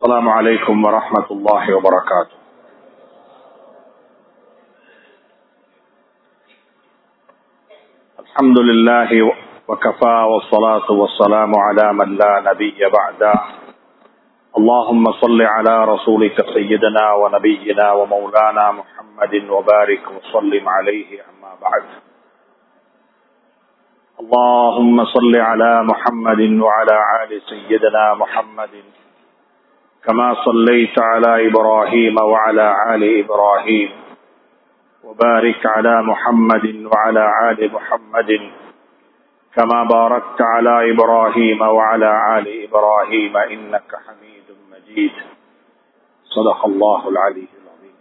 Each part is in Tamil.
السلام عليكم ورحمة الله وبركاته الحمد لله وكفى والصلاة والسلام على من لا نبي بعده اللهم صل على رسولك سيدنا ونبينا ومولانا محمد وبارك وسلم عليه أما بعد اللهم صل على محمد وعلى آل سيدنا محمد كما صليت على إبراهيم وعلى آل إبراهيم وبارك على محمد وعلى آل محمد كما باركت على إبراهيم وعلى آل إبراهيم إنك حميد مجيد صدق الله العلي العظيم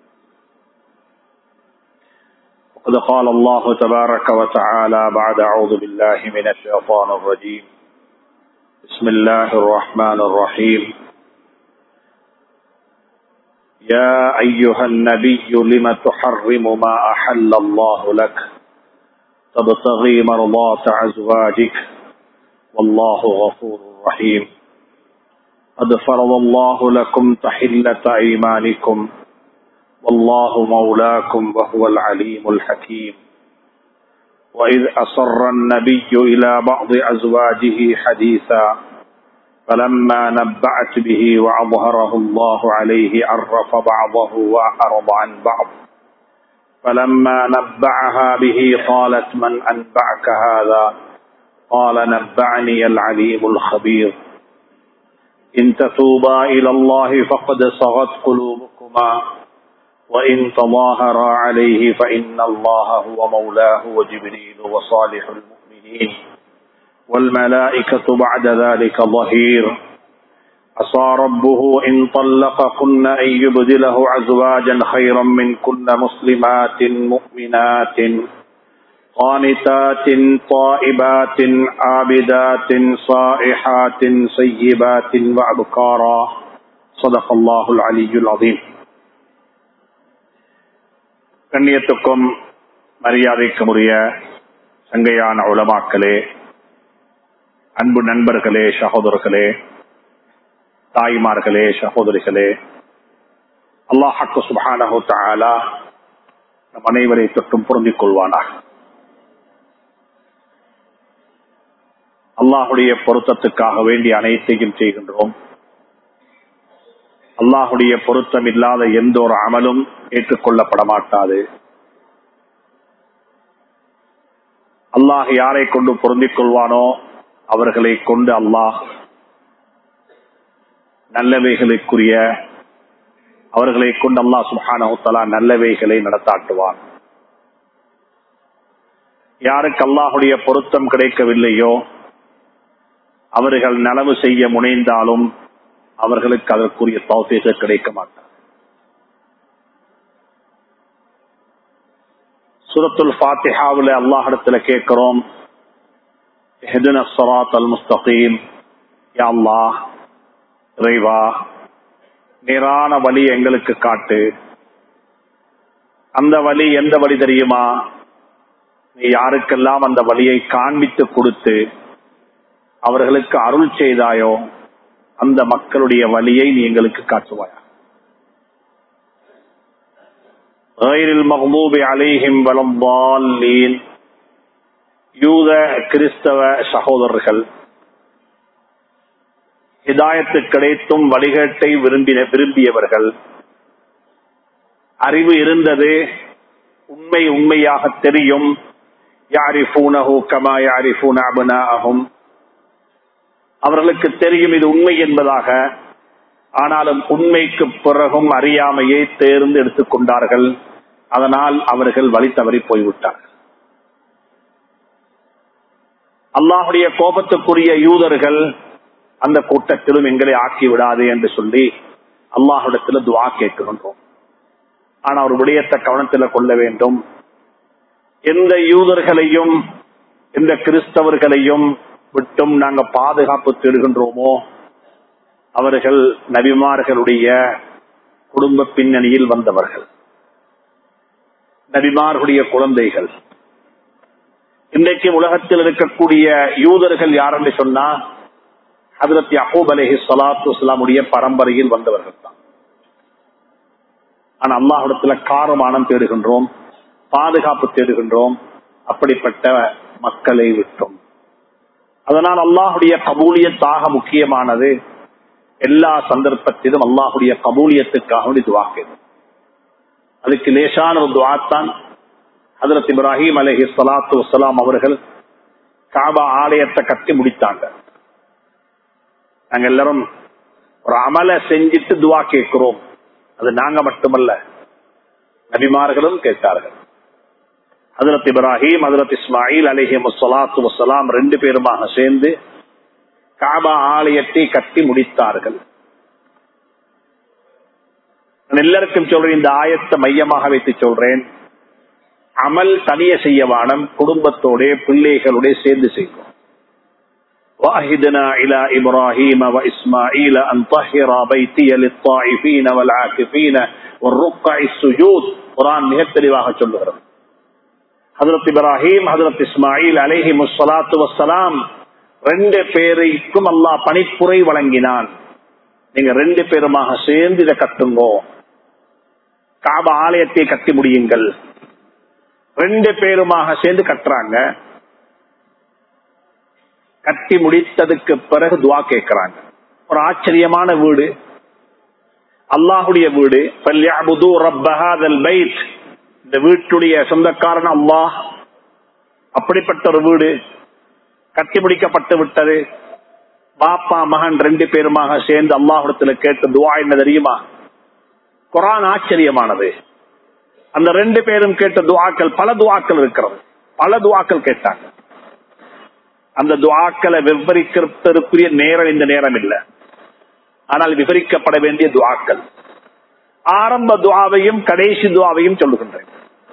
وقد قال الله تبارك وتعالى بعد أعوذ بالله من الشيطان الرجيم بسم الله الرحمن الرحيم يا أيها النبي لم تحرم ما أحل الله لك تبتغي مرضات أزواجك والله غفور رحيم قد فرض الله لكم تحلة أيمانكم والله مولاكم وهو العليم الحكيم وإذ أصر النبي إلى بعض أزواجه حديثا فلما نبعت به وأظهره الله عليه عرف بعضه وأعرض عن بعض فلما نبعها به قالت من أنبعك هذا قال نبعني العليم الخبير إن تتوبا إلى الله فقد صغت قلوبكما وإن تظاهرا عليه فإن الله هو مولاه وجبريل وصالح المؤمنين والملائكة بعد ذلك ظهير عسى ربه إن طلقكن أن يبدله أزواجا خيرا منكن مسلمات مؤمنات قانتات طائبات عابدات صائحات سيبات وأبكارا صدق الله العلي العظيم கண்ணியத்துக்கும் மரியாதைக்கும் உரிய சங்கையான உலமாக்களே அன்பு நண்பர்களே சகோதரர்களே தாய்மார்களே சகோதரிகளே அல்லாஹாக்கு சுபானஹு தாலா நம் அனைவரை தொட்டும் பொருந்திக் கொள்வானாக அல்லாஹுடைய பொருத்தத்துக்காக வேண்டிய அனைத்தையும் செய்கின்றோம் அல்லாஹுடைய பொருத்தம் இல்லாத எந்த ஒரு அமலும் ஏற்றுக்கொள்ளப்பட மாட்டாது அல்லாஹ் யாரை கொண்டு பொருந்திக் கொள்வானோ அவர்களை கொண்டு அல்லாஹ் நல்லவைகளுக்குரிய அவர்களை கொண்டு அல்லாஹ் சுஹானஹுத்தலா நல்லவைகளை நடத்தாட்டுவான் யாருக்கு அல்லாஹுடைய பொருத்தம் கிடைக்கவில்லையோ அவர்கள் நனவு செய்ய முனைந்தாலும் அவர்களுக்கு அதற்குரிய தௌசீக கிடைக்க மாட்டார் சுரத்துல் ஃபாத்திஹாவில் அல்லாஹிடத்துல கேட்கிறோம் முஸ்தகீம் இறைவா நேரான வழி எங்களுக்கு காட்டு அந்த வழி எந்த வழி தெரியுமா நீ யாருக்கெல்லாம் அந்த வழியை காண்பித்து கொடுத்து அவர்களுக்கு அருள் செய்தாயோ அந்த மக்களுடைய வழியை நீ எங்களுக்கு காட்டுவாயா அலைஹிம் வளம்பாலீன் யூத கிறிஸ்தவ சகோதரர்கள் ஹிதாயத்து கிடைத்தும் வழிகேட்டை விரும்பின விரும்பியவர்கள் அறிவு இருந்தது உண்மை உண்மையாக தெரியும் யாரிஃபூனஹு கமா யாரிஃபூன அபுனாகும் அவர்களுக்கு தெரியும் இது உண்மை என்பதாக ஆனாலும் உண்மைக்கு பிறகும் அறியாமையை தேர்ந்து எடுத்துக்கொண்டார்கள் அதனால் அவர்கள் வழி தவறி போய்விட்டார்கள் அல்லாஹுடைய கோபத்துக்குரிய யூதர்கள் அந்த கூட்டத்திலும் எங்களை ஆக்கி விடாது என்று சொல்லி அல்லாஹிடத்தில் துவா கேட்கின்றோம் ஆனா ஒரு விடயத்தை கவனத்தில் கொள்ள வேண்டும் எந்த யூதர்களையும் எந்த கிறிஸ்தவர்களையும் விட்டும் நாங்க பாதுகாப்பு தேடுகின்றோமோ அவர்கள் நபிமார்களுடைய குடும்ப பின்னணியில் வந்தவர்கள் நபிமார்களுடைய குழந்தைகள் இன்றைக்கு உலகத்தில் இருக்கக்கூடிய யூதர்கள் யார் என்று சொன்னா ஹதரத் யாக்கூப் அலேஹி சலாத்து வஸ்லாமுடைய பரம்பரையில் வந்தவர்கள் தான் ஆனா அல்லாஹிடத்துல காரமானம் தேடுகின்றோம் பாதுகாப்பு தேடுகின்றோம் அப்படிப்பட்ட மக்களை விட்டோம் அதனால் அல்லாஹுடைய கபூலியத்தாக முக்கியமானது எல்லா சந்தர்ப்பத்திலும் அல்லாஹுடைய கபூலியத்துக்காக துவாக்கு அதுக்கு லேசான ஒரு துவாத்தான் ஹதரத் இப்ராஹிம் அலஹி சலாத்து வசலாம் அவர்கள் காபா ஆலயத்தை கட்டி முடித்தாங்க நாங்க எல்லாரும் ஒரு அமலை செஞ்சிட்டு துவா கேட்கிறோம் அது நாங்க மட்டுமல்ல நபிமார்களும் கேட்டார்கள் ஹதரத் இப்ராஹிம் ஹதரத் இஸ்மாயில் அலிஹிம் சலாத்து வசலாம் ரெண்டு பேருமாக சேர்ந்து காபா ஆலயத்தை கட்டி முடித்தார்கள் நான் எல்லாருக்கும் சொல்றேன் இந்த ஆயத்தை மையமாக வைத்து சொல்றேன் அமல் தனிய செய்ய வானம் குடும்பத்தோட பிள்ளைகளோட சேர்ந்து செய்வோம் واهدنا الى ابراهيم واسماعيل ان طهر بيتي للطائفين والعاكفين والركع السجود குர்ஆன் மிக தெளிவாக சொல்லுகிறது ஹஜரத் இப்ராஹிம் ஹஜரத் இஸ்மாயில் அலைஹி முஸ்ஸலாத்து வஸ்ஸலாம் ரெண்டு பேருக்கும் அல்லாஹ் பணிப்புரை வழங்கினான் நீங்க ரெண்டு பேருமாக சேர்ந்து இதை கட்டுங்கோ காப ஆலயத்தை கட்டி முடியுங்கள் ரெண்டு பேருமாக சேர்ந்து கட்டுறாங்க கட்டி முடித்ததுக்கு பிறகு துவா கேட்கிறாங்க ஒரு ஆச்சரியமான வீடு அல்லாஹுடைய வீடு இந்த வீட்டுடைய சொந்தக்காரன் அல்லாஹ் அப்படிப்பட்ட ஒரு வீடு கட்டி முடிக்கப்பட்டு விட்டது பாப்பா மகன் ரெண்டு பேருமாக சேர்ந்து அல்லாஹிடத்துல கேட்ட துவா என்ன தெரியுமா குரான் ஆச்சரியமானது அந்த ரெண்டு பேரும் கேட்ட துவாக்கள் பல துவாக்கள் இருக்கிறது பல துவாக்கள் கேட்டாங்க அந்த துவாக்களை விவரிக்கிறதுக்குரிய நேரம் இந்த நேரம் இல்லை ஆனால் விவரிக்கப்பட வேண்டிய துவாக்கள் ஆரம்ப துவாவையும் கடைசி துவாவையும் சொல்லுகின்றேன்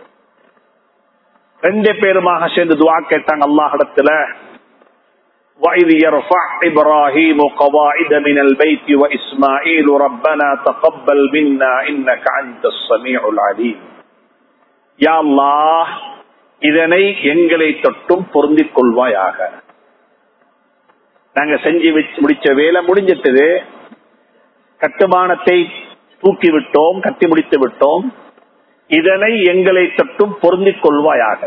ரெண்டு பேருமாக சேர்ந்து துவா கேட்டாங்க அல்லாஹிடத்துல وإذ يرفع إبراهيم قواعد من البيت وإسماعيل ربنا تقبل منا إنك أنت السميع العليم يا الله இதனை எங்களை தொட்டும் பொருந்திக் கொள்வாயாக நாங்க செஞ்சு முடிச்ச வேலை முடிஞ்சிட்டது கட்டுமானத்தை தூக்கி விட்டோம் கட்டி முடித்து விட்டோம் இதனை எங்களை தொட்டும் பொருந்திக் கொள்வாயாக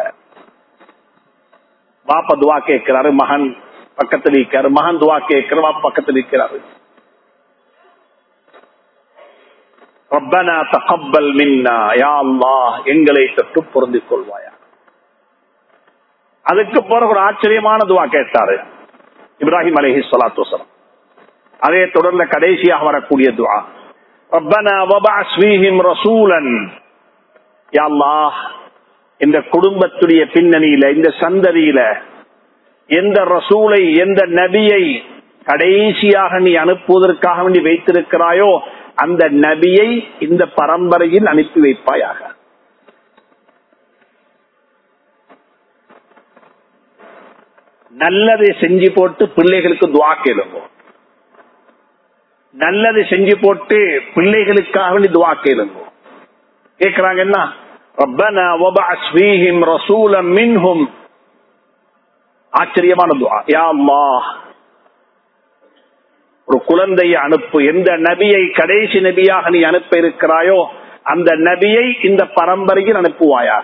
பாப்பா துவா கேட்கிறாரு மகன் பக்கத்தில் இருக்கிறாரு மகன் துவா கேட்கிற பக்கத்தில் இருக்கிறாரு ரப்பனா தகப்பல் மின்னா யா அல்லாஹ் எங்களை தொட்டு பொருந்திக் கொள்வாயா அதுக்கு பிறகு ஒரு ஆச்சரியமான துவா கேட்டாரு இப்ராஹிம் அலஹி சலாத்து வசலம் அதே தொடர்ந்த கடைசியாக வரக்கூடிய துவா ரப்பனா வபஅஸ் ஃபீஹிம் ரசூலன் யா அல்லாஹ் இந்த குடும்பத்துடைய பின்னணியில இந்த சந்ததியில எந்த ரசூலை எந்த நபியை கடைசியாக நீ அனுப்புவதற்காக வேண்டி வைத்திருக்கிறாயோ அந்த நபியை இந்த பரம்பரையில் அனுப்பி வைப்பாயாக நல்லதை செஞ்சு போட்டு பிள்ளைகளுக்கு துவா கேளுங்க நல்லது செஞ்சு போட்டு பிள்ளைகளுக்காக வேண்டி துவா கேளுங்க கேக்குறாங்க என்ன ரப்பனா வபஅஸ் ஃபீஹிம் ரசூலம் மின்ஹும் ஆச்சரியமான துவா யா அல்லாஹ் ஒரு குழந்தையை அனுப்பு எந்த நபியை கடைசி நபியாக நீ அனுப்ப இருக்கிறாயோ அந்த நபியை இந்த பரம்பரையில் அனுப்புவாயாக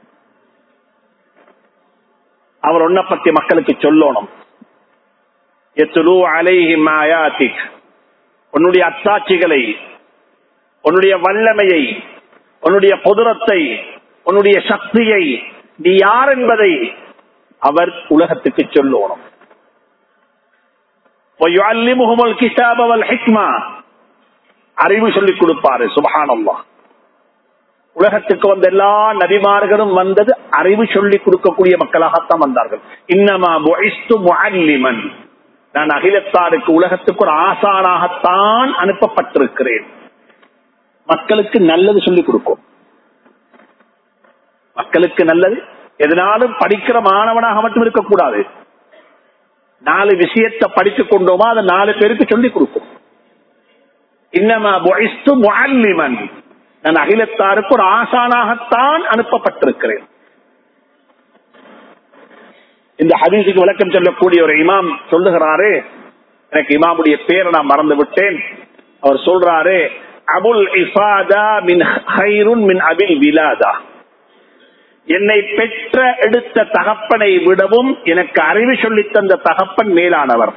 அவர் ஒன்ன பத்தி மக்களுக்கு சொல்லணும் எத்துலு அலைஹிம் ஆயாத்திக் உன்னுடைய அத்தாட்சிகளை உன்னுடைய வல்லமையை உன்னுடைய புதுரத்தை உன்னுடைய சக்தியை நீ யார் என்பதை அவர் உலகத்துக்கு சொல்லணும் அறிவு சொல்லிக் கொடுப்பாரு சுபஹானல்லா உலகத்துக்கு வந்த எல்லா நபிமார்களும் வந்தது அறிவு சொல்லிக் கொடுக்கக்கூடிய மக்களாகத்தான் வந்தார்கள் இன்னமா முஅல்லிமன் நான் அகிலத்தாருக்கு உலகத்துக்கு ஒரு ஆசானாகத்தான் அனுப்பப்பட்டிருக்கிறேன் மக்களுக்கு நல்லது சொல்லிக் கொடுக்கும் மக்களுக்கு நல்லது எதனாலும் படிக்கிற மாணவனாக மட்டும் இருக்கக்கூடாது நாலு விஷயத்தை படித்துக் கொண்டோமா அதை நாலு பேருக்கு சொல்லிக் கொடுக்கும் இன்னமா முஅல்லிமன் நான் அகிலத்தாருக்கு ஒரு ஆசானாகத்தான் அனுப்பப்பட்டிருக்கிறேன் இந்த ஹதீஸுக்கு விளக்கம் சொல்லக்கூடிய ஒரு இமாம் சொல்லுகிறாரு எனக்கு இமாமுடைய பேரை நான் மறந்து விட்டேன் அவர் சொல்றாரு அபுல் இஃபாதா மின் ஹைருன் மின் அபில் விலாதா என்னை பெற்ற எடுத்த தகப்பனை விடவும் எனக்கு அறிவு சொல்லித் தந்த தகப்பன் மேலானவர்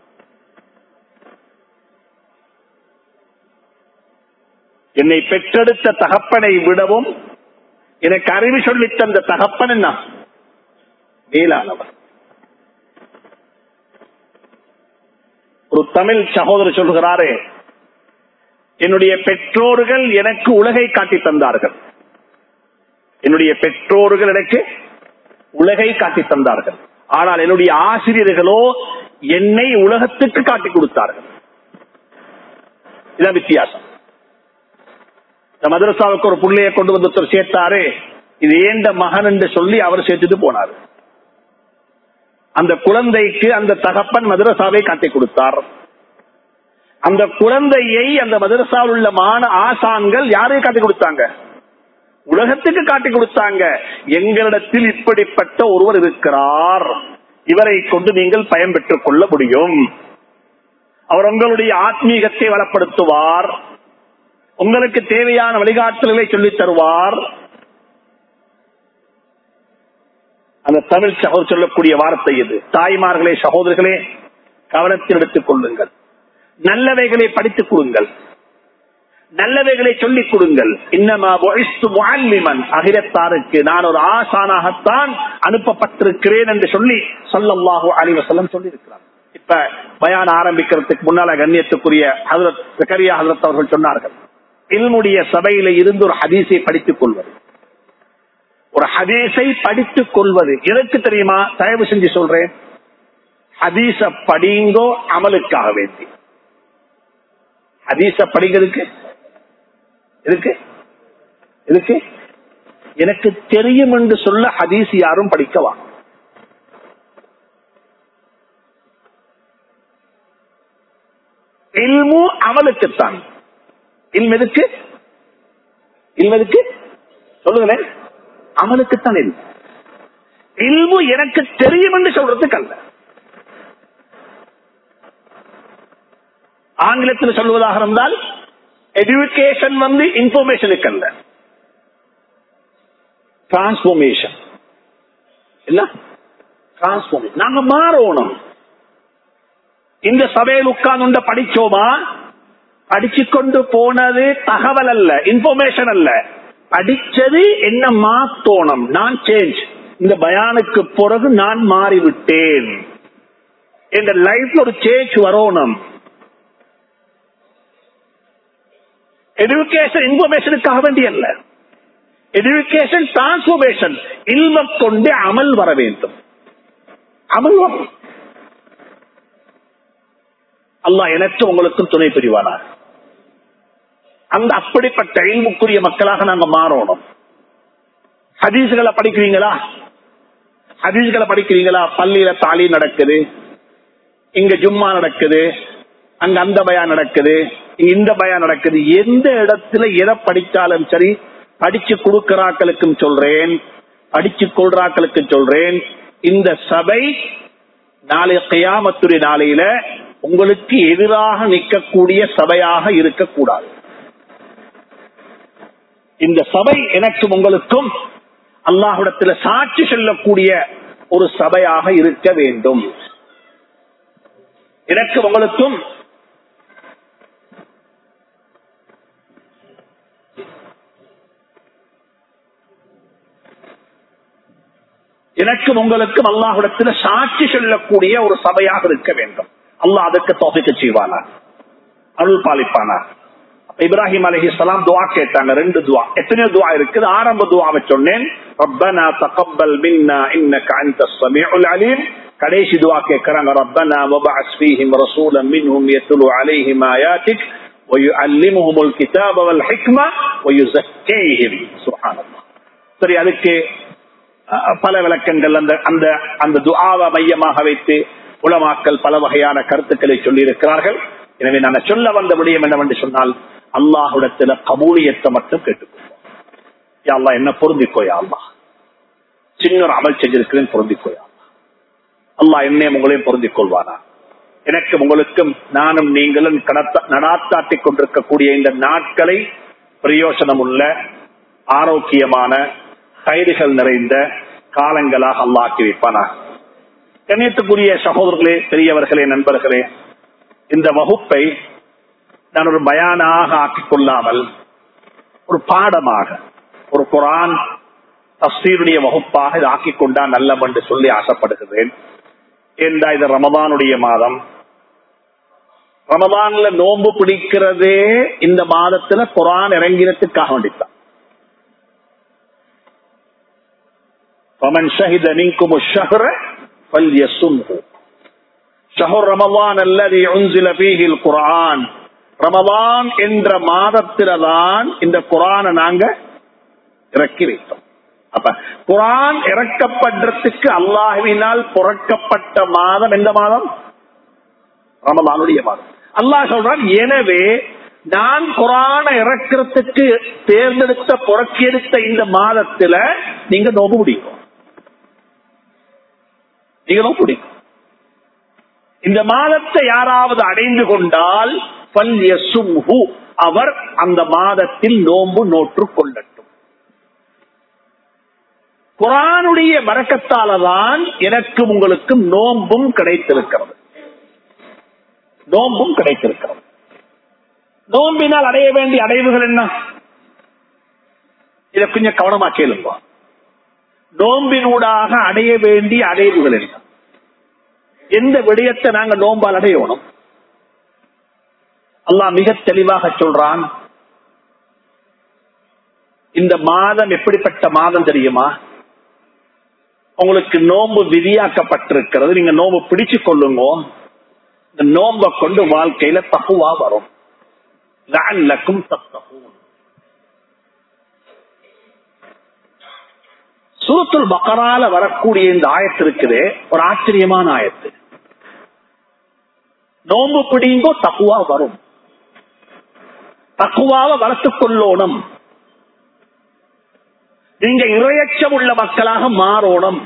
என்னை பெற்றெடுத்த தகப்பனை விடவும் எனக்கு அறிவு சொல்லித் தந்த தகப்பன் என்ன மேலானவர் ஒரு தமிழ் சகோதரர் சொல்கிறாரே என்னுடைய பெற்றோர்கள் எனக்கு உலகை காட்டி தந்தார்கள் என்னுடைய பெற்றோர்கள் எனக்கு உலகை காட்டி தந்தார்கள் ஆனால் என்னுடைய ஆசிரியர்களோ என்னை உலகத்துக்கு காட்டி கொடுத்தார்கள் இதான் வித்தியாசம் இந்த மதரசாவுக்கு ஒரு புள்ளையை கொண்டு வந்து ஒருத்தர் சேர்த்தாரு இது ஏண்ட மகன் என்று சொல்லி அவர் சேர்த்துட்டு போனார் அந்த குழந்தைக்கு அந்த தகப்பன் மதரசாவை காட்டி கொடுத்தார் அந்த குழந்தையை அந்த மதரசாவில் உள்ள மான ஆசான்கள் யாரையும் காட்டி கொடுத்தாங்க உலகத்துக்கு காட்டி கொடுத்தாங்க எங்களிடத்தில் இப்படிப்பட்ட ஒருவர் இருக்கிறார் இவரை கொண்டு நீங்கள் பயன் பெற்றுக் கொள்ள முடியும் அவர் உங்களுடைய ஆத்மீகத்தை வளப்படுத்துவார் உங்களுக்கு தேவையான வழிகாட்டல்களை சொல்லித் தருவார் அந்த தமிழ் சகோதரர் சொல்லக்கூடிய வார்த்தை இது தாய்மார்களே சகோதரர்களே கவனத்தில் எடுத்துக் கொள்ளுங்கள் நல்லவைகளை படித்துக் கொடுங்கள் நல்லவைகளை சொல்லிக் கொடுங்கள் இன்னமா அகிலத்தாருக்கு நான் ஒரு ஆசானாகத்தான் அனுப்பப்பட்டிருக்கிறேன் என்று சொல்லி சொல்லல்லாஹு அலிவசல்லம் சொல்லி இருக்கிறார் இப்ப பயான ஆரம்பிக்கிறதுக்கு முன்னால கண்ணியத்துக்குரிய ஹதரத் ஜக்கரியா ஹதரத் அவர்கள் சொன்னார்கள் இல்முடைய சபையில இருந்து ஒரு ஹதீஸை படித்துக் கொள்வது ஒரு ஹதீஸை படித்துக் கொள்வது எதற்கு தெரியுமா தயவு செஞ்சு சொல்றேன் ஹதீச படிங்கோ அமலுக்காக வேண்டி ஹதீச படிங்கிறதுக்கு எதுக்கு எதுக்கு எனக்கு தெரியும் என்று சொல்ல ஹதீஸ் யாரும் படிக்கவா இல்மு அமலுக்குத்தான் இல்ம் எதுக்கு இல்ம் எதுக்கு சொல்லுங்களேன் அமலுக்குத்தான் இல்மு இல்மு எனக்கு தெரியும் என்று சொல்றதுக்கு அல்ல ஆங்கிலத்தில் சொல்வதாக இருந்தால் எஜுகேஷன் வந்து இன்ஃபர்மேஷனுக்கு அல்ல டிரான்ஸ்பர்மேஷன் இல்ல டிரான்ஸ்பர்மேஷன் நாங்க மாறணும் இந்த சபையில் உட்கார்ந்து படிச்சோமா படிச்சு கொண்டு போனது தகவல் அல்ல இன்ஃபர்மேஷன் அல்ல படிச்சது என்ன மாத்தோணும் நான் சேஞ்ச் இந்த பயானுக்கு பிறகு நான் மாறிவிட்டேன் எங்க லைஃப்ல ஒரு சேஞ்ச் வரணும் எஜுகேஷன் இன்ஃபர்மேஷனுக்காக வேண்டிய அல்ல எஜுகேஷன் டிரான்ஸ்பர்மேஷன் இல்ம கொண்டு அமல் வர வேண்டும் அமல் வரும் அல்லா எனக்கு உங்களுக்கும் துணை புரிவானார் அந்த அப்படிப்பட்ட இல்முக்குரிய மக்களாக நாங்க மாறணும் ஹதீஸ்களை படிக்கிறீங்களா ஹதீஸ்களை படிக்கிறீங்களா பள்ளியில தாலி நடக்குது இங்க ஜும்மா நடக்குது அங்க அந்த பயா நடக்குது இந்த பயா நடக்குது எந்த இடத்துல எதை படித்தாலும் சரி படிச்சு கொடுக்கிறாக்களுக்கும் சொல்றேன் படிச்சு கொள்றாக்களுக்கும் சொல்றேன் இந்த சபை நாளை கையாமத்துறை நாளையில உங்களுக்கு எதிராக நிற்கக்கூடிய சபையாக இருக்கக்கூடாது இந்த சபை எனக்கும் உங்களுக்கும் அல்லாஹுடத்துல சாட்சி சொல்லக்கூடிய ஒரு சபையாக இருக்க வேண்டும் எனக்கு உங்களுக்கும் எனக்கும் உங்களுக்கும் அல்லாஹுடத்தில் சாட்சி சொல்லக்கூடிய ஒரு சபையாக இருக்க வேண்டும் அல்லாஹ் அதுக்கு தொகைக்கு செய்வானா அருள் பாலிப்பானா இப்ராஹிம் அலஹி சலாம் துவா கேட்டாங்க ரெண்டு துவா எத்தனையோ துவா இருக்குது ஆரம்ப துவாவை சொன்னேன் ரப்பனா தகப்பல் மின்னா இன்னக அன்த ஸமீஉல் அலீம் கடைசி துவா கேட்கறாங்க ரப்பனா வபஅஸ் ஃபீஹிம் ரசூலன் மின்ஹும் யத்லு அலைஹிம் ஆயாத்திக் ويعلمهم الكتاب والحكمة ويزكيهم سبحان الله சரி அதுக்கு பல விளக்கங்கள் அந்த அந்த அந்த துஆவை மையமாக வைத்து உலமாக்கல் பல வகையான கருத்துக்களை சொல்லி இருக்கிறார்கள் எனவே நான் சொல்ல வந்த விடயம் என்னவென்று சொன்னால் அல்லாஹுடத்துல கபூலியத்தை மட்டும் கேட்டுக்கொள்வோம் அல்லா என்ன பொருந்திக்கோயா அல்லா சின்ன ஒரு அமல் செஞ்சிருக்கிறேன் பொருந்திக்கோயா அல்லாஹ் என்னையும் உங்களையும் பொருந்திக் கொள்வானா எனக்கு உங்களுக்கும் நானும் நீங்களும் நடாத்தாட்டிக் கொண்டிருக்கக்கூடிய இந்த நாட்களை பிரயோசனம் உள்ள ஆரோக்கியமான கைதுகள் நிறைந்த காலங்களாக அல்லாக்கி வைப்பானா கண்ணியத்துக்குரிய சகோதரர்களே பெரியவர்களே நண்பர்களே இந்த வகுப்பை நான் ஒரு பயானாக ஆக்கிக் கொள்ளாமல் ஒரு பாடமாக ஒரு குரான் தஸ்தீருடைய வகுப்பாக இது ஆக்கிக் கொண்டா நல்லம் என்று சொல்லி ஆசைப்படுகிறேன் ஏண்டா இது ரமதானுடைய மாதம் ரமதான்ல நோன்பு பிடிக்கிறதே இந்த மாதத்துல குரான் இறங்கினத்துக்காக வேண்டித்தான் فمن شهد منكم الشهر فليصمه شهر رمضان الذي انزل فيه القرآن ரமதான் என்ற மாதத்தில்தான் இந்த குரானை நாங்க இறக்கி வைத்தோம் அப்ப குரான் இறக்கப்படுறதுக்கு அல்லாஹுவினால் புறக்கப்பட்ட மாதம் எந்த மாதம் ரமதானுடைய மாதம் அல்லாஹ் சொல்றான் எனவே நான் குரான இறக்கிறதுக்கு தேர்ந்தெடுத்த புறக்கெடுத்த இந்த மாதத்துல நீங்க நோம்பு முடியும் நீங்க நோம்பு முடியும் இந்த மாதத்தை யாராவது அடைந்து கொண்டால் அவர் அந்த மாதத்தில் நோன்பு நோற்று கொள்ளட்டும் குரானுடைய வரக்கத்தாலதான் எனக்கும் உங்களுக்கும் நோன்பும் கிடைத்திருக்கிறது நோன்பும் கிடைத்திருக்கிறது நோம்பினால் அடைய வேண்டிய அடைவுகள் என்ன இதை கொஞ்சம் கவனமா கேளுங்க நோம்பினூடாக அடைய வேண்டிய அடைவுகள் என்ன எந்த விடயத்தை நாங்க நோம்பால் அடையணும் அல்லாஹ் மிக தெளிவாக சொல்றான் இந்த மாதம் எப்படிப்பட்ட மாதம் தெரியுமா உங்களுக்கு நோன்பு விதியாக்கப்பட்டிருக்கிறது நீங்க நோன்பு பிடிச்சு கொள்ளுங்க இந்த நோன்பை கொண்டு வாழ்க்கையில தப்புவா வரும் லஅல்லக்கும் தத்தகூன் சூரத்துல் பக்கரால வரக்கூடிய இந்த ஆயத்து இருக்குது ஒரு ஆச்சரியமான ஆயத்து நோன்பு பிடிங்கோ தக்குவா வரும் தக்குவாவை வளர்த்துக் கொள்ளோணும் நீங்க இரையச்சம் உள்ள மக்களாக மாறணும்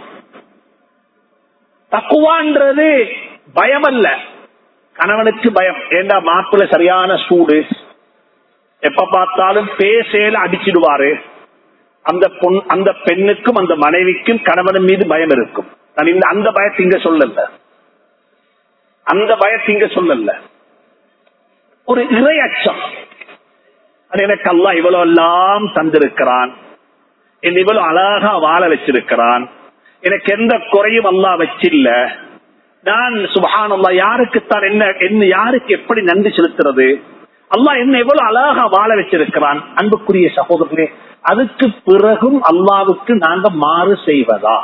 தக்குவான்றது பயம் அல்ல கணவனுக்கு பயம் ஏண்டா மாப்பிள்ள சரியான சூடு எப்ப பார்த்தாலும் பேசேல அடிச்சிடுவாரு அந்த பொன் அந்த பெண்ணுக்கும் அந்த மனைவிக்கும் கணவன் மீது பயம் இருக்கும் நான் இந்த அந்த பயத்தை இங்க சொல்லல அந்த பயத்தை இங்க சொல்லல ஒரு இறை அச்சம் அது எனக்கு அல்லா இவ்வளவு எல்லாம் தந்திருக்கிறான் என்னை இவ்வளவு அழகா வாழ வச்சிருக்கிறான் எனக்கு எந்த குறையும் அல்லா வச்சில்ல நான் சுபஹான் அல்லா யாருக்குத்தான் என்ன என்ன யாருக்கு எப்படி நன்றி செலுத்துறது அல்லாஹ் என்ன எவ்வளவு அழகா வாழ வச்சிருக்கிறான் அன்புக்குரிய சகோதரர்களே அதுக்கு பிறகும் அல்லாவுக்கு நாங்க மாறு செய்வதா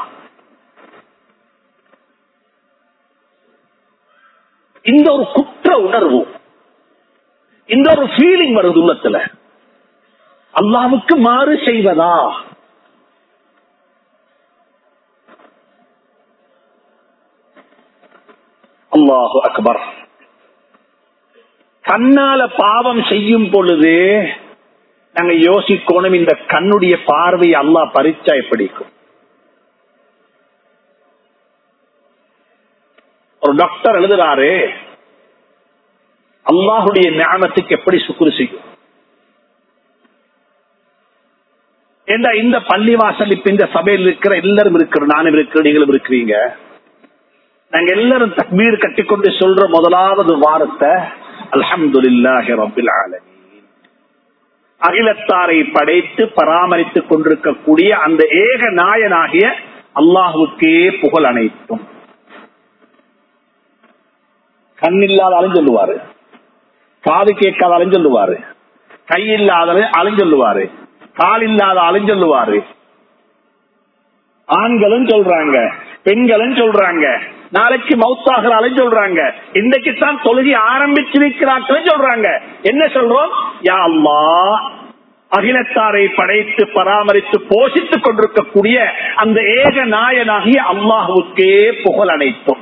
இந்த ஒரு குற்ற உணர்வு இந்த ஒரு ஃபீலிங் வருது உள்ளத்துல அல்லாவுக்கு மாறு செய்வதா அல்லாஹு அக்பர் கண்ணால பாவம் செய்யும் பொழுது நாங்க யோசிக்கணும் இந்த கண்ணுடைய பார்வை அல்லா பறிச்சா எப்படிக்கும் ஒரு டாக்டர் எழுதுறாரு அல்லாஹுடைய ஞானத்துக்கு எப்படி சுக்குரு செய்யும் ஏண்டா இந்த பள்ளிவாசல் இப்ப இந்த சபையில் இருக்கிற எல்லாரும் இருக்கிறோம் நானும் இருக்கிறோம் நீங்களும் இருக்கிறீங்க நாங்க எல்லாரும் தக்பீர் கட்டிக்கொண்டு சொல்ற முதலாவது வாரத்தை அல்ஹம்துலில்லாஹி ரப்பில் ஆலமீன் அகிலத்தாரை படைத்து பராமரித்துக் கொண்டிருக்கக்கூடிய அந்த ஏக நாயனாகிய அல்லாஹுக்கே புகழ் அனைத்தும் கண்ணில்லாத அலைஞ்சொல்லுவாரு காது கேட்காத அலைஞ்சொல்லுவாரு கை இல்லாத அலைஞ்சொல்லுவாரு கால் இல்லாத அலைஞ்சொல்லுவாரு ஆண்களும் சொல்றாங்க பெண்களும் சொல்றாங்க நாளைக்கு மவுத்தாகிறாலும் சொல்றாங்க இன்றைக்கு தான் தொழுகி ஆரம்பிச்சிருக்கிறார்கள் சொல்றாங்க என்ன சொல்றோம் யா அல்லா அகிலத்தாரை படைத்து பராமரித்து போஷித்துக் கொண்டிருக்கக்கூடிய அந்த ஏக நாயனாகிய அல்லாஹுக்கே புகழ் அனைத்தும்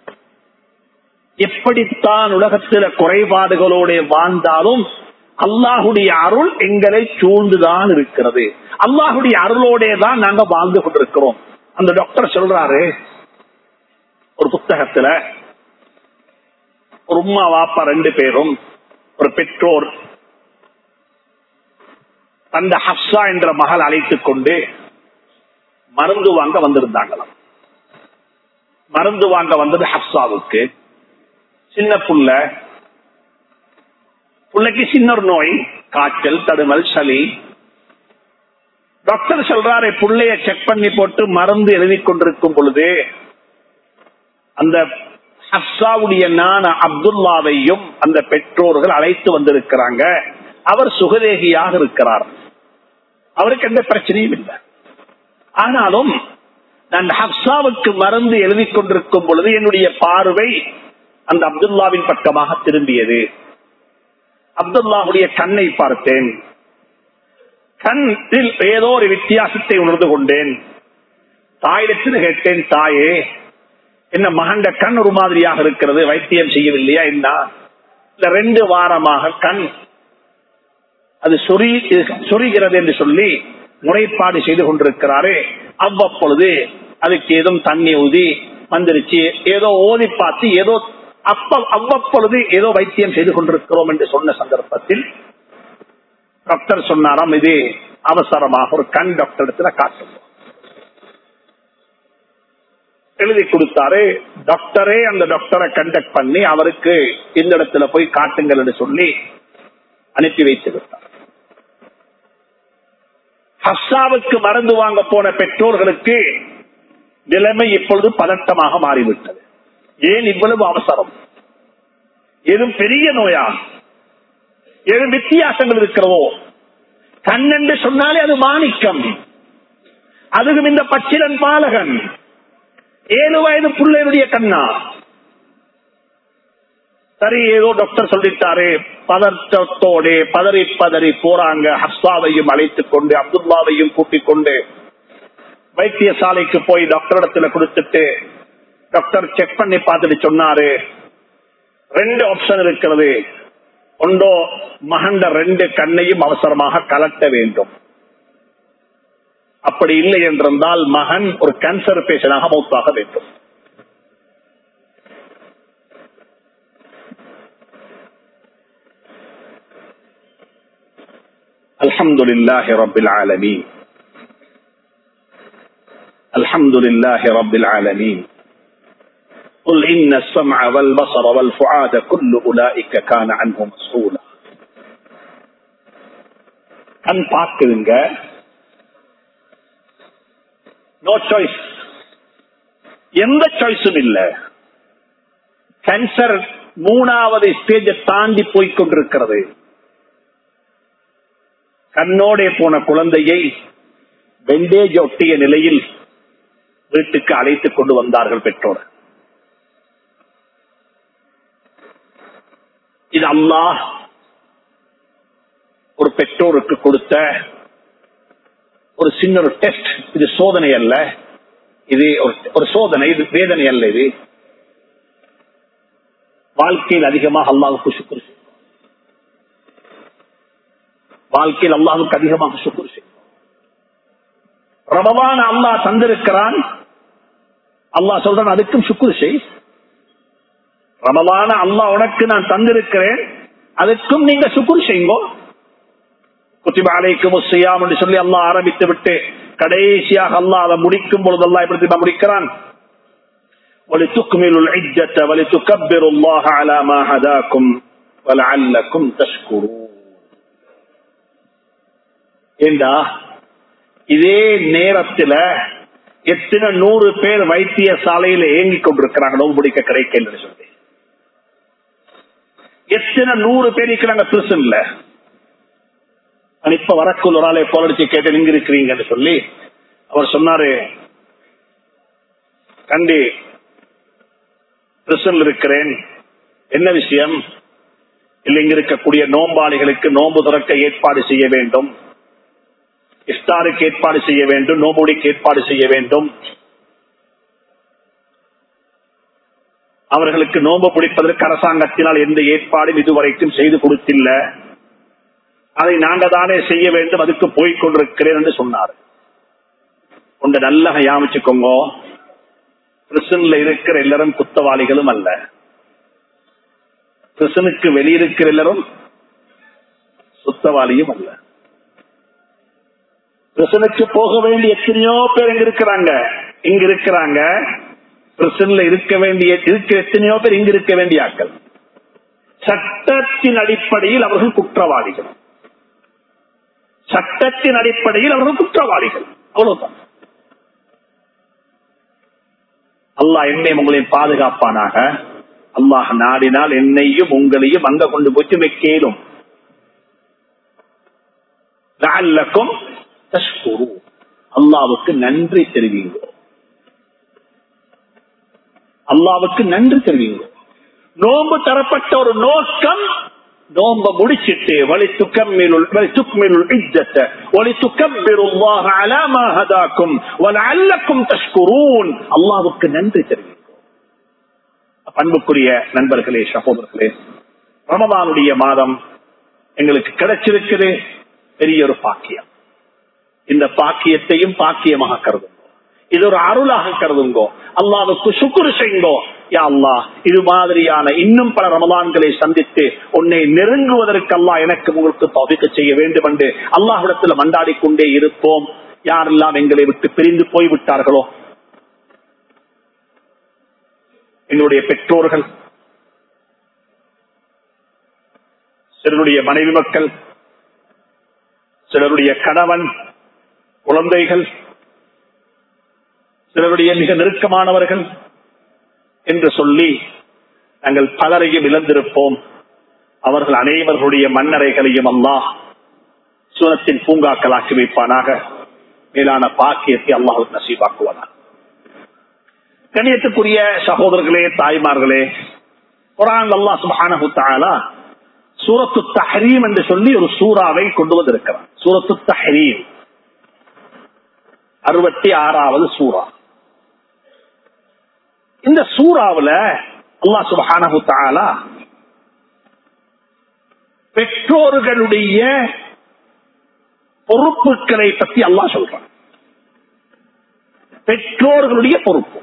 எப்படித்தான் உலகத்தில குறைபாடுகளோட வாழ்ந்தாலும் அல்லாஹுடைய அருள் எங்களை சூழ்ந்துதான் இருக்கிறது அல்லாஹுடைய அருளோட தான் நாங்க வாழ்ந்து கொண்டிருக்கிறோம் அந்த டாக்டர் சொல்றாரு ஒரு புத்தகத்துல ஒரு உம்மா வாப்பா ரெண்டு பேரும் ஒரு பெற்றோர் அந்த ஹப்சா என்ற மகள் அழைத்துக் கொண்டு மருந்து வாங்க வந்திருந்தாங்களாம் மருந்து வாங்க வந்தது ஹப்சாவுக்கு சின்ன புள்ள புள்ளைக்கு சின்ன ஒரு நோய் காய்ச்சல் தடுமல் சளி டாக்டர் சொல்றாரு புள்ளைய செக் பண்ணி போட்டு மருந்து எழுதி கொண்டிருக்கும் பொழுது அந்த ஹப்சாவுடைய நான அப்துல்லாவையும் அந்த பெற்றோர்கள் அழைத்து வந்திருக்கிறாங்க அவர் சுகதேகியாக இருக்கிறார் அவருக்கு எந்த பிரச்சனையும் இல்லை ஆனாலும் நான் ஹப்சாவுக்கு மருந்து எழுதி கொண்டிருக்கும் பொழுது என்னுடைய பார்வை அந்த அப்துல்லாவின் பக்கமாக திரும்பியது அப்துல்லாவுடைய கண்ணை பார்த்தேன் கண்ணில் ஏதோ ஒரு வித்தியாசத்தை உணர்ந்து கொண்டேன் தாயிடத்தில் கேட்டேன் தாயே என்ன மகண்ட கண் ஒரு மாதிரியாக இருக்கிறது வைத்தியம் செய்யவில்லையா என்ன இல்ல ரெண்டு வாரமாக கண் அது சொறி சொரிகிறது என்று சொல்லி முறைப்பாடு செய்து கொண்டிருக்கிறாரு அவ்வப்பொழுது அதுக்கு ஏதோ தண்ணி ஊதி வந்துருச்சு ஏதோ ஓதி பார்த்து ஏதோ அப்ப அவ்வப்பொழுது ஏதோ வைத்தியம் செய்து கொண்டிருக்கிறோம் என்று சொன்ன சந்தர்ப்பத்தில் டாக்டர் சொன்னாராம் இது அவசரமாக ஒரு கண் டாக்டர் இடத்துல காட்டும் எழுதி கொடுத்தாரு டாக்டரே அந்த டாக்டரை கண்டக்ட் பண்ணி அவருக்கு இந்த இடத்துல போய் காட்டுங்கள் என்று சொல்லி அனுப்பி வைத்து விட்டார் ஹஸ்ஸாவுக்கு மருந்து வாங்க போன பெற்றோர்களுக்கு நிலைமை இப்பொழுது பதட்டமாக மாறிவிட்டது ஏன் இவ்வளவு அவசரம் ஏதும் பெரிய நோயா ஏதும் வித்தியாசங்கள் இருக்கிறதோ கண் என்று சொன்னாலே அது மாணிக்கம் அதுவும் இந்த பச்சிலன் பாலகன் ஏழு வயது பிள்ளைகளுடைய கண்ணா சரி ஏதோ டாக்டர் சொல்லிட்டாரு பதற்றத்தோடு பதறி பதறி போறாங்க ஹப்சாவையும் அழைத்துக் கொண்டு அப்துல்லாவையும் கூட்டிக் கொண்டு வைத்தியசாலைக்கு போய் டாக்டர் இடத்துல கொடுத்துட்டு டாக்டர் செக் பண்ணி பார்த்துட்டு சொன்னாரு ரெண்டு ஆப்ஷன் இருக்கிறது ஒன்றோ மகண்ட ரெண்டு கண்ணையும் அவசரமாக கலட்ட வேண்டும் அப்படி இல்லை என்றிருந்தால் மகன் ஒரு கேன்சர் பேஷனாக மௌத்தாக வேண்டும் الحمد لله رب العالمين الحمد لله رب العالمين قل إن السمع والبصر والفعاد كل أولئك كان عنه مسؤولا கண் பார்க்குதுங்க நோ சாய்ஸ் எந்த சாய்ஸும் இல்ல கேன்சர் மூணாவது ஸ்டேஜை தாண்டி போய்கொண்டிருக்கிறது கண்ணோடே போன குழந்தையை பெண்டேஜ் ஒட்டிய நிலையில் வீட்டுக்கு அழைத்துக் கொண்டு வந்தார்கள் பெற்றோர் இது அல்லாஹ் ஒரு பெற்றோருக்கு கொடுத்த ஒரு சின்ன ஒரு டெஸ்ட் இது சோதனை அல்ல இது ஒரு சோதனை இது வேதனை அல்ல இது வாழ்க்கையில் அதிகமாக அல்லாவுக்கு சுக்குரு செய்யும் வாழ்க்கையில் அல்லாவுக்கு அதிகமாக சுக்குரு செய்யும் ரமவான அல்லாஹ் தந்திருக்கிறான் அல்லாஹ் சொல்றான் அதுக்கும் சுக்குரு செய் ரமவான அல்லாஹ் உனக்கு நான் தந்திருக்கிறேன் அதுக்கும் நீங்க சுக்குரு செய்யுங்கோ குத்திபாலைக்கு முஸ்ஸியாம் என்று சொல்லி அல்லாஹ் ஆரம்பித்து விட்டு கடைசியாக அல்லாஹ் அதை முடிக்கும் பொழுது அல்லாஹ் எப்படி முடிக்கிறான் ولتكملوا العدة ولتكبروا الله على ما هداكم ولعلكم تشكرون ஏண்டா இதே நேரத்துல எத்தனை நூறு பேர் வைத்திய சாலையில ஏங்கிக் கொண்டிருக்கிறாங்க நோம்பு பிடிக்க கிடைக்கல சொல்லி எத்தனை நூறு பேர் இருக்கிறாங்க பிரிசன்ல இப்ப வரக்குள் ஒரு ஆளை போலடிச்சு கேட்டு நீங்க இருக்கிறீங்கன்னு சொல்லி அவர் சொன்னாரு கண்டி பிரிசன்ல இருக்கிறேன் என்ன விஷயம் இல்லை இங்க இருக்கக்கூடிய நோம்பாளிகளுக்கு நோம்பு துறக்க ஏற்பாடு செய்ய வேண்டும் இஃப்தாருக்கு ஏற்பாடு செய்ய வேண்டும் நோம்புடிக்கு ஏற்பாடு செய்ய வேண்டும் அவர்களுக்கு நோம்பு பிடிப்பதற்கு அரசாங்கத்தினால் எந்த ஏற்பாடும் இதுவரைக்கும் செய்து கொடுத்தில்ல அதை நாங்க தானே செய்ய வேண்டும் அதுக்கு போய் கொண்டிருக்கிறேன் என்று சொன்னார் உங்க நல்ல யாமிச்சுக்கோங்க பிரிசன்ல இருக்கிற எல்லாரும் குத்தவாளிகளும் அல்ல பிரசனுக்கு வெளியிருக்கிற எல்லாரும் சுத்தவாளியும் அல்ல பிரசனுக்கு போக வேண்டிய எத்தனையோ பேர் இங்க இருக்கிறாங்க இங்க இருக்கிறாங்க பிரசன்ல இருக்க வேண்டிய இருக்க எத்தனையோ பேர் இங்க இருக்க வேண்டிய ஆட்கள் சட்டத்தின் அடிப்படையில் அவர்கள் குற்றவாளிகள் சட்டத்தின் அடிப்படையில் அவர்கள் குற்றவாளிகள் அவ்வளவுதான் அல்லாஹ் என்னையும் உங்களையும் பாதுகாப்பானாக அல்லாஹ் நாடினால் என்னையும் உங்களையும் அங்க கொண்டு போச்சு வைக்கலும் லஅல்லக்கும் தஷ்குரூன். அல்லாவுக்கு நன்றி தெரிவிங்க அல்லாவுக்கு நன்றி தெரிவிங்க நோன்பு தரப்பட்ட ஒரு நோக்கம் நோம்ப முடிச்சிட்டு வழி துக்கம்மிலுள் வழி துக்மிலுள் இஜ்ஜத்த வழி துக்கம்பிருல்லாஹ அலா மா ஹதாக்கும் வலஅல்லக்கும் தஷ்குரூன் அல்லாஹ்வுக்கு நன்றி தெரிவிங்க பண்புக்குரிய நண்பர்களே சகோதரர்களே ரமதானுடைய மாதம் எங்களுக்கு கிடைச்சிருக்குது பெரிய ஒரு பாக்கியம் இந்த பாக்கியத்தையும் பாக்கியமாக கருதுங்க இது ஒரு அருளாக கருதுங்கோ அல்லாவுக்கு சுக்குரு செய்யுங்கோ யா அல்லாஹ் இது மாதிரியான இன்னும் பல ரமலான்களை சந்தித்து உன்னை நெருங்குவதற்கு அல்லாஹ் எனக்கு உங்களுக்கு தவிக்க செய்ய வேண்டும் என்று அல்லாஹிடத்துல மண்டாடி கொண்டே இருப்போம் யாரெல்லாம் எங்களை விட்டு பிரிந்து போய்விட்டார்களோ எங்களுடைய பெற்றோர்கள் சிலருடைய மனைவி மக்கள் சிலருடைய கணவன் குழந்தைகள் சிலருடைய மிக நெருக்கமானவர்கள் என்று சொல்லி நாங்கள் பலரையும் இழந்திருப்போம் அவர்கள் அனைவர்களுடைய மண்ணறைகளையும் அல்லாஹ் சுனத்தின் பூங்காக்களாக்கி வைப்பானாக மேலான பாக்கியத்தை அல்லாஹ் நசீபாக்குவானாக கணியத்துக்குரிய சகோதரர்களே தாய்மார்களே குரான் அல்லாஹ் சுபஹானஹு தஆலா சூரத்து தஹரீம் என்று சொல்லி ஒரு சூறாவை கொண்டு வந்திருக்கிறார் சூரத்து தஹரீம் அறுபத்தி ஆறாவது சூறா இந்த சூறாவுல அல்லாஹ் சுபஹானஹு தஆலா பெற்றோர்களுடைய பொறுப்புகளை பத்தி அல்லாஹ் சொல்றான் பெற்றோர்களுடைய பொறுப்பு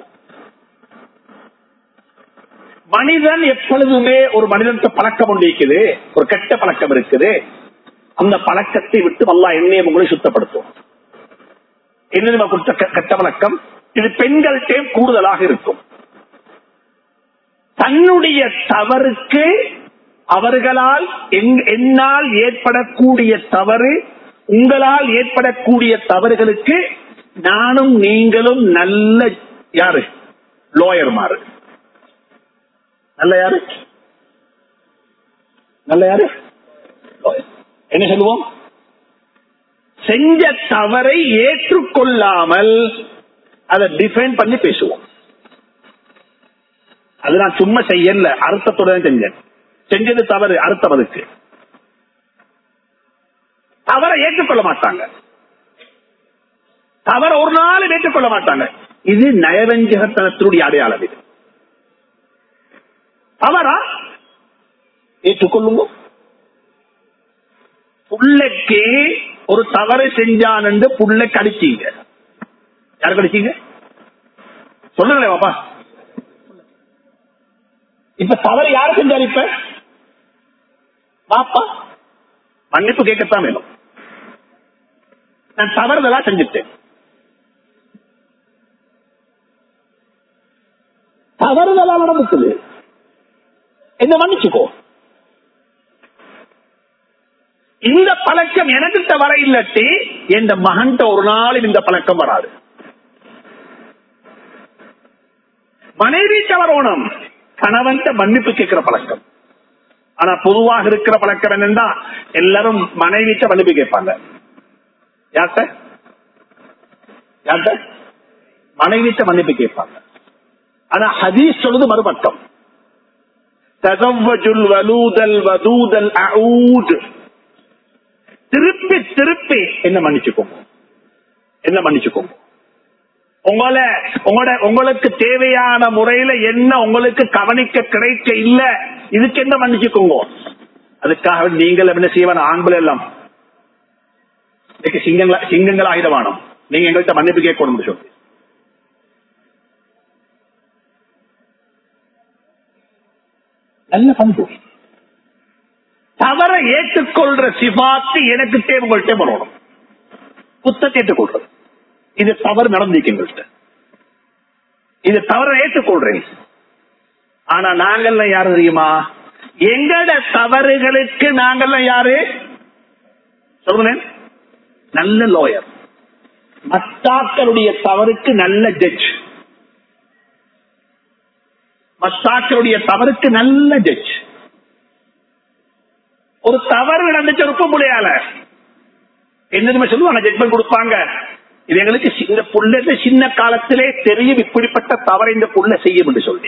மனிதன் எப்பொழுதுமே ஒரு மனிதனுக்கு பழக்கம் ஒன்று இருக்குது ஒரு கெட்ட பழக்கம் இருக்குது அந்த பழக்கத்தை விட்டு அல்லா என்னைய உங்களை சுத்தப்படுத்தும் என்ன நம்ம கொடுத்த கெ- கெட்ட பழக்கம் இது பெண்கள்கிட்ட கூடுதலாக இருக்கும் தன்னுடைய தவறுக்கு அவர்களால் எங்- என்னால் ஏற்படக்கூடிய தவறு உங்களால் ஏற்படக்கூடிய தவறுகளுக்கு நானும் நீங்களும் நல்ல யாரு லோயர் மாறு நல்ல யாரு நல்ல யாரு lawyer. என்ன சொல்லுவோம் செஞ்ச தவறை ஏற்றுக்கொள்ளாமல் அதை டிஃபைன் பண்ணி பேசுவோம் அது நான் சும்மா செய்யல அர்த்தத்துடன் செஞ்சேன் செஞ்சது தவறு அர்த்தம் அதுக்கு தவறை ஏற்றுக்கொள்ள மாட்டாங்க தவற ஒரு நாள் ஏற்றுக்கொள்ள மாட்டாங்க இது நயவஞ்சகத்தனத்தினுடைய அடையாளம் இது தவறா ஏற்றுக்கொள்ளுங்க புள்ளைக்கு ஒரு தவறு செஞ்சான் என்று புள்ளை கடிச்சீங்க யார் கடிச்சீங்க சொல்லுங்களே பாப்பா இப்ப தவறு யாரு செஞ்சாரு இப்ப பாப்பா மன்னிப்பு கேட்கத்தான் வேணும் நான் தவறுதலா செஞ்சுட்டேன் தவறுதலா நடந்துக்குது என்ன மன்னிச்சுக்கோ இந்த பழக்கம் எனக்கிட்ட வர இல்லாட்டி என் மகன்கிட்ட ஒரு நாளும் இந்த பழக்கம் வராது மனைவி வரணும் கணவன்கிட்ட மன்னிப்பு கேட்கிற பழக்கம் ஆனா பொதுவாக இருக்கிற பழக்கம் என்னன்னா எல்லாரும் மனைவிட்ட மன்னிப்பு கேட்பாங்க யார்கிட்ட யார்கிட்ட மனைவிட்ட மன்னிப்பு கேட்பாங்க ஆனா ஹதீஸ் சொல்லுது மறுபக்கம் தகவஜுல் வலூதல் வதூதல் அஊத் திருப்பி திருப்பி என்ன மன்னிச்சுக்கோங்க என்ன மன்னிச்சுக்கோங்க உங்களை உங்களோட உங்களுக்கு தேவையான முறையில என்ன உங்களுக்கு கவனிக்க கிடைக்க இல்ல இதுக்கு என்ன மன்னிச்சுக்கோங்க அதுக்காக நீங்கள் என்ன செய்வான ஆண்கள் எல்லாம் இன்னைக்கு சிங்கங்களா சிங்கங்கள் ஆயுதமானோம் நீங்க எங்கள்கிட்ட மன்னிப்பு கேட்கணும் சொல்லி நல்ல பண்பு தவற ஏற்றுக்கொள்ற சிபாத்து எனக்கு தேவை உங்கள்கிட்ட வரணும் புத்தத்தை ஏற்றுக்கொள்றது இது தவறு நடந்திருக்கு எங்கள்கிட்ட இது தவற ஏற்றுக்கொள்றேன் ஆனா நாங்கள்லாம் யாரு தெரியுமா எங்கட தவறுகளுக்கு நாங்கள்லாம் யாரு சொல்றேன் நல்ல லோயர் மத்தாக்களுடைய தவறுக்கு நல்ல ஜட்ஜ் மத்தாக்களுடைய தவறுக்கு நல்ல ஜட்ஜ் ஒரு தவறு நடந்துச்சு இருக்க முடியால என்ன சொல்லுவாங்க ஜட்மெண்ட் கொடுப்பாங்க இது எங்களுக்கு இந்த புள்ள சின்ன காலத்திலே தெரியும் இப்படிப்பட்ட தவறை இந்த புள்ள செய்யும் என்று சொல்லி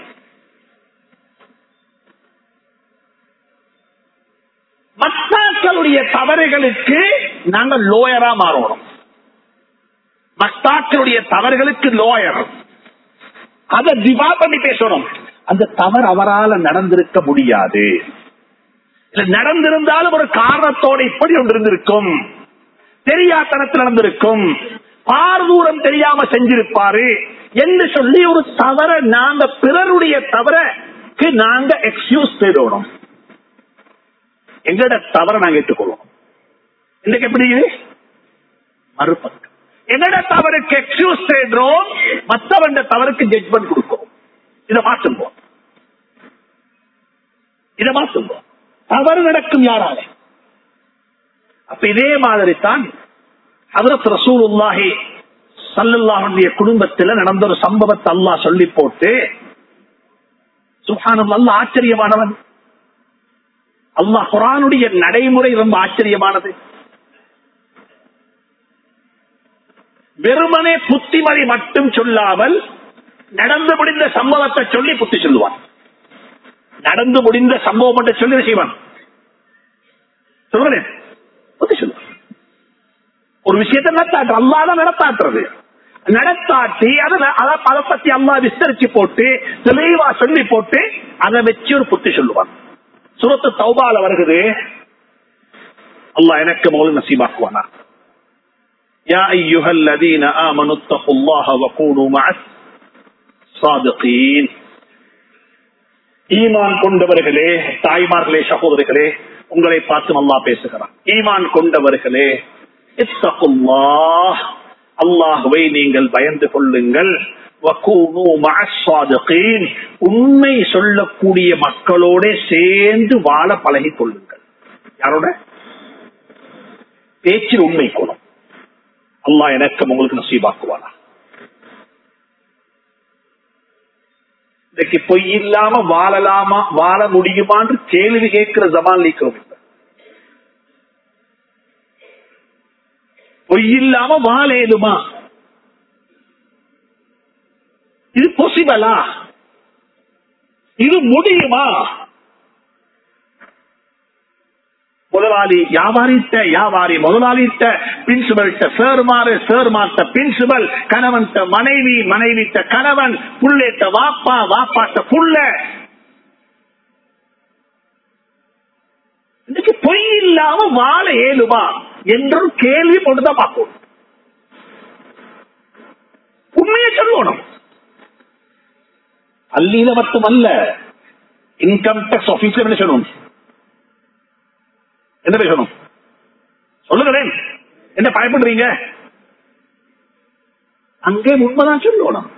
மத்தாக்களுடைய தவறுகளுக்கு நாங்கள் லோயரா மாறணும் மத்தாக்களுடைய தவறுகளுக்கு லோயர் அதை திவா பண்ணி பேசணும் அந்த தவறு அவரால் நடந்திருக்க முடியாது இல்ல நடந்திருந்தாலும் ஒரு காரணத்தோட இப்படி ஒன்று இருந்திருக்கும் தெரியாத்தனத்தில் நடந்திருக்கும் பார்தூரம் தெரியாம செஞ்சிருப்பாரு என்று சொல்லி ஒரு தவற நாங்க பிறருடைய தவறக்கு நாங்க எக்ஸ்கியூஸ் செய்தோம் எங்கட தவற நாங்க ஏற்றுக்கொள்வோம் இன்னைக்கு எப்படி மறுபக்கம் என்னோட தவறுக்கு எக்ஸ்கியூஸ் செய்கிறோம் மற்றவன் தவறுக்கு ஜட்மெண்ட் கொடுக்கும் இதை மாற்றுவோம் இதை மாற்றுவோம் தவறு நடக்கும் யாராலே அப்ப இதே மாதிரி தான் ஹதரத் ரசூல் உல்லாஹி சல்லுல்லாஹுடைய குடும்பத்தில் நடந்த ஒரு சம்பவத்தை அல்லாஹ் சொல்லி போட்டு சுஹானம் அல்ல ஆச்சரியமானவன் அல்லாஹ் குரானுடைய நடைமுறை ரொம்ப ஆச்சரியமானது வெறுமனே புத்திமதி மட்டும் சொல்லாமல் நடந்து முடிந்த சம்பவத்தை சொல்லி புத்தி சொல்லுவான் நடந்து முடிந்த சம்பவம் மட்டும் சொல்லி செய்வான் சொல்றேன் புத்தி சொல்லுவான் ஒரு விஷயத்தை நடத்தாட்டு அல்லாதான் நடத்தாட்டுறது நடத்தாட்டி அதை அதை பத்தி அம்மா விஸ்தரிச்சு போட்டு தெளிவா சொல்லி போட்டு அதை வச்சு ஒரு புத்தி சொல்லுவான் சுரத்து தௌபால வருகுது அல்லாஹ் எனக்கு மௌல நசீபாக்குவானா يا أيها الذين آمنوا اتقوا الله وكونوا مع الصادقين ஈமான் கொண்டவர்களே தாய்மார்களே சகோதரர்களே உங்களை பார்த்து நல்லா பேசுகிறான் ஈமான் கொண்டவர்களே இத்தகுல்லாஹ் அல்லாஹுவை நீங்கள் பயந்து கொள்ளுங்கள் உண்மை சொல்லக்கூடிய மக்களோட சேர்ந்து வாழ பழகிக் கொள்ளுங்கள் யாரோட பேச்சில் உண்மை குணம் அல்லாஹ் எனக்கு உங்களுக்கு நசீபாக்குவானா இன்னைக்கு பொய் இல்லாம வாழலாமா வாழ முடியுமான்னு கேள்வி கேட்கிற ஜமான் நீக்கிறோம் இப்ப பொய் இல்லாம வாழ ஏதுமா இது பொசிபலா இது முடியுமா முதலாளி வியாபாரிட்ட வியாபாரி முதலாளிட்ட பிரின்சிபல்ட்ட சேர்மாறு சேர்மாட்ட பிரின்சிபல் கணவன்ட்ட மனைவி மனைவிட்ட கணவன் புள்ளேட்ட வாப்பா வாப்பாட்ட புள்ள இன்னைக்கு பொய் இல்லாம வாழ ஏழுமா என்றும் கேள்வி கொண்டுதான் பார்க்கணும் உண்மையை சொல்லணும் அல்லீல மட்டுமல்ல இன்கம் டேக்ஸ் ஆபீஸ்ல என்ன சொல்லணும் என்ன பேசணும் சொல்லுங்களேன் என்ன பயப்படுறீங்க அங்கே உண்மைதான் சொல்லணும்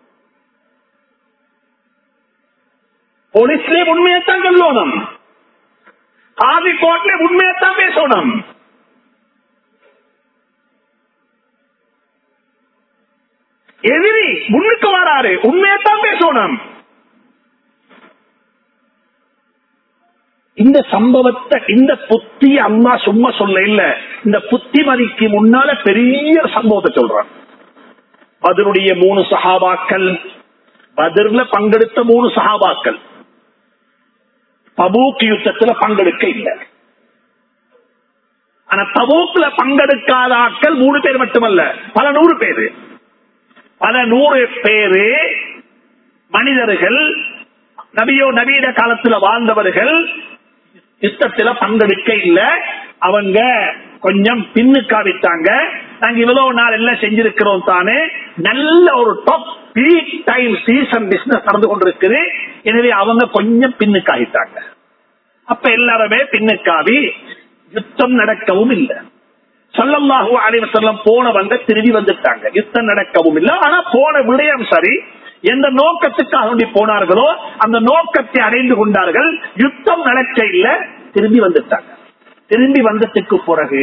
போலீஸ்லயே உண்மையத்தான் சொல்லணும் ஆதி கோர்ட்ல உண்மையத்தான் பேசணும் எதிரி முன்னுக்கு வராரு உண்மையத்தான் பேசணும் இந்த சம்பவத்தை இந்த புத்தி அம்மா சும்மா சொல்ல இல்ல இந்த புத்திமதிக்கு முன்னால பெரிய சம்பவத்தை சொல்றான் பதிலுடைய மூணு சகாபாக்கள் பதிர்ல பங்கெடுத்த மூணு சகாபாக்கள் தபூக் யுத்தத்துல பங்கெடுக்க இல்லை ஆனா தபூக்ல பங்கெடுக்காத ஆட்கள் மூணு பேர் மட்டுமல்ல பல நூறு பேரு பல நூறு பேரு மனிதர்கள் நபியோ நவீன காலத்துல வாழ்ந்தவர்கள் யுத்தத்துல பங்கெடுக்க இல்ல அவங்க கொஞ்சம் பின்னுக்காவிட்டாங்க நாங்க இவ்வளவு நாள் எல்லாம் செஞ்சிருக்கிறோம் தானே நல்ல ஒரு top peak time season business நடந்து கொண்டிருக்குது எனவே அவங்க கொஞ்சம் பின்னுக்காகிட்டாங்க அப்ப எல்லாருமே பின்னுக்காவி யுத்தம் நடக்கவும் இல்லை சல்லல்லாஹு அலைவ செல்லம் போனவங்க திரும்பி வந்துட்டாங்க யுத்தம் நடக்கவும் இல்லை ஆனா போன விடயம் சரி எந்த நோக்கத்துக்காக வேண்டி போனார்களோ அந்த நோக்கத்தை அடைந்து கொண்டார்கள் யுத்தம் நடக்க இல்ல திரும்பி வந்துட்டாங்க திரும்பி வந்ததுக்கு பிறகு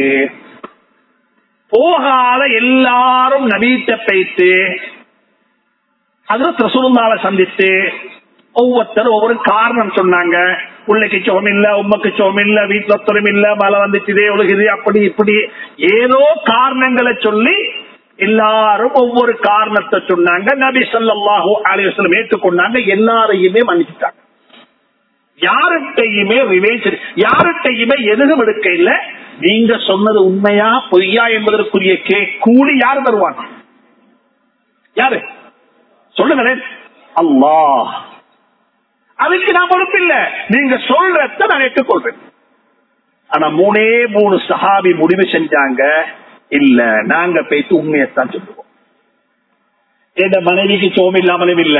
போகாத எல்லாரும் நபீட்ட போயிட்டு அதுல ரசூலுல்லாவை சந்தித்து ஒவ்வொருத்தரும் ஒவ்வொரு காரணம் சொன்னாங்க பிள்ளைக்கு சோம் இல்ல உமக்கு சோம் இல்ல வீட்டுல ஒத்தரும் இல்ல மழை வந்துச்சுதே ஒழுகுது அப்படி இப்படி ஏதோ காரணங்களை சொல்லி எல்லாரும் ஒவ்வொரு காரணத்தை சொன்னாங்க நபி ஸல்லல்லாஹு அலைஹி வஸல்லம் ஏற்றுக்கொண்டாங்க எல்லாரையுமே மன்னிச்சுட்டாங்க யார்கிட்டையுமே ரிவேஞ்ச் யார்கிட்டையுமே எதுவும் எடுக்க இல்ல நீங்க சொன்னது உண்மையா பொய்யா என்பதற்குரிய கே கூலி யார் தருவாங்க யாரு சொல்லுங்களேன் அல்லாஹ் அதுக்கு நான் பொறுப்பு இல்ல நீங்க சொல்றத நான் ஏற்றுக்கொள்றேன் ஆனா மூணே மூணு சஹாபி முடிவு செஞ்சாங்க இல்ல நாங்க பேசி உண்மையத்தான் சொல்லுவோம் என் மனைவிக்கு சோம் இல்லாமலும் இல்ல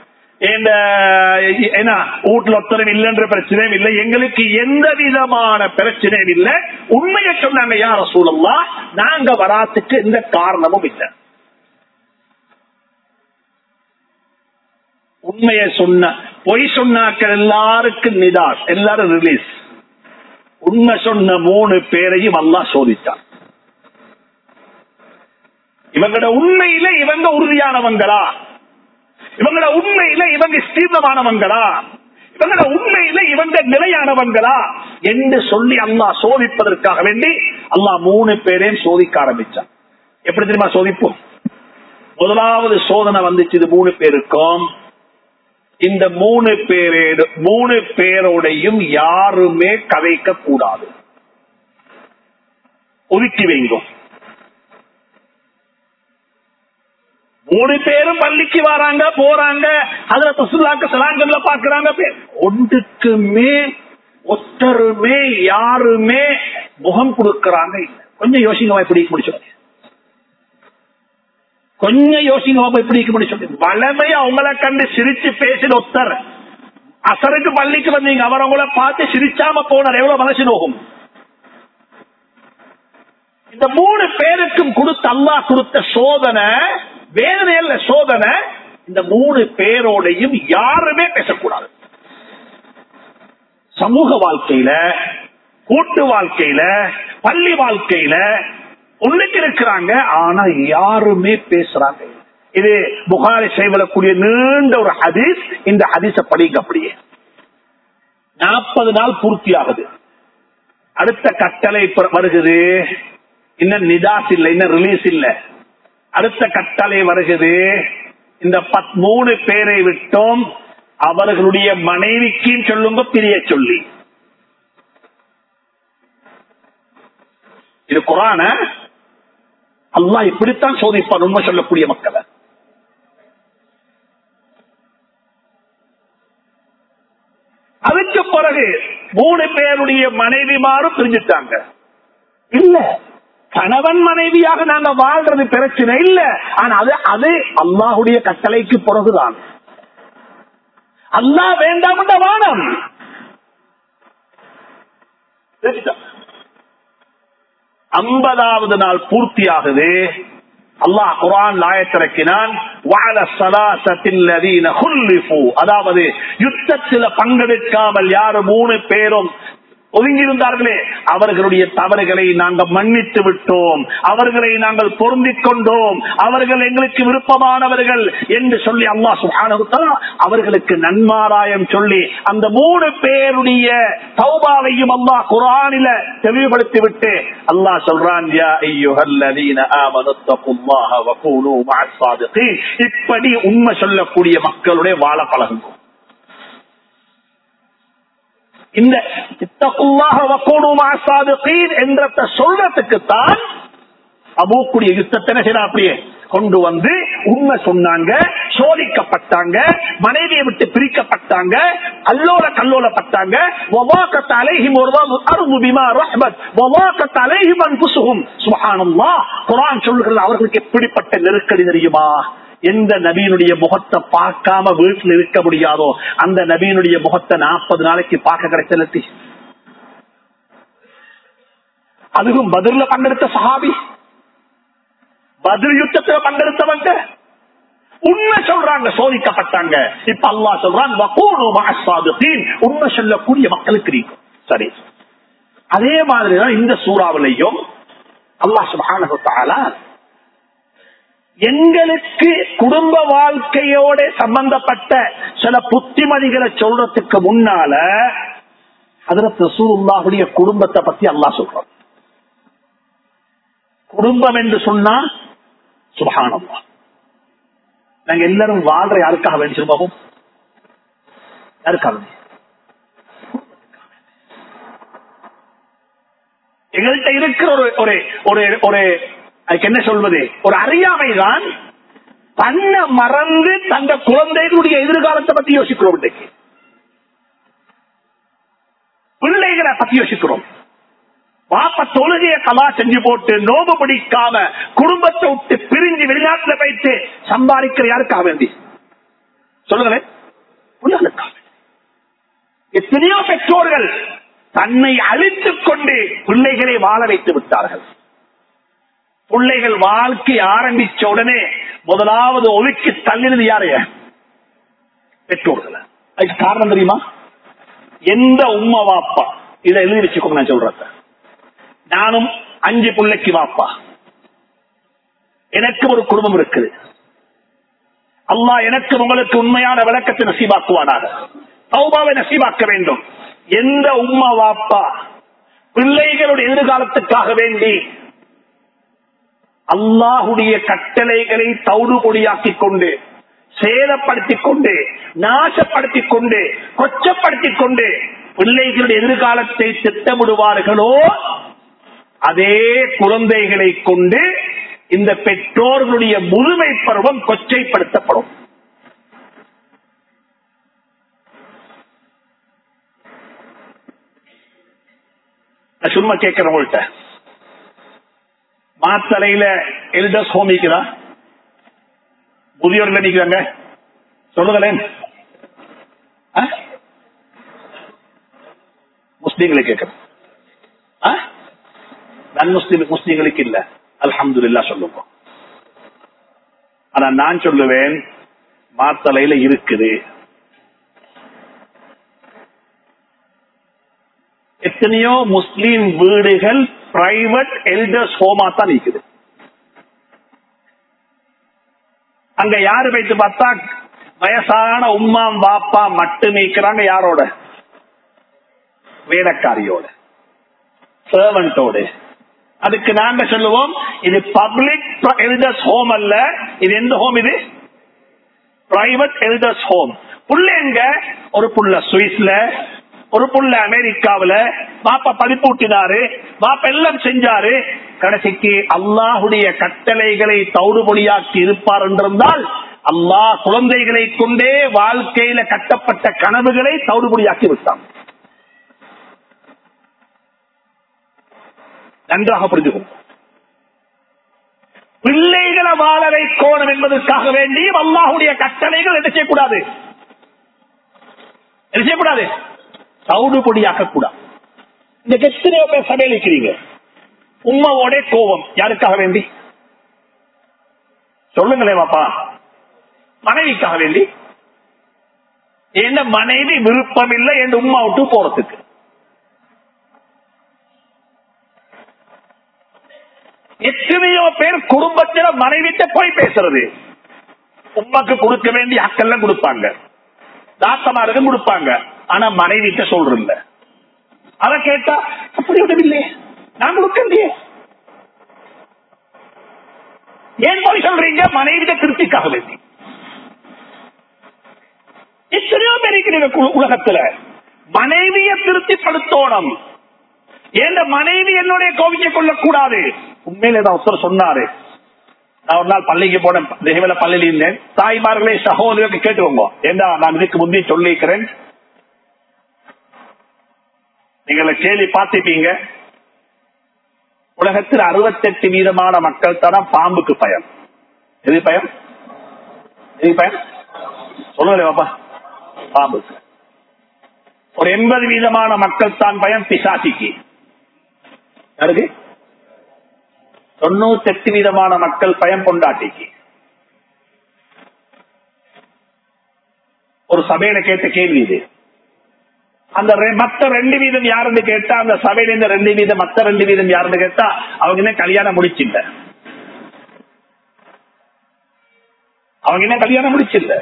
ஏன்னா வீட்டுல ஒத்தரம் இல்லைன்ற பிரச்சனையும் இல்லை எங்களுக்கு எந்த விதமான பிரச்சனையும் இல்லை உண்மையை சொன்னாங்க யார சூழல்லாம் நாங்க வராத்துக்கு எந்த காரணமும் இல்லை உண்மையை சொன்ன பொய் சொன்னாக்கள் எல்லாருக்கும் நிதாஸ் எல்லாரும் ரிலீஸ் உண்மை சொன்ன மூணு பேரையும் அல்லா சோதித்தான் இவங்களோட உண்மையில இவங்க உறுதியானவங்களா இவங்களோட உண்மையில இவங்க ஸ்தீர்ணமானவங்களா இவங்களோட உண்மையில இவங்க நிலையானவங்களா என்று சொல்லி அல்லா சோதிப்பதற்காக வேண்டி அல்லா மூணு பேரையும் சோதிக்க ஆரம்பிச்சான் எப்படி தெரியுமா சோதிப்போம் முதலாவது சோதனை வந்துச்சு இது மூணு பேருக்கும் இந்த மூணு பேரே மூணு பேரோடையும் யாருமே கதைக்க கூடாது ஒதுக்கி வைங்க மூணு பேரும் பள்ளிக்கு வராங்க போறாங்க அதுல சுசுலாக்க சலாங்கல்ல பாக்குறாங்க ஒன்றுக்குமே ஒத்தருமே யாருமே முகம் கொடுக்கறாங்க கொஞ்சம் யோசிங்க எப்படி முடிச்சோம் கொஞ்சம் யோசிங்க எப்படி முடிச்சோம் வளமை அவங்கள கண்டு சிரிச்சு பேசின ஒத்தர் அசருக்கு பள்ளிக்கு வந்தீங்க அவர் அவங்கள பார்த்து சிரிச்சாம போனார் எவ்வளவு மனசு நோகும் இந்த மூணு பேருக்கும் கொடுத்த அல்லா கொடுத்த சோதனை வேதனையல்ல சோதனை இந்த மூணு பேரோடையும் யாருமே பேசக்கூடாது சமூக வாழ்க்கையில கூட்டு வாழ்க்கையில பள்ளி வாழ்க்கையில ஒண்ணுக்கு இருக்கிறாங்க ஆனா யாருமே பேசுறாங்க இது புகாரி செய்வதற்குரிய நீண்ட ஒரு ஹதீஸ் இந்த ஹதீஸ படிங்க அப்படியே நாற்பது நாள் பூர்த்தி ஆகுது அடுத்த கட்டளை வருகிறது இன்னும் நிதாஸ் இல்லை இன்னும் ரிலீஸ் இல்லை அடுத்த கட்டளை வருகிறது இந்த மூணு பேரை விட்டோம் அவர்களுடைய மனைவிக்கு சொல்லுங்க பிரிய சொல்லி இது குரான அல்லா இப்படித்தான் சோதிப்பான் உண்மை சொல்லக்கூடிய மக்களை அதுக்கு பிறகு மூணு பேருடைய மனைவிமாரும் பிரிஞ்சுட்டாங்க இல்ல கணவன் மனைவியாக நாங்க வாழ்றது பிரச்சனை இல்ல ஆனா அது அது அல்லாஹுடைய கட்டளைக்கு பிறகுதான் அல்லா வேண்டாம் வானம் ஐம்பதாவது நாள் பூர்த்தி ஆகுது அல்லாஹ் குரான் லாயத்திறக்கினான் அதாவது யுத்தத்தில் பங்கெடுக்காமல் யாரு மூணு பேரும் ஒதுங்கியிருந்தார்களே அவர்களுடைய தவறுகளை நாங்கள் மன்னித்து விட்டோம் அவர்களை நாங்கள் பொருந்திக் கொண்டோம் அவர்கள் எங்களுக்கு விருப்பமானவர்கள் என்று சொல்லி அல்லா சுகானகுத்தா அவர்களுக்கு நன்மாராயம் சொல்லி அந்த மூணு பேருடைய தௌபாவையும் அல்லா குரானில தெளிவுபடுத்தி விட்டு அல்லா சொல்றான் இப்படி உண்மை சொல்லக்கூடிய மக்களுடைய வாழ பழகுங்க இந்த என்ற சொல்றதுக்கு தான் அபூக்குடைய யுத்தத்தை செய்யற அப்படியே கொண்டு வந்து உண்மை சொன்னாங்க சோதிக்கப்பட்டாங்க மனைவியை விட்டு பிரிக்கப்பட்டாங்க அல்லோல கல்லோலப்பட்டாங்க சொல்லுகிறது அவர்களுக்கு எப்படிப்பட்ட நெருக்கடி தெரியுமா எந்த நபியினுடைய முகத்தை பார்க்காம வீட்டில் இருக்க முடியாதோ அந்த நபியினுடைய முகத்தை நாற்பது நாளைக்கு பார்க்க கிடைச்சலத்தி அதுவும் பதில பங்கெடுத்த சஹாபி பதில் யுத்தத்துல பங்கெடுத்தவங்க உண்மை சொல்றாங்க சோதிக்கப்பட்டாங்க இப்ப அல்லா சொல்றான் வகூனு மஅஸ்ஸாதிகீன். உண்மை சொல்லக்கூடிய மக்களுக்கு நீக்கும் சரி அதே மாதிரிதான் இந்த சூறாவிலையும் அல்லாஹ் சுப்ஹானஹு வ தஆலா எங்களுக்கு குடும்ப வாழ்க்கையோட சம்பந்தப்பட்ட சில புத்திமதிகளை சொல்றதுக்கு முன்னால அதற்கு ரசூலுல்லாஹுடைய குடும்பத்தை பத்தி அல்லாஹ் சொல்றான் குடும்பம் என்று சொன்னா சுபஹானல்லா நாங்க எல்லாரும் வாழ்ற யாருக்காக வேண்டி சொல்லுவோம் யாருக்காக வேண்டி? எங்கள்கிட்ட இருக்கிற ஒரு ஒரு ஒரு ஒரு அதுக்கு என்ன சொல்வது ஒரு அறியாமை தான் தன்னை மறந்து தந்த குழந்தைகளுடைய எதிர்காலத்தை பத்தி யோசிக்கிறோம் இன்றைக்கு பிள்ளைகளை பத்தி யோசிக்கிறோம் பாப்ப தொழுகைய கலா செஞ்சு போட்டு நோம்பு பிடிக்காம குடும்பத்தை விட்டு பிரிஞ்சு வெளிநாட்டுல போயிட்டு சம்பாதிக்கிற யாருக்காக வேண்டி சொல்லுங்களேன் பிள்ளைகளுக்காக எத்தனையோ பெற்றோர்கள் தன்னை அழித்துக் கொண்டு பிள்ளைகளை வாழ வைத்து விட்டார்கள் பிள்ளைகள் வாழ்க்கை ஆரம்பிச்ச உடனே முதலாவது ஒழுக்கி தள்ளினது யாரைய பெற்றோர்கள் அதுக்கு காரணம் தெரியுமா எந்த உம்மா வாப்பா இதை எழுதி வச்சுக்கோங்க நான் சொல்றேன் நானும் அஞ்சு பிள்ளைக்கு வாப்பா எனக்கு ஒரு குடும்பம் இருக்குது அல்லாஹ் எனக்கு உங்களுக்கு உண்மையான விளக்கத்தை நசீபாக்குவானாக தௌபாவை நசீபாக்க வேண்டும் எந்த உம்மா வாப்பா பிள்ளைகளுடைய எதிர்காலத்துக்காக வேண்டி அல்லாஹுடைய கட்டளைகளை தௌடு பொடியாக்கிக் கொண்டு சேதப்படுத்திக் கொண்டு நாசப்படுத்திக் கொண்டு கொச்சப்படுத்திக் கொண்டு பிள்ளைகளுடைய எதிர்காலத்தை திட்டமிடுவார்களோ அதே குழந்தைகளை கொண்டு இந்த பெற்றோர்களுடைய முழுமை பருவம் கொச்சைப்படுத்தப்படும் நான் சும்மா கேட்கிறேன் உங்கள்கிட்ட மாத்தலையில எல்டர்ஸ் ஹோம் இருக்குதா முதியோர்கள் நிக்கிறாங்க சொல்லுங்களேன் ஆ? முஸ்லீம்களை கேட்கிறேன் ஆ? நன் முஸ்லீம் முஸ்லீம்களுக்கு இல்ல அல்ஹம்துலில்லாஹ் சொல்லுவோம் ஆனா நான் சொல்லுவேன் மாத்தலையில இருக்குது எத்தனையோ முஸ்லீம் வீடுகள் பிரைவேட் எல்டர்ஸ் ஹோமா தான் இருக்குது அங்க யாரு வைத்து பார்த்தா வயசான உம்மாம் பாப்பா மட்டும் நீக்கிறாங்க யாரோட வேலைக்காரியோட சர்வன்டோடு அதுக்கு நாங்க சொல்லுவோம் இது பப்ளிக் எல்டர்ஸ் ஹோம் அல்ல இது எந்த ஹோம் இது பிரைவேட் எல்டர்ஸ் ஹோம் புள்ள எங்க ஒரு புள்ள சுவிஸ்ல ஒரு புள்ள அமெரிக்காவுல பாப்பா படிப்பூட்டினாரு பாப்பா எல்லாம் செஞ்சாரு கடைசிக்கு அல்லாஹுடைய கட்டளைகளை தௌடுபொடியாக்கி இருப்பார் என்றிருந்தால் அல்லாஹ் குழந்தைகளை கொண்டே வாழ்க்கையில கட்டப்பட்ட கனவுகளை தௌடுபொடியாக்கி விட்டான் நன்றாக புரிஞ்சுக்கும் பிள்ளைகளை வாழ வைக்கோணும் என்பதற்காக வேண்டியும் அல்லாஹுடைய கட்டளைகள் என்ன செய்யக்கூடாது என்ன செய்யக்கூடாது சவுடு பொடியாக்க கூடாது இந்த எத்தனையோ பேர் சபையில் இருக்கிறீங்க உண்மாவோட கோபம் யாருக்காக வேண்டி சொல்லுங்களேன் பாப்பா மனைவிக்காக வேண்டி என்ன மனைவி விருப்பம் இல்லை என் உமா விட்டு போறதுக்கு எத்தனையோ பேர் குடும்பத்தில மனைவிட்ட போய் பேசுறது உமாக்கு கொடுக்க வேண்டிய ஹக்கெல்லாம் கொடுப்பாங்க தாத்தமாருக்கும் கொடுப்பாங்க ஆனா மனைவிட்ட சொல்றல அத கேட்டா அப்படி விடவில்லையே நான் கொடுக்கலையே ஏன் போய் சொல்றீங்க மனைவிட திருப்திக்காக வேண்டி எத்தனையோ பேர் இருக்கிறீங்க கு- உலகத்துல மனைவிய திருப்திப்படுத்தோணும் ஏன் மனைவி என்னுடைய கோவிக்க கொள்ளக்கூடாது உண்மையில தான் ஒருத்தர் சொன்னாரு நான் ஒரு நாள் பள்ளிக்கு போனேன் தேவல பள்ளியில் இருந்தேன் தாய்மார்களே சகோதரருக்கு கேட்டுக்கோங்க ஏண்டா நான் இதுக்கு முந்தி சொல்லிக்கிறேன் நீங்களை கேள்வி பார்த்துப்பீங்க உலகத்தில் அறுபத்தெட்டு வீதமான மக்கள் தானே பாம்புக்கு பயம் எது பயம் எது பயம் சொல்லுங்களே பாப்பா பாம்புக்கு ஒரு எண்பது வீதமான மக்கள் தான் பயம் பிசாசிக்கு யாருக்கு தொண்ணூத்தி எட்டு விதமான மக்கள் பயம் கொண்டாட்டிக்கு ஒரு சபையில கேட்ட கேள்வி இது அந்த ரெ- மத்த ரெண்டு வீதம் யாருன்னு கேட்டா அந்த சபையில இந்த ரெண்டு வீதம் மத்த ரெண்டு வீதம் யாருன்னு கேட்டா அவங்க என்ன கல்யாணம் முடிச்சில்ல அவங்க என்ன கல்யாணம் முடிச்சில்ல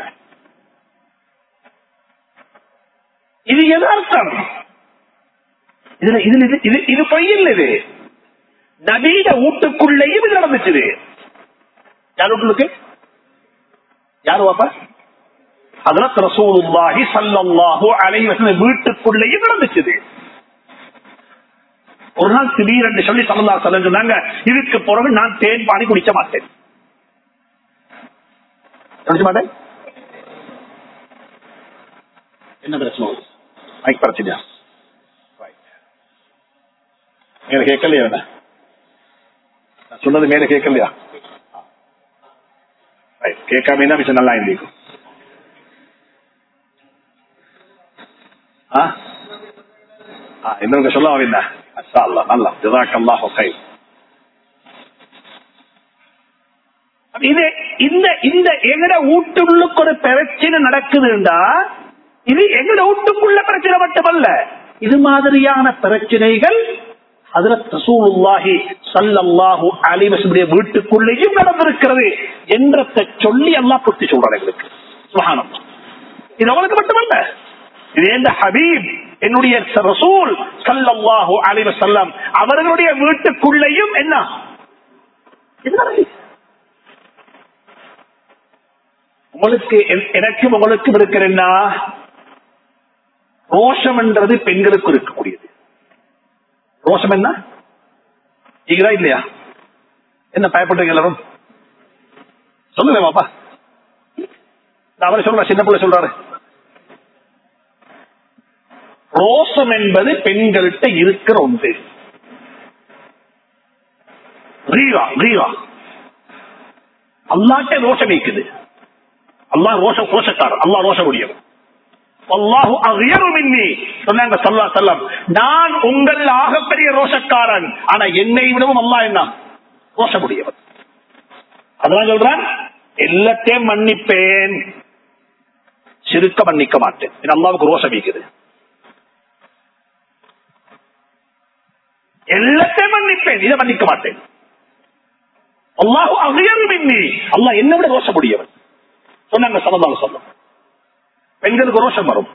இது எதார்த்தம் இதுல இதுல இது இது இது பொய்யில் இது நவீன வீட்டுக்குள்ளேயும் இது நடந்துச்சு யார் வீட்டுக்கு யாரு பாப்பா ஹதரத் ரசூலுல்லாஹி ஸல்லல்லாஹு அலைஹி வஸல்லம் வீட்டுக்குள்ளேயும் நடந்துச்சு ஒரு நாள் திடீரென்று சொல்லி சல்லல்லாஹு அலைஹி வஸல்லம் சொன்னாங்க இதுக்கு பிறகு நான் தேன் பானி குடிக்க மாட்டேன் குடிக்க மாட்டேன் என்ன பிரச்சனை மைக் பிரச்சனையா மேல கேட்கலையா என்ன நான் சொன்னது மேல கேட்கலையா Right. கேட்காம என்ன விஷயம் நல்லா இருந்திருக்கும் ஆ? ஆ, இன்னொரு சொல்ல வரீங்க அச்சா அல்லா நல்லா ஜதாக்கல்லாஹு கை இது இந்த இந்த எங்கட வீட்டுள்ளுக்கு ஒரு பிரச்சனை நடக்குதுண்டா இது எங்கட வீட்டுக்குள்ள பிரச்சனை மட்டுமல்ல இது மாதிரியான பிரச்சனைகள் ஹதரத் ரசூலுல்லாஹி ஸல்லல்லாஹு அலைஹி வஸல்லம் வீட்டுக்குள்ளேயும் நடந்திருக்கிறது என்றதை சொல்லி அல்லாஹ் புத்தி சொல்றான் எங்களுக்கு சுப்ஹானல்லாஹ் இது அவனுக்கு மட்டுமல்ல இது எந்த ஹபீப் என்னுடைய ரசூல் ஸல்லல்லாஹு அலைஹி வஸல்லம் அவர்களுடைய வீட்டுக்குள்ளேயும் என்ன இது நடக்குது. உங்களுக்கு எ- எனக்கும் உங்களுக்கும் இருக்கிறேன்னா ரோஷம் என்றது பெண்களுக்கு இருக்கக்கூடியது ரோஷம் என்ன நீங்களா இல்லையா என்ன பயப்படுறீங்க எல்லாரும் சொல்லுங்க பாப்பா நான் அவரை சொல்றேன் சின்ன பிள்ளை சொல்றாரு ரோஷம் என்பது பெண்கள்கிட்ட இருக்கிற ஒன்று ரீவா ரீவா அல்லாட்ட ரோஷம் இருக்குது அல்லாஹ் ரோஷ ரோஷக்காரர் அல்லாஹ் ரோஷ முடியும் அல்லாஹு அகியரு மின்னி சொன்னாங்க சல்லா செல்லம் நான் உங்கள் ஆகப்பெரிய ரோஷக்காரன் ஆனா என்னை விடவும் அல்லாஹ் என்ன ரோஷ முடியவன் அதான் சொல்றான் எல்லாத்தையும் மன்னிப்பேன் சிறுக்க மன்னிக்க மாட்டேன் இது அல்லாவுக்கு ரோஷம் இருக்குது எல்லாத்தையும் மன்னிப்பேன் இதை மன்னிக்க மாட்டேன் அல்லாஹு அகியரு மின்னி அல்லாஹ் என்ன விட ரோஷ முடியவன் சொன்னாங்க சமதால சொல்லும் பெண்களுக்கு ரோஷம் வரும்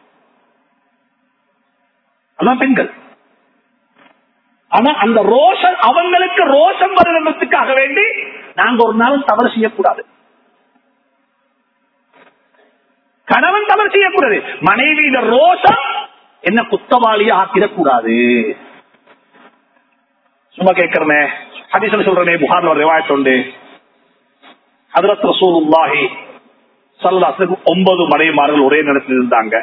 அதான் பெண்கள் ஆனா அந்த ரோஷம் அவங்களுக்கு ரோஷம் வருவதற்காக வேண்டி நாங்க ஒரு நாளும் தவறு செய்யக்கூடாது கணவன் தவறு செய்யக்கூடாது மனைவியில ரோஷம் என்ன குத்தவாளியா ஆக்கிடக்கூடாது சும்மா கேட்கிறனே ஹதீஸ்ல சொல்றனே புகார்ல ஒரு ரிவாயத் உண்டு ஹதரத் ரசூலுல்லாஹி சல்லாசுக்கு ஒன்பது மனைவிமார்கள் ஒரே நேரத்தில் இருந்தாங்க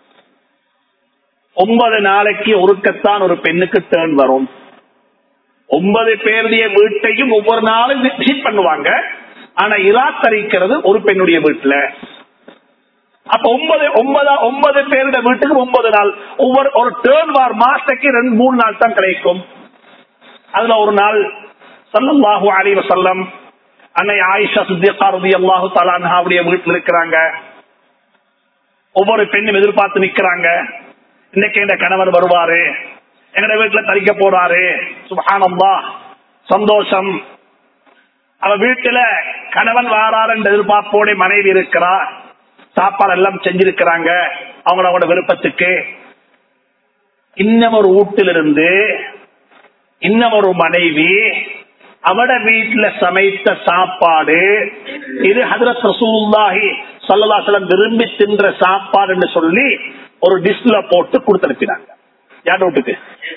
ஒன்பது நாளைக்கு ஒருக்கத்தான் ஒரு பெண்ணுக்கு டேர்ன் வரும் ஒன்பது பேருடைய வீட்டையும் ஒவ்வொரு நாளும் விசிட் பண்ணுவாங்க ஆனா இராத்தரிக்கிறது ஒரு பெண்ணுடைய வீட்டுல அப்ப ஒன்பது ஒன்பதா ஒன்பது பேருடைய வீட்டுக்கு ஒன்பது நாள் ஒவ்வொரு ஒரு டேர்ன் வார் மாசத்துக்கு ரெண்டு மூணு நாள் தான் கிடைக்கும் அதுல ஒரு நாள் சல்லல்லாஹு அலைஹி வஸல்லம் அன்னை ஆயிஷா சித்திகா ரலியல்லாஹு தஆலா அன்ஹாவுடைய வீட்டுல இருக்கிறாங்க ஒவ்வொரு பெண்ணும் எதிர்பார்த்து நிக்கிறாங்க இன்னைக்கு இந்த கணவர் வருவாரு எங்கட வீட்டுல தரிக்க போறாரு சுபஹானல்லாஹ் சந்தோஷம் அவ வீட்டுல கணவன் வாரார் என்ற எதிர்பார்ப்போட மனைவி இருக்கிறா சாப்பாடு எல்லாம் செஞ்சிருக்கிறாங்க அவங்களோட விருப்பத்துக்கு இன்னும் ஒரு வீட்டிலிருந்து இன்னும் ஒரு மனைவி அவட வீட்டுல சமைத்த சாப்பாடு இது ஹதரத் ரசூலுல்லாஹி சல்லல்லாஹு விரும்பி தின்ற சாப்பாடுன்னு சொல்லி ஒரு டிஷ்ல போட்டு கொடுத்து அனுப்பினாங்க யார் வீட்டுக்கு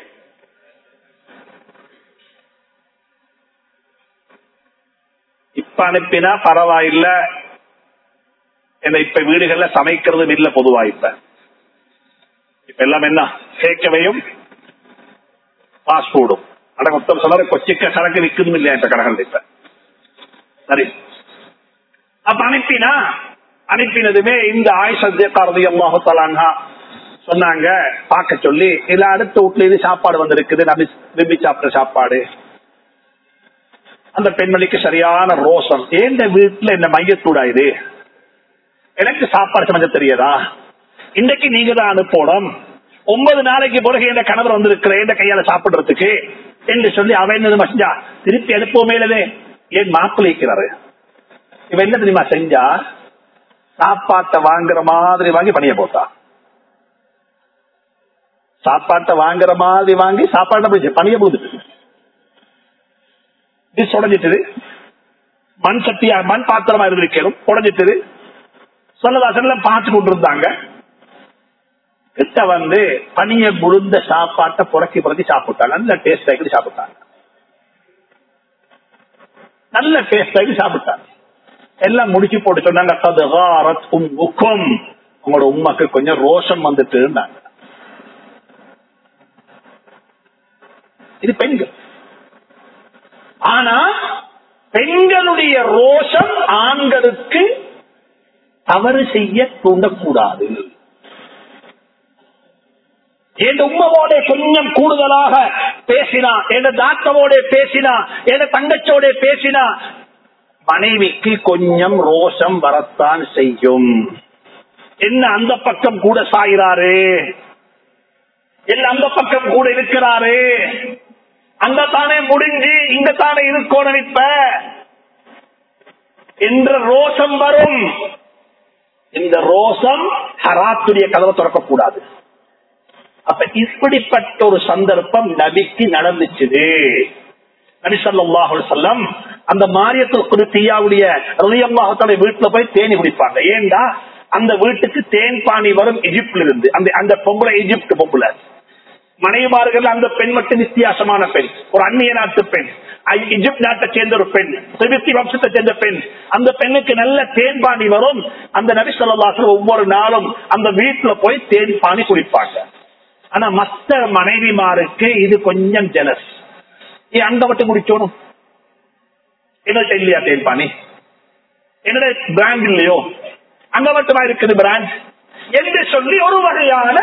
இப்ப அனுப்பினா பரவாயில்ல என்ன இப்ப வீடுகள்ல சமைக்கிறதும் இல்ல பொதுவா இப்ப இப்ப எல்லாம் என்ன கேட்கவையும் ஃபாஸ்ட் ஃபுடும் அட மொத்தம் சொல்லாரு கொச்சிக்க சரக்கு விற்குதும் இல்லையா இந்த கடைகள் இப்ப சரி அப்ப அனுப்பினா அனுப்பினதுமே இந்த ஆயுஷத்தியக்காரதி அல்லாஹு தலான்ஹா சொன்னாங்க பார்க்க சொல்லி இல்ல அடுத்த வீட்டுல இது சாப்பாடு வந்திருக்குது நபி விரும்பி சாப்பிட்ட சாப்பாடு அந்த பெண்மணிக்கு சரியான ரோசம் ஏந்த வீட்டுல என்ன மையத்தூடா இது எனக்கு சாப்பாடு சமைக்க தெரியாதா இன்னைக்கு நீங்க தான் அனுப்பணும் ஒன்பது நாளைக்கு பிறகு என் கணவர் வந்திருக்கிற எந்த கையால சாப்பிடுறதுக்கு என்று சொல்லி அவன் என்ன செஞ்சா திருப்பி அனுப்புவோமே இல்லவே ஏன் மாப்பிள்ளைக்கிறாரு இவன் என்ன தெரியுமா செஞ்சா சாப்பாட்டை வாங்குற மாதிரி வாங்கி பணிய போட்டா சாப்பாட்டை வாங்குற மாதிரி வாங்கி சாப்பாட்டை போய் பணிய போட்டுட்டு டிஷ் உடஞ்சிட்டது மண் சட்டியா மண் பாத்திரமா இருந்திருக்கணும் உடஞ்சிட்டது சொல்லதாசன் பார்த்து கொண்டு இருந்தாங்க கிட்ட வந்து பனிய முழுந்த சாப்பாட்டை புறக்கி புறக்கி சாப்பிட்டாங்க நல்ல டேஸ்ட் ஆகி சாப்பிட்டாங்க நல்ல டேஸ்ட் ஆகி சாப்பிட்டாங்க எல்லாம் முடிச்சு போட்டு சொன்னாங்க "கதுகாரத் உம்முக்கும்." உங்களோட உமாக்கு கொஞ்சம் ரோஷம் வந்துட்டு இருந்தாங்க இது பெண்கள் ஆனா பெண்களுடைய ரோஷம் ஆண்களுக்கு தவறு செய்ய தூண்டக்கூடாது என் உம்மவோட கொஞ்சம் கூடுதலாக பேசினா என் தாத்தவோட பேசினா என் தங்கச்சோட பேசினா மனைவிக்கு கொஞ்சம் ரோஷம் வரத்தான் செய்யும் என்ன அந்த பக்கம் கூட சாயிறாரு என்ன அந்த பக்கம் கூட இருக்கிறாரு அங்க தானே முடிஞ்சு இங்க தானே இருக்கணும் இப்ப என்ற ரோஷம் வரும் இந்த ரோஷம் ஹராத்துடைய கதவை திறக்கக்கூடாது அப்ப இப்படிப்பட்ட ஒரு சந்தர்ப்பம் நபிக்கு நடந்துச்சுது நபி ஸல்லல்லாஹு அலைஹி வஸல்லம் அந்த மாரியத்தில் குருத்தியாவுடைய ரலியல்லாஹு வீட்டுல போய் தேனி குடிப்பாங்க ஏண்டா அந்த வீட்டுக்கு தேன் பானி வரும் எகிப்துல இருந்து அந்த அந்த பொம்பளை எகிப்து பொம்பளை மனைவிமார்கள் அந்த பெண் மட்டும் வித்தியாசமான பெண் ஒரு அந்நிய நாட்டு பெண் ஐ- எகிப்து நாட்டை சேர்ந்த ஒரு பெண் திபெத்தி வம்சத்தை சேர்ந்த பெண் அந்த பெண்ணுக்கு நல்ல தேன் பானி வரும் அந்த நபி ஸல்லல்லாஹு ஒவ்வொரு நாளும் அந்த வீட்டுல போய் தேன் பானி குடிப்பாங்க ஆனா மத்த மனைவிமாருக்கு இது கொஞ்சம் ஜெலஸ் ஏன் அங்க மட்டும் குடிச்சோணும் என்னட்ட இல்லையா தேன் பானி என்னோட பிராண்ட் இல்லையோ அங்க மட்டுமா இருக்குது பிராண்ட் என்று சொல்லி ஒரு வகையான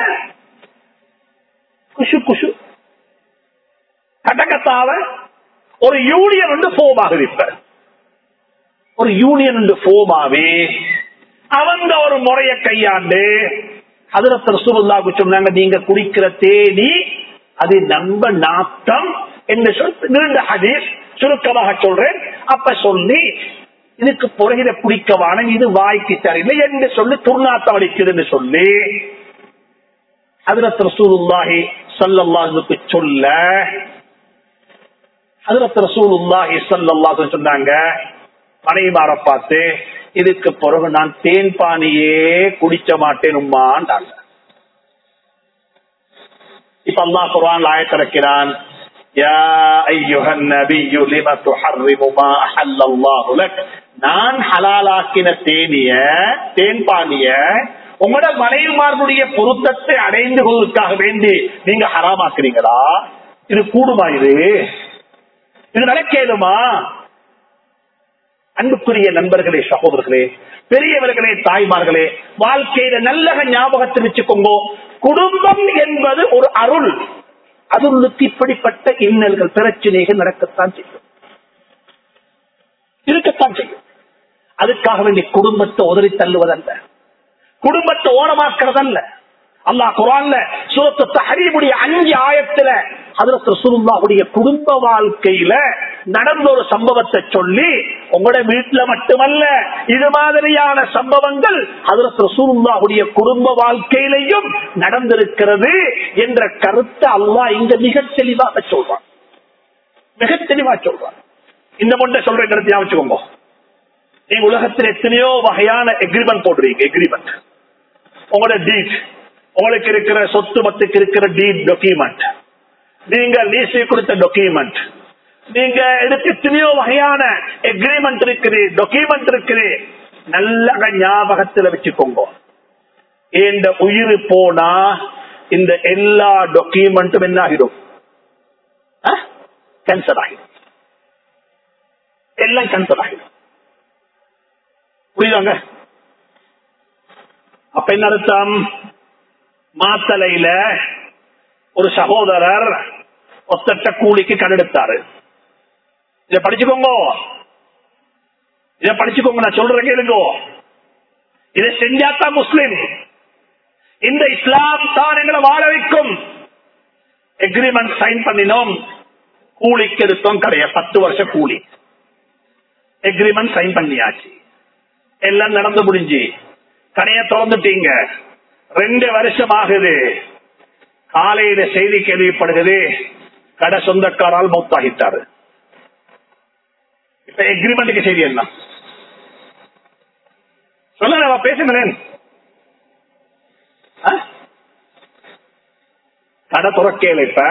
குஷு குஷு கட்டகத்தாவ ஒரு யூனியன் வந்து ஃபோம் ஆகுது இப்ப ஒரு யூனியன் வந்து ஃபோம் ஆவி அவங்க ஒரு முறைய கையாண்டு அதுல ரசூலுல்லாஹு சொன்னாங்க நீங்க குடிக்கிற தேடி அது நம்ப நாட்டம் என்று சொல்லி நீண்ட ஹதீஸ் சுருக்கமாக சொல்றேன் அப்ப சொல்லி இதுக்கு புறகிற குடிக்கவான இது வாய்க்கு சரியில்லை என்று சொல்லி துர்நாத்தம் அடிக்குதுன்னு சொல்லி ஹதரத் ரசூலுல்லாஹி ஸல்லல்லாஹுக்கு சொல்ல ஹதரத் ரசூலுல்லாஹி ஸல்லல்லாஹு சொன்னாங்க மனைவிமார பார்த்து இதுக்கு பிறகு நான் தேன் பானியே குடிக்க மாட்டேன் உம்மாண்டாங்க இப்ப அல்லாஹ் குர்ஆன் ஆயத்திறக்கிறான் யா ஐயுஹன் நபியு லிம துஹர்ரிமு மா அஹல்லல்லாஹு லக் நான் ஹலாலாக்கின தேனிய தேன் பானிய உங்களோட மனைவிமார்களுடைய பொருத்தத்தை அடைந்து கொள்வதற்காக வேண்டி நீங்க ஹராமாக்குறீங்களா இது கூடுமா இது இது நடக்கேதுமா அன்புக்குரிய நண்பர்களே சகோதரர்களே பெரியவர்களே தாய்மார்களே வாழ்க்கையில நல்ல ஞாபகத்தை வச்சுக்கோங்க குடும்பம் என்பது ஒரு அருள் அருளுக்கு இப்படிப்பட்ட இன்னல்கள் பிரச்சனைகள் நடக்கத்தான் செய்யும் இருக்கத்தான் செய்யும் அதுக்காக வேண்டிய குடும்பத்தை உதறி தள்ளுவதல்ல குடும்பத்தை ஓரமாக்குறதல்ல அல்லாஹ் குரான்ல சூரத்து தஹரீமுடைய அஞ்சு ஆயத்துல ஹதரத் ரசூலுல்லாஹுடைய குடும்ப வாழ்க்கையில நடந்த ஒரு சம்பவத்தை சொல்லி உங்களோட வீட்டுல மட்டுமல்ல இது மாதிரியான சம்பவங்கள் ஹதரத் ரசூலுல்லாஹுடைய குடும்ப வாழ்க்கையிலையும் நடந்திருக்கிறது என்ற கருத்தை அல்லாஹ் இங்க மிக தெளிவாக சொல்றான் மிக தெளிவா சொல்றான் இந்த பொண்ணை சொல்ற கருத்தை ஞாபகம் நீங்க உலகத்தில் எத்தனையோ வகையான எக்ரிமெண்ட் போடுறீங்க எக்ரிமெண்ட் உங்களோட டீட் உங்களுக்கு இருக்கிற சொத்து மத்துக்கு இருக்கிற டீட் டாக்குமெண்ட் நீங்க லீசி கொடுத்த டாக்குமெண்ட் நீங்க எடுத்து எத்தனையோ வகையான எக்ரிமெண்ட் இருக்குது டாக்குமெண்ட் இருக்குது நல்ல ஞாபகத்துல வச்சுக்கோங்க இந்த உயிர் போனா இந்த எல்லா டாக்குமெண்ட்டும் என்ன ஆகிடும் கேன்சர் ஆகிடும் எல்லாம் கேன்சர் ஆகிடும் புரியுதாங்க அப்ப என்ன அர்த்தம் மாத்தலையில ஒரு சகோதரர் ஒத்தட்ட கூலிக்கு கடெடுத்தாரு இத படிச்சுக்கோங்க இத படிச்சுக்கோங்க நான் சொல்றேன் கேளுங்க இதை செஞ்சாத்தான் முஸ்லிம் இந்த இஸ்லாம் தான் எங்களை வாழ வைக்கும் எக்ரிமெண்ட் சைன் பண்ணினோம் கூலிக்கு எடுத்தோம் கடைய பத்து வருஷம் கூலி எக்ரிமெண்ட் சைன் பண்ணியாச்சு எல்லாம் நடந்து முடிஞ்சு கடைய திறந்துட்டீங்க ரெண்டு வருஷம் ஆகுது காலையில செய்தி கேள்விப்படுகிறது கடை சொந்தக்காரால் மௌத்தாகிட்டாரு இப்ப எக்ரிமெண்ட்டுக்கு செய்தி என்ன சொல்லுங்க பேசுங்களேன் ஆ? கடை துறக்கையில இப்ப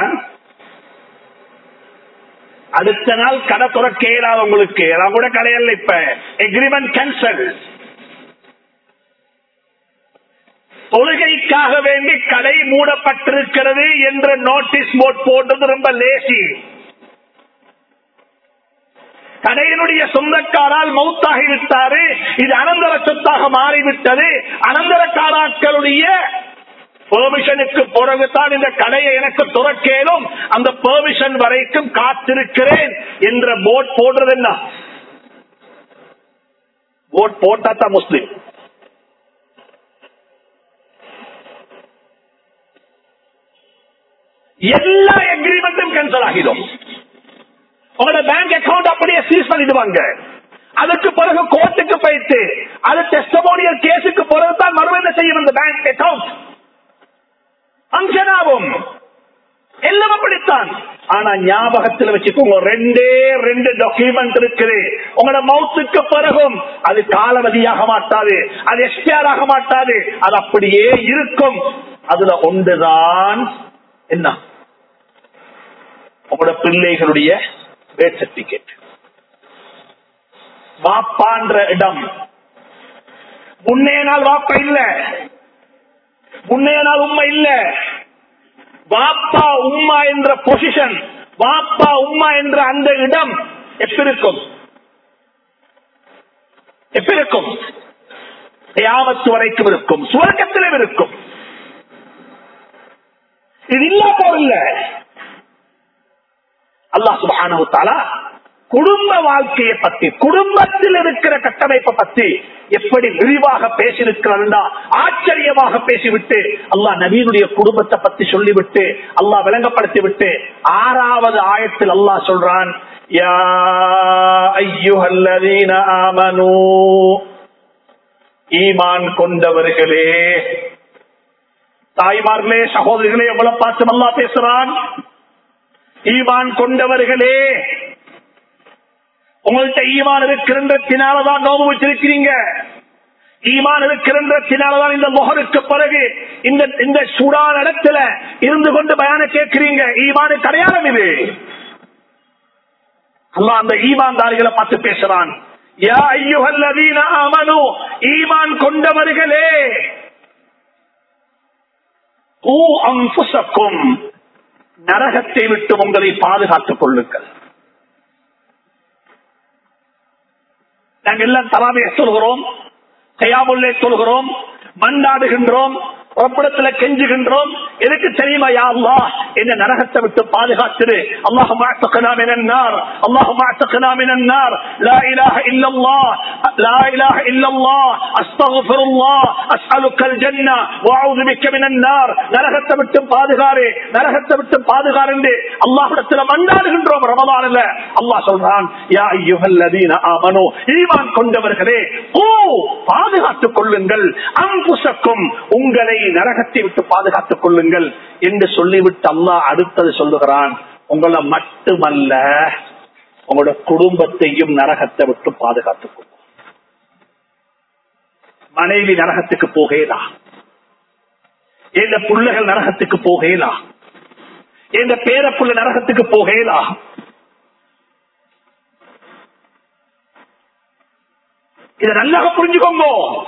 அடுத்த நாள் கடை துறக்க இயலாத உங்களுக்கு நான் கூட கடையல்ல இப்ப எக்ரிமெண்ட் கேன்சல் தொழுகைக்காக வேண்டி கடை மூடப்பட்டிருக்கிறது என்ற நோட்டீஸ் போர்ட் போட்டது ரொம்ப லேசி கடையினுடைய சொந்தக்காரால் மௌத்தாகி விட்டாரு இது அனந்தர சொத்தாக மாறிவிட்டது அனந்தரக்காராக்களுடைய பெர்மிஷனுக்கு பிறகுதான் இந்த கடையை எனக்கு துறக்கேனும் அந்த பெர்மிஷன் வரைக்கும் காத்திருக்கிறேன் என்ற போட் போடுறது என்ன போட் போட்டா தான் முஸ்லிம் எல்லா எக்ரிமெண்ட்டும் கேன்சல் ஆகிடும் உங்களோட பேங்க் அக்கவுண்ட் அப்படியே சீஸ் பண்ணிடுவாங்க அதுக்கு பிறகு கோர்ட்டுக்கு போயிட்டு அது டெஸ்டமோனியல் கேஸுக்கு பிறகு தான் மறுவதை செய்யும் இந்த பேங்க் அக்கவுண்ட் ஃபங்க்ஷன் ஆகும் எல்லாம் அப்படித்தான் ஆனா ஞாபகத்தில் வச்சுக்கோங்க ரெண்டே ரெண்டு டாக்குமெண்ட் இருக்குது உங்களோட மவுத்துக்கு பிறகும் அது காலவதியாக மாட்டாது அது எக்ஸ்பியர் ஆக மாட்டாது அது அப்படியே இருக்கும் அதுல ஒன்றுதான் என்ன உங்களோட பிள்ளைகளுடைய பேர்த் சர்டிபிகேட் வாப்பான்ற இடம் முன்னே நாள் வாப்பா இல்ல முன்னே நாள் உண்மை இல்ல வாப்பா உம்மா என்ற பொசிஷன் வாப்பா உம்மா என்ற அந்த இடம் எப்படி இருக்கும் எப்படி இருக்கும் யாமத்து வரைக்கும் இருக்கும் சுவர்க்கத்திலும் இருக்கும் இது இல்லாம இல்ல அல்லாஹ் சுபஹானஹு தஆலா குடும்ப வாழ்க்கையை பத்தி குடும்பத்தில் இருக்கிற கட்டமைப்பை பத்தி எப்படி விரிவாக பேசியிருக்கிறார் ஆச்சரியமாக பேசிவிட்டு அல்லாஹ் நபீனுடைய குடும்பத்தை பத்தி சொல்லிவிட்டு அல்லாஹ் விளங்கப்படுத்தி விட்டு ஆறாவது ஆயத்தில் அல்லாஹ் சொல்றான் யா ஐயுஹல்லதீன ஆமனூ ஈமான் கொண்டவர்களே தாய்மார்களே சகோதரிகளே எவ்வளவு பார்த்து அல்லாஹ் பேசுறான் ஈமான் கொண்டவர்களே உங்கள்கிட்ட ஈமான் இருக்கிறன்றத்தினாலதான் நோம்பு வச்சிருக்கிறீங்க ஈமான் இருக்கிறன்றத்தினாலதான் இந்த முகருக்கு பிறகு இந்த இந்த சூடான இடத்துல இருந்து கொண்டு பயான கேட்கிறீங்க ஈமானுக்கு அடையாளம் இது அல்லா அந்த ஈமான்தாரிகளை பார்த்து பேசுறான் யா ஐயுஹல்லதீன ஆமனு ஈமான் கொண்டவர்களே கூ அன்புசக்கும் நரகத்தை விட்டு உங்களை பாதுகாத்துக் கொள்ளுங்கள் நாங்கள் எல்லாம் தராமையை சொல்கிறோம் கையாமுல்லே சொல்கிறோம் மண்டாடுகின்றோம் ஒப்படத்துல கெஞ்சுகின்றோம் எதுக்கு தெரியுமா யா அல்லா என்ன நரகத்தை விட்டு பாதுகாத்துரு அல்லாஹு மாத்தகனா மினன்னார் அல்லாஹு மாத்தகனா மினன்னார் லா இலாஹ இல்லல்லாஹ் லா இலாஹ இல்லல்லாஹ் அஸ்தக்ஃபிருல்லாஹ் அஸ்அலுக்கல் ஜன்னah வஅஊது பிக்க மினன்னார் நரகத்தை விட்டு பாதுகாரு நரகத்தை விட்டு பாதுகாரு என்று அல்லாஹ்விடத்தில் மன்றாடுகின்றோம் ரமதானில் அல்லாஹ் சொல்றான் யா அய்யுஹல்லதீன ஆமனு ஈமான் கொண்டவர்களே ஓ பாதுகாத்துக் கொள்ளுங்கள் அன்புசக்கும் உங்களை நரகத்தை விட்டு பாதுகாத்துக் கொள்ளுங்கள் என்று சொல்லிவிட்டு அல்லாஹ் அடுத்தது சொல்லுகிறான் உங்களை மட்டுமல்ல உங்களோட குடும்பத்தையும் நரகத்தை விட்டு பாதுகாத்துக் கொள்ளும் மனைவி நரகத்துக்கு போகலா எந்த பிள்ளைகள் நரகத்துக்கு போகலா எந்த பேரப்புள்ள நரகத்துக்கு போகலா இதை நல்லா புரிஞ்சுக்கோங்க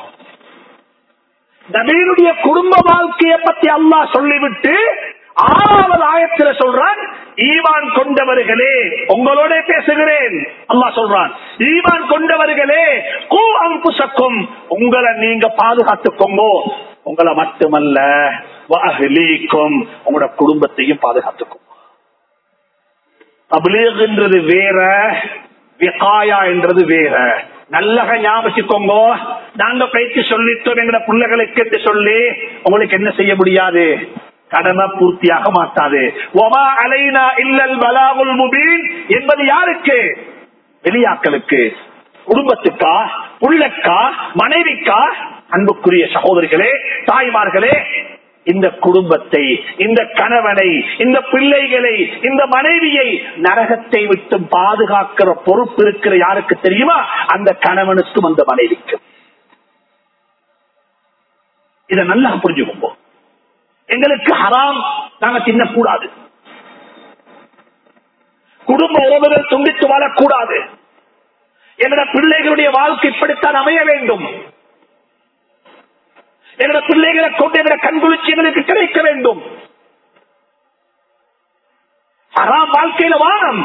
நபீனுடைய குடும்ப வாழ்க்கையை பத்தி அல்லாஹ் சொல்லிவிட்டு ஆறாவது ஆயத்துல சொல்றான் ஈமான் கொண்டவர்களே உங்களோட பேசுகிறேன் அல்லாஹ் சொல்றான் ஈமான் கொண்டவர்களே கூ அங்குசக்கும் உங்களை நீங்க பாதுகாத்துக்கோங்க உங்களை மட்டுமல்ல வாஹ்லீக்கும் உங்களோட குடும்பத்தையும் பாதுகாத்துக்கும் தபிலீக்ன்றது வேற விகாயா என்றது வேற நல்லக ஞாபகிக்கோங்க நாங்க பயிற்சி சொல்லிட்டோம் எங்கட பிள்ளைகளுக்கு என்று சொல்லி உங்களுக்கு என்ன செய்ய முடியாது கடமை பூர்த்தியாக மாட்டாது ஒமா அலைனா இல்லல் பலாகுல் முபீன் என்பது யாருக்கு வெளியாக்களுக்கு குடும்பத்துக்கா புள்ளக்கா மனைவிக்கா அன்புக்குரிய சகோதரிகளே தாய்மார்களே இந்த குடும்பத்தை இந்த கணவனை இந்த பிள்ளைகளை இந்த மனைவியை நரகத்தை விட்டு பாதுகாக்கிற பொறுப்பு இருக்கிற யாருக்கு தெரியுமா அந்த கணவனுக்கும் அந்த மனைவிக்கும் இதை நல்லா புரிஞ்சுக்கோங்க எங்களுக்கு ஹராம் நாங்க தின்னக்கூடாது குடும்ப உறவுகள் துண்டித்து வாழக்கூடாது எங்களோட பிள்ளைகளுடைய வாழ்க்கை இப்படித்தான் அமைய வேண்டும் எங்களோட பிள்ளைகளை கொண்டு எங்களோட கண்குளிர்ச்சி எங்களுக்கு கிடைக்க வேண்டும் ஹராம் வாழ்க்கையில வானம்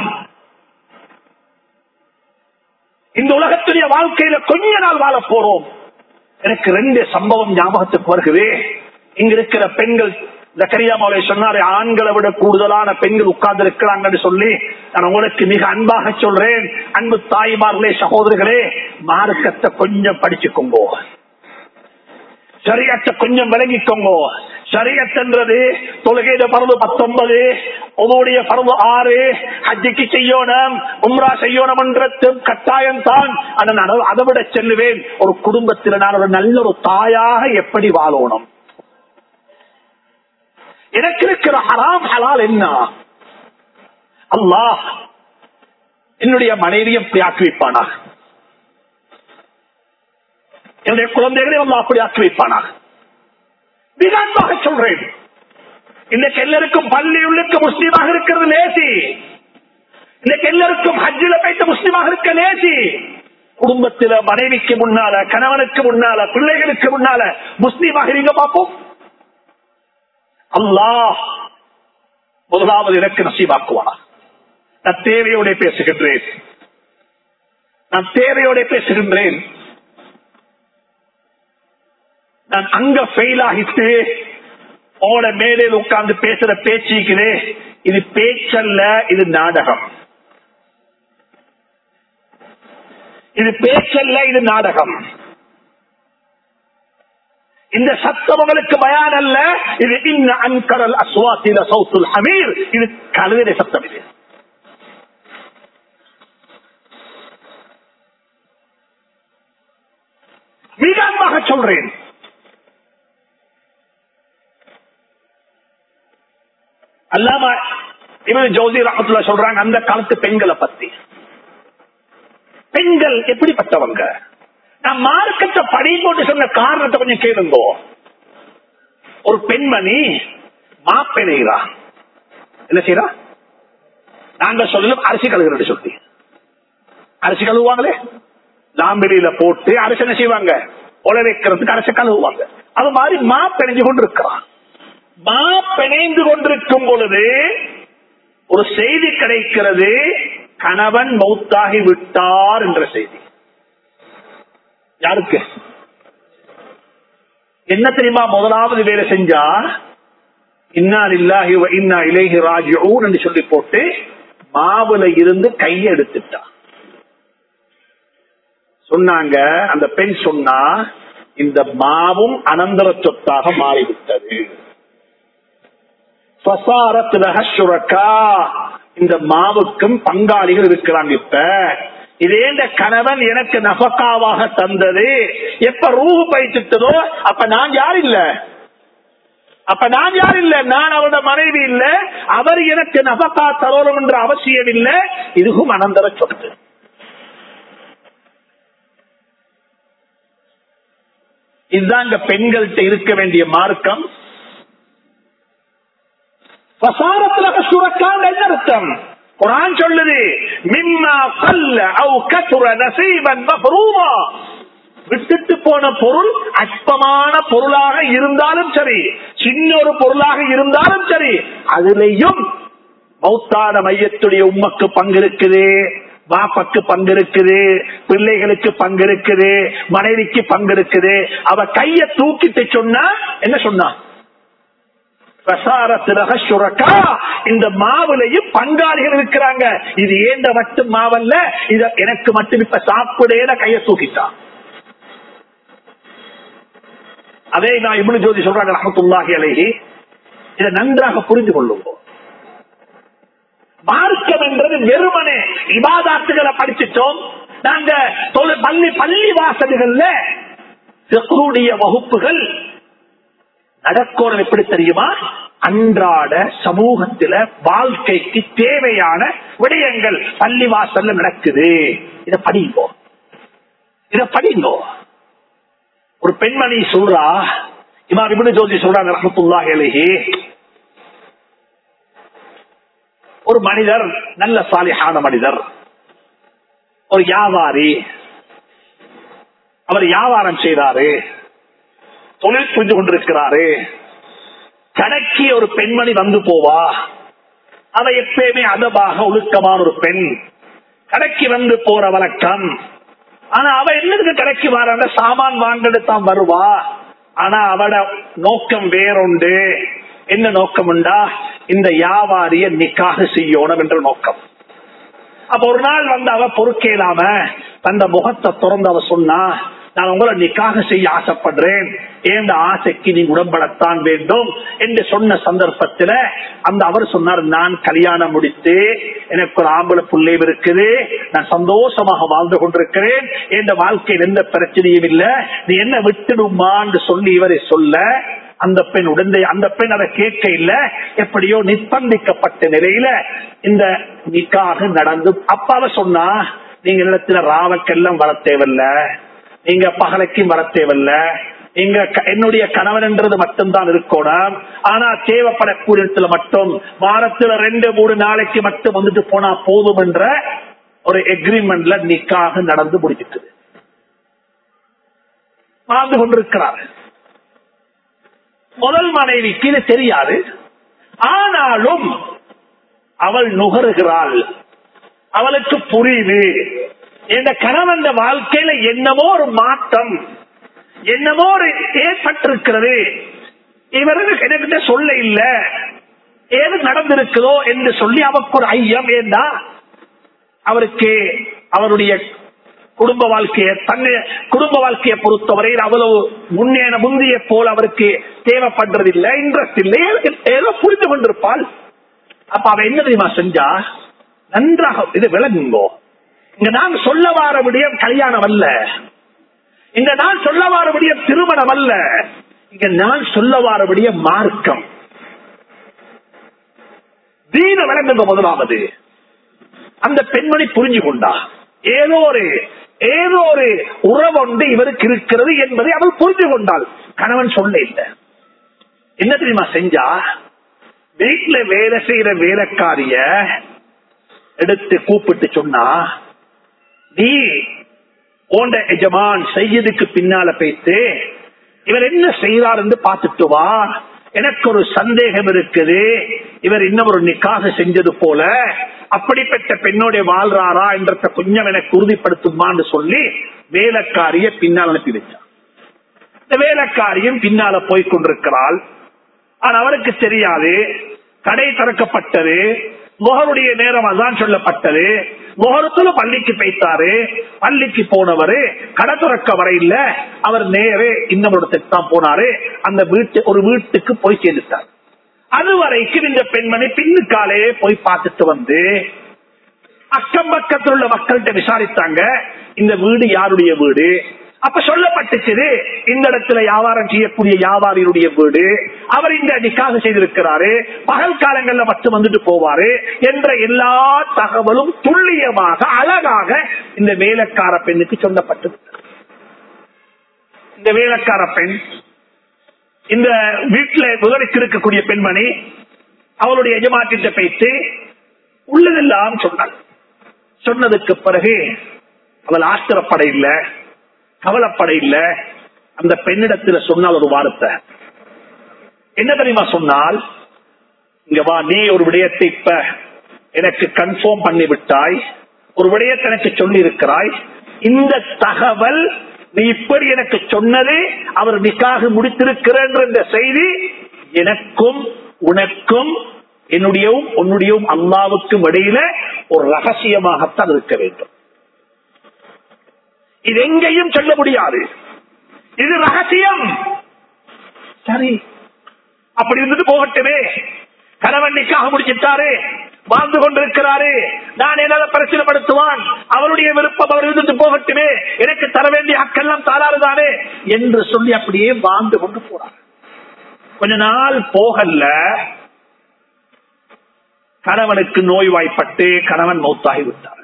இந்த உலகத்துடைய வாழ்க்கையில கொஞ்ச நாள் வாழ போறோம் எனக்கு ரெண்டு சம்பவம் ஞாபகத்துக்கு வருகிறது இங்க இருக்கிற பெண்கள் ஜக்கரியாமாவை சொன்னாரு ஆண்களை விட கூடுதலான பெண்கள் உட்கார்ந்து இருக்கிறாங்கன்னு சொல்லி நான் உங்களுக்கு மிக அன்பாக சொல்றேன் அன்பு தாய்மார்களே சகோதரர்களே மார்க்கத்தை கொஞ்சம் படிச்சுக்கோங்க சரியத்தை கொஞ்சம் விளங்கிக்கோங்க சரியத்தன்றது தொழுகையில பரவு பத்தொன்பது உங்களுடைய பரவு ஆறு ஹஜ்ஜிக்கு செய்யணும் உம்ரா செய்யணும் என்ற கட்டாயம் தான் அதை விட செல்லுவேன் ஒரு குடும்பத்தில் நான் ஒரு நல்ல ஒரு தாயாக எப்படி வாழணும் எனக்கு இருக்கிற ஹராம் ஹலால் என்ன அல்லாஹ் என்னுடைய மனைவியை அப்படி ஆக்கி வைப்பானா என்னுடைய குழந்தைகளையும் அல்லா அப்படி ஆக்கி வைப்பானா மிக அன்பாக சொல்றேன் இன்னைக்கு எல்லாருக்கும் பள்ளியுள்ளுக்கு முஸ்லீமாக இருக்கிறது லேசி இன்னைக்கு எல்லாருக்கும் ஹஜ்ஜில போயிட்டு முஸ்லீமாக இருக்க லேசி குடும்பத்தில மனைவிக்கு முன்னால கணவனுக்கு முன்னால பிள்ளைகளுக்கு முன்னால முஸ்லீமாக இருங்க பார்ப்போம் அல்லாஹ் முதலாவது எனக்கு நசீவாக்குவானா நான் தேவையோட பேசுகின்றேன் நான் தேவையோட பேசுகின்றேன் நான் அங்க ஃபெயில் ஆகிட்டு உங்களோட மேடையில் உட்கார்ந்து பேசுற பேச்சுக்கிறே இது பேச்சல்ல இது நாடகம் இது பேச்சல்ல இது நாடகம் இந்த சத்தம் உங்களுக்கு பயான் அல்ல இது இன்ன அன்கரல் அஸ்வாத்தில சௌத்துல் ஹமீர் இது கழுதை சத்தம் இது மிக அன்பாக சொல்றேன் அல்லாம இவன் ஜோதி ரஹத்துல சொல்றாங்க அந்த காலத்து பெண்களை பத்தி பெண்கள் எப்படிப்பட்டவங்க நான் மார்க்கத்தை படி போட்டு சொன்ன காரணத்தை கொஞ்சம் கேளுங்கோ ஒரு பெண்மணி மாப்பெணைகிறா என்ன செய்யறா நாங்க சொல்லணும் அரிசி கழுகுறது சொல்லி அரிசி கழுவுவாங்களே லாம்பிரியில போட்டு அரிசி என்ன செய்வாங்க உல வைக்கிறதுக்கு அரிசி கழுவுவாங்க அது மாதிரி மா பிணைஞ்சு கொண்டு இருக்கிறான் மா பிணைந்து கொண்டிருக்கும் பொழுது ஒரு செய்தி கிடைக்கிறது கணவன் மௌத்தாகி விட்டார் என்ற செய்தி யாருக்கு என்ன தெரியுமா முதலாவது வேலை செஞ்சா இன்னா இல்லாஹி இன்னா இலேஹி ராஜிஊன் என்று சொல்லி போட்டு மாவுல இருந்து கையை எடுத்துட்டா சொன்னாங்க அந்த பெண் சொன்னா இந்த மாவும் அனந்தர சொத்தாக மாறிவிட்டது இந்த மாவுக்கும் பங்காளிகள் இருக்கிறாங்க இப்ப இதே இந்த கணவன் எனக்கு நபக்காவாக தந்தது எப்ப ரூஹு பயிற்றுட்டதோ அப்ப நான் யார் இல்ல அப்ப நான் யார் இல்ல நான் அவரோட மனைவி இல்ல அவர் எனக்கு நபக்கா தரோரம் என்ற அவசியம் இல்லை இதுவும் அனந்தர சொத்து இதுதான் இங்க பெண்கள்கிட்ட இருக்க வேண்டிய மார்க்கம் என்ன அர்த்தம் குரான் சொல்லுது மிம்மா கல்ல அவு கசுர நசீபன் மஃரூமா விட்டுட்டு போன பொருள் அற்பமான பொருளாக இருந்தாலும் சரி சின்ன ஒரு பொருளாக இருந்தாலும் சரி அதுலயும் மௌத்தான மையத்துடைய உம்மக்கு பங்கு இருக்குது பாப்பாக்கு பங்கு இருக்குது பிள்ளைகளுக்கு பங்கு இருக்குது மனைவிக்கு பங்கு இருக்குது அவ கைய தூக்கிட்டு சொன்னா என்ன சொன்னா பிரசாரத்தினக சுரக்கா இந்த மாவுலையும் பங்காளிகள் இருக்கிறாங்க இது ஏந்த மட்டும் மாவல்ல இத எனக்கு மட்டும் இப்ப சாப்பிடேன கைய தூக்கிட்டான் அதே நான் இவ்வளவு ஜோதி சொல்றாங்க ரஹமத்துல்லாஹி அலைஹி இதை நன்றாக புரிந்து கொள்ளுவோம் மார்க்கம் என்றது வெறுமனே இபாதாத்துகளை படிச்சிட்டோம் நாங்க தொழு- பள்ளி பள்ளி வாசல்கள்ல சிக்குடைய வகுப்புகள் நடக்கோணம் எப்படி தெரியுமா அன்றாட சமூகத்தில வாழ்க்கைக்கு தேவையான விடயங்கள் பள்ளி வாசல்ல நடக்குது இத படிங்கோ இத படிங்கோ ஒரு பெண்மணி சொல்றா இமா இப்படி ஜோதி சொல்றாங்க ரஹமத்துல்லாஹி அலைஹி ஒரு மனிதர் நல்ல சாலிஹான மனிதர் ஒரு வியாபாரி அவர் வியாபாரம் செய்தாரு தொழில் புரிந்து கொண்டிருக்கிறாரு கடைக்கு ஒரு பெண்மணி வந்து போவா அவ எப்பயுமே அதபாக ஒழுக்கமான ஒரு பெண் கடைக்கு வந்து போற வழக்கம் ஆனா அவ என்னதுக்கு கடைக்கு வர சாமான் வாங்கிட்டு தான் வருவா ஆனா அவட நோக்கம் வேறொண்டு என்ன நோக்கம் உண்டா இந்த வியாபாரிய நிக்காக செய்யணும் என்ற நோக்கம் அப்ப ஒரு நாள் வந்து அவ பொறுக்கேலாம தந்த முகத்தை திறந்து அவ சொன்னா நான் உங்களை நிக்காக செய்ய ஆசைப்படுறேன் ஏந்த ஆசைக்கு நீ உடம்படத்தான் வேண்டும் என்று சொன்ன சந்தர்ப்பத்துல அந்த அவர் சொன்னார் நான் கல்யாணம் முடித்து எனக்கு ஒரு ஆம்பளை பிள்ளையும் இருக்குது நான் சந்தோஷமாக வாழ்ந்து கொண்டிருக்கிறேன் என் வாழ்க்கையில் எந்த பிரச்சனையும் இல்லை நீ என்ன விட்டுடுமான்னு சொல்லி இவரை சொல்ல அந்த பெண் உடனே அந்த பெண் அதை கேட்க இல்ல எப்படியோ நிர்பந்திக்கப்பட்ட நிலையில இந்த நிக்காக நடந்து அப்பாவ சொன்னா நீங்க இடத்துல ராவக்கெல்லாம் வர தேவையில்ல நீங்க பகலைக்கும் வர தேவையில்ல நீங்க க- என்னுடைய கணவன்ன்றது மட்டும்தான் இருக்கணும் ஆனா தேவைப்படக்கூடிய இடத்துல மட்டும் வாரத்துல ரெண்டு மூணு நாளைக்கு மட்டும் வந்துட்டு போனா போதும் என்ற ஒரு எக்ரிமெண்ட்ல நிக்காக நடந்து முடிச்சிட்டு வாழ்ந்து கொண்டிருக்கிறார் முதல் மனைவிக்கு இது தெரியாது ஆனாலும் அவள் நுகருகிறாள் அவளுக்கு புரியுது இந்த கணவன் வாழ்க்கையில என்னமோ ஒரு மாற்றம் என்னமோ ஒரு ஏற்பட்டிருக்கிறது இவருக்கு எனக்கிட்ட சொல்ல இல்ல ஏது நடந்திருக்குதோ என்று சொல்லி அவருக்கு ஒரு ஐயம் ஏண்டா அவருக்கு அவருடைய குடும்ப வாழ்க்கையை தன்னை குடும்ப வாழ்க்கையை பொறுத்தவரையில் அவ்வளவு முன்னேற முந்தைய போல் அவருக்கு தேவைப்படுறது இல்லை இன்ட்ரெஸ்ட் இல்லை ஏதோ- ஏதோ புரிந்து கொண்டிருப்பாள் அப்ப அவ என்ன தெரியுமா செஞ்சா நன்றாக இது விளங்குங்கோ இங்க நான் சொல்ல வார விடயம் கல்யாணம் அல்ல இங்க நான் சொல்ல வார விடயம் திருமணம் அல்ல இங்க நான் சொல்ல வார விடயம் மார்க்கம் தீன விளங்குங்க முதலாவது அந்த பெண்மணி புரிஞ்சு கொண்டா ஏதோ ஒரு ஏதோ ஒரு உறவொண்டு இவருக்கு இருக்கிறது என்பதை அவள் புரிஞ்சு கொண்டாள் கணவன் சொல்ல இல்லை என்ன தெரியுமா செஞ்சா வீட்டுல வேலை செய்யற வேலைக்காரிய எடுத்து கூப்பிட்டு சொன்னா நீ போன்ற எஜமான் செய்யதுக்கு பின்னால பேத்து இவர் என்ன செய்யறார் என்று பார்த்துட்டு வா எனக்கு ஒரு சந்தேகம் இருக்குது இவர் இன்னும் ஒரு நிக்காக செஞ்சது போல அப்படிப்பட்ட பெண்ணோட வாழ்றாரா என்றத கொஞ்சம் எனக்கு உறுதிப்படுத்துமான்னு சொல்லி வேலைக்காரிய பின்னால் அனுப்பி வச்சான் இந்த வேலைக்காரியும் பின்னால போய் கொண்டிருக்கிறாள் ஆனா அவருக்கு தெரியாது கடை திறக்கப்பட்டது முகருடைய நேரம் அதான் சொல்லப்பட்டது முகரத்துல பள்ளிக்கு போய்த்தாரு பள்ளிக்கு போனவரு கடை திறக்க வரையில அவர் நேரே இன்னும் இடத்துக்கு தான் போனாரு அந்த வீட்டு ஒரு வீட்டுக்கு போய் சேர்ந்துட்டார் அது வரைக்கும் இந்த பெண்மணி பின்னுக்காலே போய் பார்த்துட்டு வந்து அக்கம் பக்கத்தில் உள்ள மக்கள்கிட்ட விசாரித்தாங்க இந்த வீடு யாருடைய வீடு அப்ப சொல்லப்பட்டுச்சு இந்த இடத்துல வியாபாரம் செய்யக்கூடிய வியாபாரியுடைய வீடு அவர் இந்த நிக்காக செய்திருக்கிறாரு பகல் காலங்கள்ல மட்டும் வந்துட்டு போவாரு என்ற எல்லா தகவலும் துல்லியமாக அழகாக இந்த வேலைக்கார பெண்ணுக்கு சொல்லப்பட்டது இந்த வேலைக்கார பெண் இந்த வீட்டுல முதலுக்கு இருக்கக்கூடிய பெண்மணி அவளுடைய எஜமாட்டிட்ட பேசி உள்ளதெல்லாம் சொன்னாள் சொன்னதுக்கு பிறகு அவள் ஆத்திரப்பட இல்ல கவலைப்பட இல்ல அந்த பெண்ணிடத்துல சொன்னால் ஒரு வார்த்தை என்ன தெரியுமா சொன்னால் இங்க வா நீ ஒரு விடயத்தை இப்ப எனக்கு கன்ஃபார்ம் பண்ணி விட்டாய் ஒரு விடயத்தை எனக்கு சொல்லி இருக்கிறாய் இந்த தகவல் நீ இப்படி எனக்கு சொன்னது அவர் நிக்காக முடித்திருக்கிற இந்த செய்தி எனக்கும் உனக்கும் என்னுடையவும் உன்னுடையவும் அல்லாவுக்கும் இடையில ஒரு ரகசியமாகத்தான் இருக்க வேண்டும் இது எங்கேயும் சொல்ல முடியாது இது ரகசியம் சரி அப்படி இருந்துட்டு போகட்டுமே கணவன் நிக்காக முடிச்சிட்டாரு வாழ்ந்து கொண்டிருக்கிறாரு நான் என்னால பிரச்சனைப்படுத்துவான் அவருடைய விருப்பம் அவர் இருந்துட்டு போகட்டுமே எனக்கு தர வேண்டிய ஹக்கெல்லாம் தாராறுதானே என்று சொல்லி அப்படியே வாழ்ந்து கொண்டு போறார் கொஞ்ச நாள் போகல கணவனுக்கு நோய்வாய்ப்பட்டு கணவன் மௌத்தாகி விட்டார்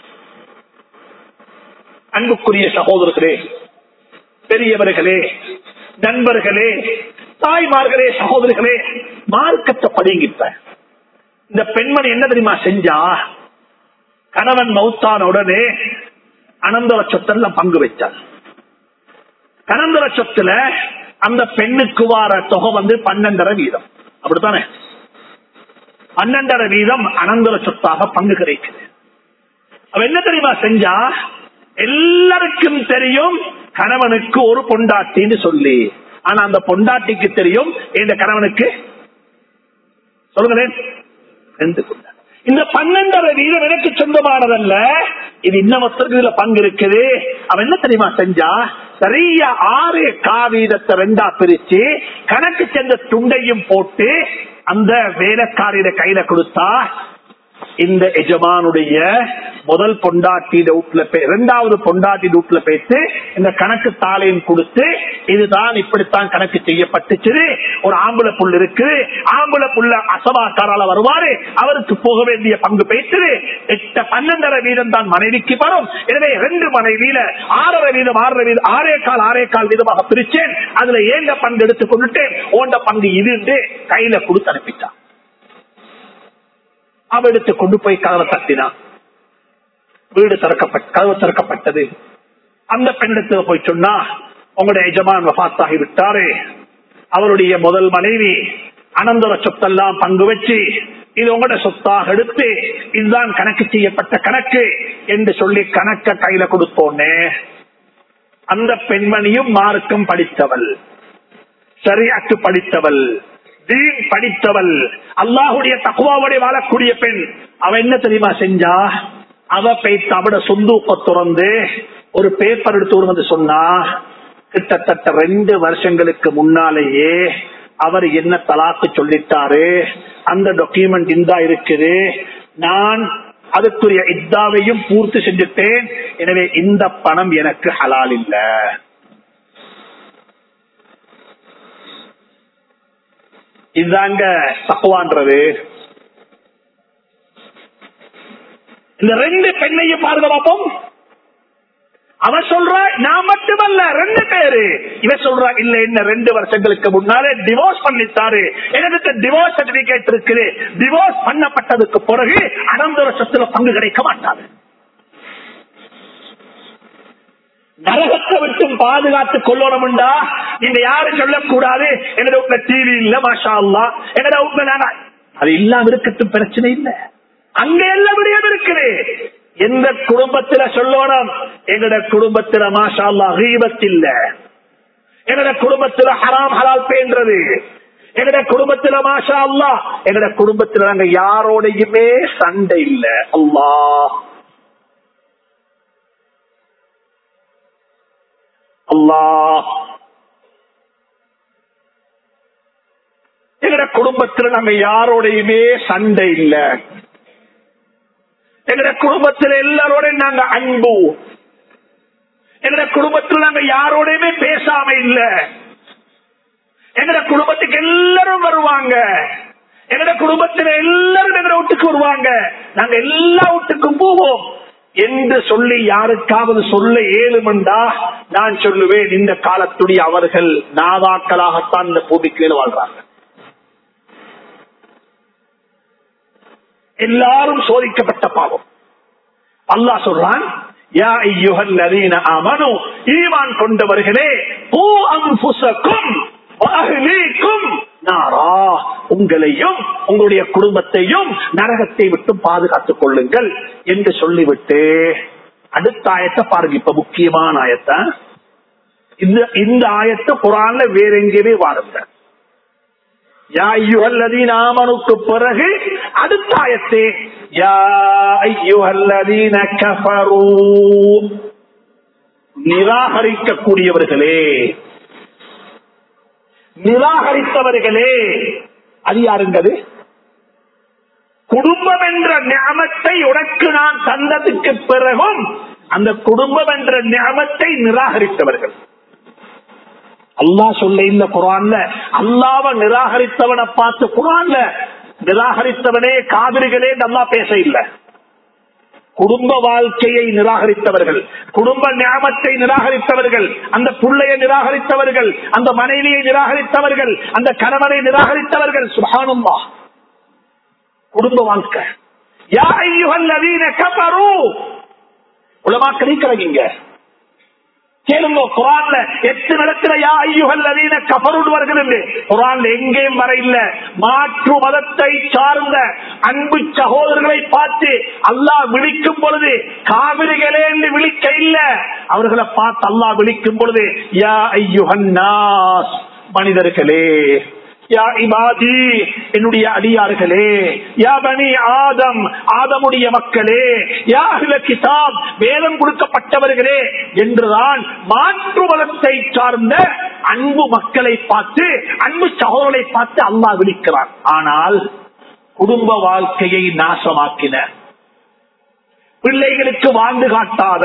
அன்புக்குரிய சகோதரர்களே பெரியவர்களே நண்பர்களே தாய்மார்களே சகோதரிகளே மார்க்கத்தை படிங்கிட்ட இந்த பெண்மணி என்ன தெரியுமா செஞ்சா கணவன் மௌத்தான உடனே அனந்தர சொத்தெல்லாம் பங்கு வச்சார் கனந்தர சொத்துல அந்த பெண்ணுக்கு வார தொகை வந்து பன்னெண்டரை வீதம் அப்படித்தானே பன்னெண்டரை வீதம் அனந்தர சொத்தாக பங்கு கிடைக்குது அவ என்ன தெரியுமா செஞ்சா எல்லாருக்கும் தெரியும் கணவனுக்கு ஒரு பொண்டாட்டின்னு சொல்லி ஆனா அந்த பொண்டாட்டிக்கு தெரியும் இந்த கணவனுக்கு சொல்லுங்களேன் ரெண்டு பொண்டாட்டி இந்த பன்னெண்டரை வீதம் எனக்கு சொந்தமானதல்ல இது இன்னமொத்தருக்கு இதுல பங்கு இருக்குது அவன் என்ன தெரியுமா செஞ்சா சரியா ஆறு காவீதத்தை ரெண்டா பிரிச்சு கணக்கு சென்ற துண்டையும் போட்டு அந்த வேலைக்காரியிட கையில கொடுத்தா இந்த எஜமானுடைய முதல் பொண்டாட்டி வீட்டுல இரண்டாவது பொண்டாட்டி வீட்டுல போயிட்டு இந்த கணக்கு தாளையும் கொடுத்து இதுதான் இப்படித்தான் கணக்கு செய்யப்பட்டுச்சு ஒரு ஆம்பளை புல் இருக்கு ஆம்பளை புள்ள அசபாக்காரால வருவாரு அவருக்கு போக வேண்டிய பங்கு போயிட்டு எட்ட பன்னெண்டரை வீதம் தான் மனைவிக்கு வரும் எனவே ரெண்டு மனைவியில ஆறரை வீதம் ஆறரை வீதம் ஆறே கால் ஆறே கால் வீதமாக பிரிச்சேன் அதுல ஏங்க பங்கு எடுத்துக் கொண்டுட்டேன் ஓண்ட பங்கு இது கையில கொடுத்து அனுப்பிட்டான் அவ எடுத்து கொண்டு போய் கதவை தட்டினான் வீடு திறக்கப்பட்ட கதவு திறக்கப்பட்டது அந்த பெண்ணிடத்துல போய் சொன்னா உங்களுடைய எஜமான் வபாத்தாகி விட்டாரு அவருடைய முதல் மனைவி அனந்தர சொத்தெல்லாம் பங்கு வச்சு இது உங்களோட சொத்தாக எடுத்து இதுதான் கணக்கு செய்யப்பட்ட கணக்கு என்று சொல்லி கணக்க கையில கொடுத்தோன்னே அந்த பெண்மணியும் மார்க்கம் படித்தவள் சரியாக்கு படித்தவள் தீன் படித்தவள் அல்லாஹுடைய தக்குவாவோட வாழக்கூடிய பெண் அவ என்ன தெரியுமா செஞ்சா அவ பேத்து அவட சொந்தூக்க துறந்து ஒரு பேப்பர் எடுத்து வந்து சொன்னா கிட்டத்தட்ட ரெண்டு வருஷங்களுக்கு முன்னாலேயே அவர் என்ன தலாக்கு சொல்லிட்டாரு அந்த டாக்குமெண்ட் இந்தா இருக்குது நான் அதுக்குரிய இத்தாவையும் பூர்த்தி செஞ்சுட்டேன் எனவே இந்த பணம் எனக்கு ஹலால் இல்லை இதுதாங்க தக்குவான்றது இந்த ரெண்டு பெண்ணையும் பாருங்க பார்ப்போம் அவன் சொல்ற நான் மட்டுமல்ல ரெண்டு பேரு இவன் சொல்றா இல்ல என்ன ரெண்டு வருஷங்களுக்கு முன்னாலே டிவோர்ஸ் பண்ணிட்டாரு எனக்கு டிவோர்ஸ் சர்டிபிகேட் இருக்குது டிவோர்ஸ் பண்ணப்பட்டதுக்கு பிறகு அனந்தர சொத்துல பங்கு கிடைக்க மாட்டாது நரகத்தை விட்டும் பாதுகாத்து கொள்ளணும்டா நீங்க யாரும் சொல்லக்கூடாது என்னோட வீட்டுல டிவி இல்ல மாஷா அல்லா என்னோட வீட்டுல நானா அது இல்லாம இருக்கட்டும் பிரச்சனை இல்ல அங்க எல்லா விடியம் இருக்குது எந்த குடும்பத்துல சொல்லணும் எங்கட குடும்பத்துல மாஷா அல்லா ரீபத் இல்ல எங்கட குடும்பத்துல ஹராம் ஹலால் பேன்றது எங்கட குடும்பத்துல மாஷா அல்லா எங்கட குடும்பத்துல நாங்க யாரோடையுமே சண்டை இல்ல அல்லாஹ் அல்லாஹ் எங்கட குடும்பத்துல நாங்க யாரோடையுமே சண்டை இல்ல எங்கட குடும்பத்துல எல்லாரோட நாங்க அன்பு எங்கட குடும்பத்துல நாங்க யாரோடையுமே பேசாம இல்ல எங்கட குடும்பத்துக்கு எல்லாரும் வருவாங்க எங்கட குடும்பத்துல எல்லாரும் எங்கட வீட்டுக்கு வருவாங்க நாங்க எல்லா வீட்டுக்கும் போவோம் என்று சொல்லி யாருக்காவது சொல்ல ஏழுமண்டா நான் சொல்லுவேன் இந்த காலத்துடைய அவர்கள் நாதாக்களாகத்தான் இந்த பூமிக்கு வாழ்றாங்க எல்லாரும் சோதிக்கப்பட்ட பாவம் அல்லாஹ் சொல்றான் யா ஐயுஹல் லதீன ஆமனு ஈமான் கொண்டவர்களே பூ அன்புசக்கும் அஹ்லீக்கும் நாரா உங்களையும் உங்களுடைய குடும்பத்தையும் நரகத்தை விட்டு பாதுகாத்துக் கொள்ளுங்கள் என்று சொல்லிவிட்டு அடுத்த ஆயத்தை பாருங்க இப்ப முக்கியமான ஆயத்தை இந்த இந்த ஆயத்தை குரான்ல வேற எங்கேயுமே வாருங்க யா ஐயுஹல்லதீன ஆமனுக்கு பிறகு அடுத்த ஆயத்தே யா ஐயுஹல்லதீன கஃபரூ நிராகரிக்கக்கூடியவர்களே நிராகரித்தவர்களே அது யாருங்கது குடும்பம் என்ற ஞாபத்தை உனக்கு நான் தந்ததுக்கு பிறகும் அந்த குடும்பம் என்ற ஞாபத்தை நிராகரித்தவர்கள் அல்லாஹ் சொல்ல இந்த குரான்ல அல்லாவ நிராகரித்தவனை பார்த்து குரான்ல நிராகரித்தவனே காவிரிகளே நல்லா பேச இல்லை குடும்ப வாழ்க்கையை நிராகரித்தவர்கள் குடும்ப ஞாபத்தை நிராகரித்தவர்கள் அந்த புள்ளையை நிராகரித்தவர்கள் அந்த மனைவியை நிராகரித்தவர்கள் அந்த கணவனை நிராகரித்தவர்கள் சுபானுமா குடும்ப வாழ்க்கை யா ஐயுஹல் லதீன கஃபரு உலமாக்களை கலகிங்க கேளுங்க குரான்ல எட்டு நடக்கிற யா ஐயுகள் அதீன கபருடு வருகிறது குரான்ல எங்கேயும் வர இல்ல மாற்று மதத்தை சார்ந்த அன்பு சகோதரர்களை பார்த்து அல்லாஹ் விழிக்கும் பொழுது காவிரிகளே என்று விழிக்க இல்ல அவர்களை பார்த்து அல்லாஹ் விழிக்கும் பொழுது யா ஐயுகன் மனிதர்களே யா இபாதி என்னுடைய அடியார்களே யா பனி ஆதம் ஆதமுடைய மக்களே யா அஹ்ல கிதாப் வேதம் கொடுக்கப்பட்டவர்களே என்றுதான் மாற்று மதத்தை சார்ந்த அன்பு மக்களை பார்த்து அன்பு சகோதரரை பார்த்து அல்லாஹ் விழிக்கிறான் ஆனால் குடும்ப வாழ்க்கையை நாசமாக்கின பிள்ளைகளுக்கு வாழ்ந்து காட்டாத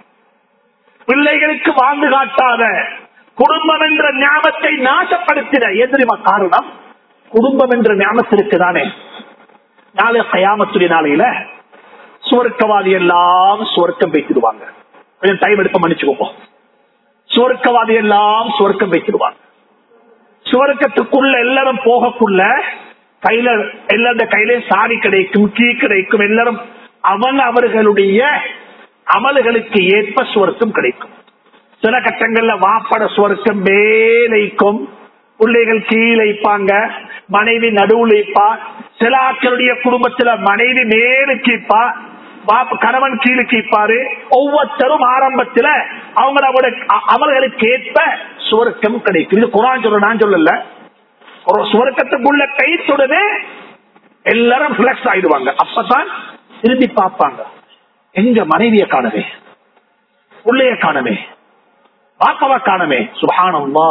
பிள்ளைகளுக்கு வாழ்ந்து காட்டாத குடும்பம் என்ற ஞாபத்தை நாசப்படுத்தின ஏன் தெரியுமா காரணம் குடும்பம் என்ற ஞாபகத்திற்கு தானே நாளை கயாமத்துடைய நாளையில சுவர்க்கவாதி எல்லாம் சுவர்க்கம் வைத்திடுவாங்க கொஞ்சம் டைம் எடுப்ப மன்னிச்சுக்கோங்க சுவர்க்கவாதி எல்லாம் சுவர்க்கம் வைத்திடுவாங்க சுவர்க்கத்துக்குள்ள எல்லாரும் போகக்குள்ள கையில எல்லாருடைய கையில சாரி கிடைக்கும் கீ கிடைக்கும் எல்லாரும் அவன் அவர்களுடைய அமல்களுக்கு ஏற்ப சுவர்க்கம் கிடைக்கும் சில கட்டங்கள்ல வாப்பட சுவர்க்கம் மேலைக்கும் பிள்ளைகள் கீழைப்பாங்க மனைவி நடுவுல இருப்பா சில ஆட்களுடைய குடும்பத்துல மனைவி மேலுக்கு இருப்பா பாப்ப- கணவன் கீழுக்கு இருப்பாரு ஒவ்வொருத்தரும் ஆரம்பத்துல அவங்களோட அ- அமல்களுக்கு ஏற்ப சுவர்க்கம் கிடைக்கும் இது குரான் சொல்ற நான் சொல்லல ஒரு சுவர்க்கத்துக்குள்ள கை தொடுது எல்லாரும் பிளக்ஸ் ஆயிடுவாங்க அப்பதான் திரும்பி பார்ப்பாங்க எங்க மனைவிய காணவே உள்ளைய காணவே பாப்பாவை காணமே சுபானம்மா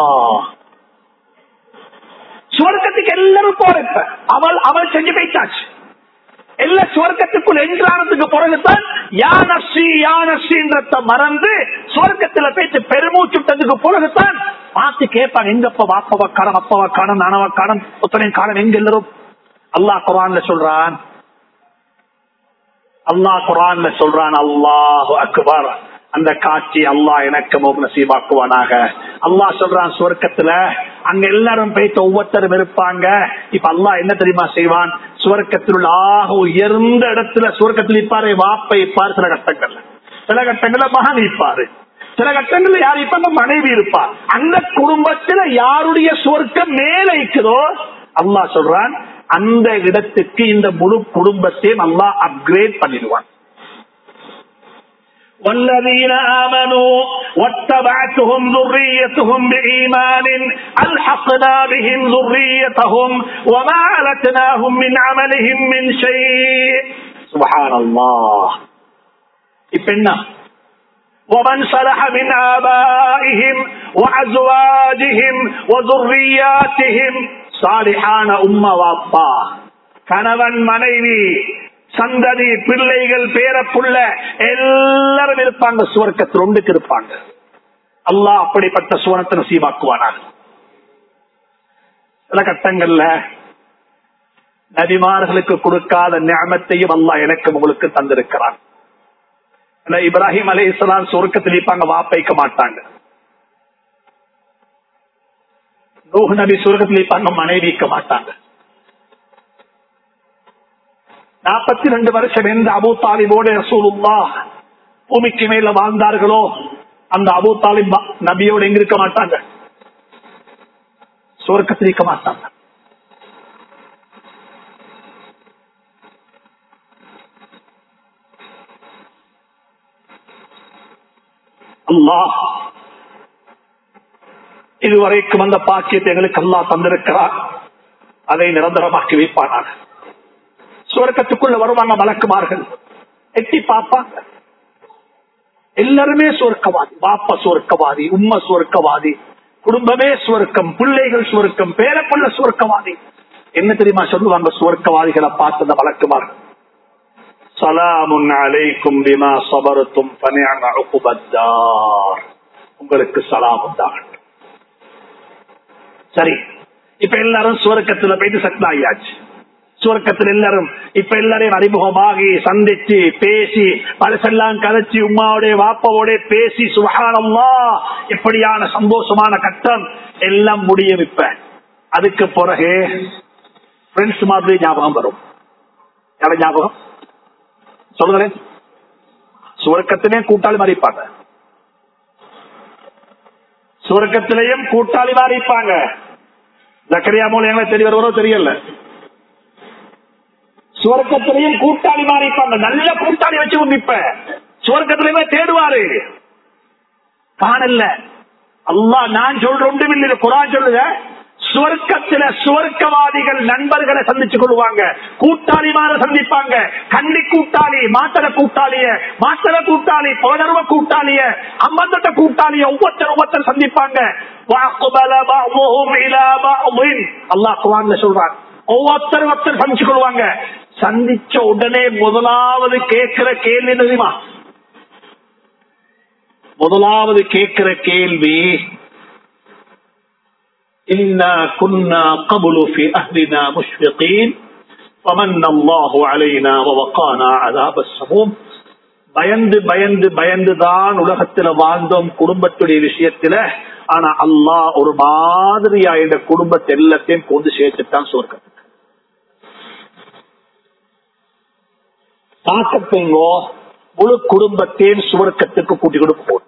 சுவர்க்கத்துக்கு எல்லாரும் போறப்ப அவள் அவள் செஞ்சு போயிட்டாச்சு எல்லா சுவர்க்கத்துக்குள் என்றானதுக்கு பிறகுதான் யானசி யானசின்றத மறந்து சுவர்க்கத்துல போயிட்டு பெருமூச்சுட்டதுக்கு பிறகுதான் பார்த்து கேட்பாங்க எங்கப்ப வாப்பவா காலம் அப்பவா காலம் நானவா காலம் ஒத்தனையும் காலம் எங்க எல்லாரும் அல்லாஹ் குரான்ல சொல்றான் அல்லாஹ் குரான்ல சொல்றான் அல்லாஹு அக்பர் அந்த காட்சி அல்லாஹ் எனக்கு நசீபாக்குவானாக அல்லாஹ் சொல்றான் சுவர்க்கத்துல அங்க எல்லாரும் போயிட்டு ஒவ்வொருத்தரும் இருப்பாங்க இப்ப அல்லாஹ் என்ன தெரியுமா செய்வான் சுவர்க்கத்தில் உள்ள ஆக உயர்ந்த இடத்துல சுவர்க்கத்தில் இருப்பாரு வாப்பை இருப்பார் சில கட்டங்கள்ல சில கட்டங்கள்ல மகன் இருப்பாரு சில கட்டங்கள்ல யார் இருப்பாங்க மனைவி இருப்பா அந்த குடும்பத்துல யாருடைய சுவர்க்கம் மேல இருக்குதோ அல்லாஹ் சொல்றான் அந்த இடத்துக்கு இந்த முழு குடும்பத்தையும் அல்லாஹ் அப்கிரேட் பண்ணிடுவான் والذين آمنوا واتبعتهم ذريتهم بإيمان ألحقنا بهم ذريتهم وما ألتناهم من عملهم من شيء سبحان الله إبنا ومن صلح من آبائهم وأزواجهم وذرياتهم صالحان أم وابا கணவன் மனைவி சந்ததி பிள்ளைகள் பேரப்புள்ள எல்லாரும் இருப்பாங்க சுவர்க்கத்தில் ஒன்றுக்கு இருப்பாங்க அல்லாஹ் அப்படிப்பட்ட சுவனத்தை நசீவாக்குவானார் சில கட்டங்கள்ல நபிமார்களுக்கு கொடுக்காத ஞாபத்தையும் அல்லாஹ் எனக்கு உங்களுக்கு தந்திருக்கிறான் இல்ல இப்ராஹிம் அலி இஸ்லாம் சுருக்கத்தில் இருப்பாங்க வாப்பைக்க மாட்டாங்க நூஹ் நபி சுருக்கத்தில் இருப்பாங்க மனைவிக்க மாட்டாங்க நாற்பத்தி ரெண்டு வருஷம் எந்த அபு தாலிபோட ரசூலுல்லா பூமிக்கு மேல வாழ்ந்தார்களோ அந்த அபு தாலிப் நபியோடு எங்க இருக்க மாட்டாங்க சுவர்க்கத்தில் இருக்க மாட்டாங்க அல்லாஹ் இதுவரைக்கும் அந்த பாக்கியத்தை எங்களுக்கு அல்லாஹ் தந்திருக்கிறார் அதை நிரந்தரமாக்கி வைப்பானாக சுவர்க்கத்துக்குள்ள வருவாங்க மலக்குமார்கள் எட்டி பார்ப்பாங்க எல்லாருமே சுவர்க்கவாதி பாப்பா சுவர்க்கவாதி உம்மா சுவர்க்கவாதி குடும்பமே சுவர்க்கம் பிள்ளைகள் சுவர்க்கம் பேரப்புள்ள சுவர்க்கவாதி என்ன தெரியுமா சொல்லுவாங்க சுவர்க்கவாதிகளை பார்த்து அந்த வழக்குமார்கள் சலாமுன் அலைக்கும் பிமா சபரத்தும் பனியான உக்குபத்தார் உங்களுக்கு சலாம் உண்டாகட்டும் சரி இப்ப எல்லாரும் சுவர்க்கத்துல போயிட்டு சக்தி ஆகியாச்சு சுவர்க்கத்தில் எல்லாரும் இப்ப எல்லாரையும் அறிமுகமாகி சந்திச்சு பேசி பழசெல்லாம் கதைச்சு உமாவுடைய வாப்பாவோட பேசி சுகானம்மா எப்படியான சந்தோஷமான கட்டம் எல்லாம் முடியும் இப்ப அதுக்கு பிறகு ஃப்ரெண்ட்ஸ் மாதிரி ஞாபகம் வரும் யார ஞாபகம் சொல்லுங்களேன் சுவர்க்கத்திலே கூட்டாளி மாறிப்பாங்க சுவர்க்கத்திலேயும் கூட்டாளி மாறிப்பாங்க ஜக்கரியா மூலம் எங்களுக்கு தெரிய வருவதோ தெரியல சுவர்க்கத்திலையும் கூட்டாளி மாறிப்பாங்க நல்ல கூட்டாளி வச்சு இப்ப சுவர்க்கத்திலையுமே தேடுவாரு காணல அல்லா நான் சொல்ற ஒன்றும் இல்லை குரான் சொல்லுங்க சுவர்க்கத்தில சுவர்க்கவாதிகள் நண்பர்களை சந்திச்சு கொள்வாங்க கூட்டாளிமார சந்திப்பாங்க கண்டி கூட்டாளி மாத்தர கூட்டாளிய மாத்தர கூட்டாளி புலனர்வ கூட்டாளிய அம்மந்தட்ட கூட்டாளிய ஒவ்வொருத்தர் ஒவ்வொருத்தர் சந்திப்பாங்க அல்லாஹ் குவான்ல சொல்றான் ஒவ்வொருத்தர் ஒருத்தர் சந்திச்சு கொள்வாங்க சந்திச்ச உடனே முதலாவது கேட்கிற கேள்வி தெரியுமா முதலாவது கேட்கிற கேள்வி إنا كنا قبل في أهلنا مشفقين فمن الله علينا ووقانا عذاب السموم பயந்து பயந்து பயந்து தான் உலகத்துல வாழ்ந்தோம் குடும்பத்துடைய விஷயத்துல ஆனா அல்லாஹ் ஒரு மாதிரியா இந்த குடும்பத்தை எல்லாத்தையும் கொண்டு சேர்த்துட்டான் சொர்க்கத்துக்கு தாக்கத்தைங்கோ முழு குடும்பத்தையும் சுவர்க்கத்துக்கு கூட்டி கொடுக்க போடும்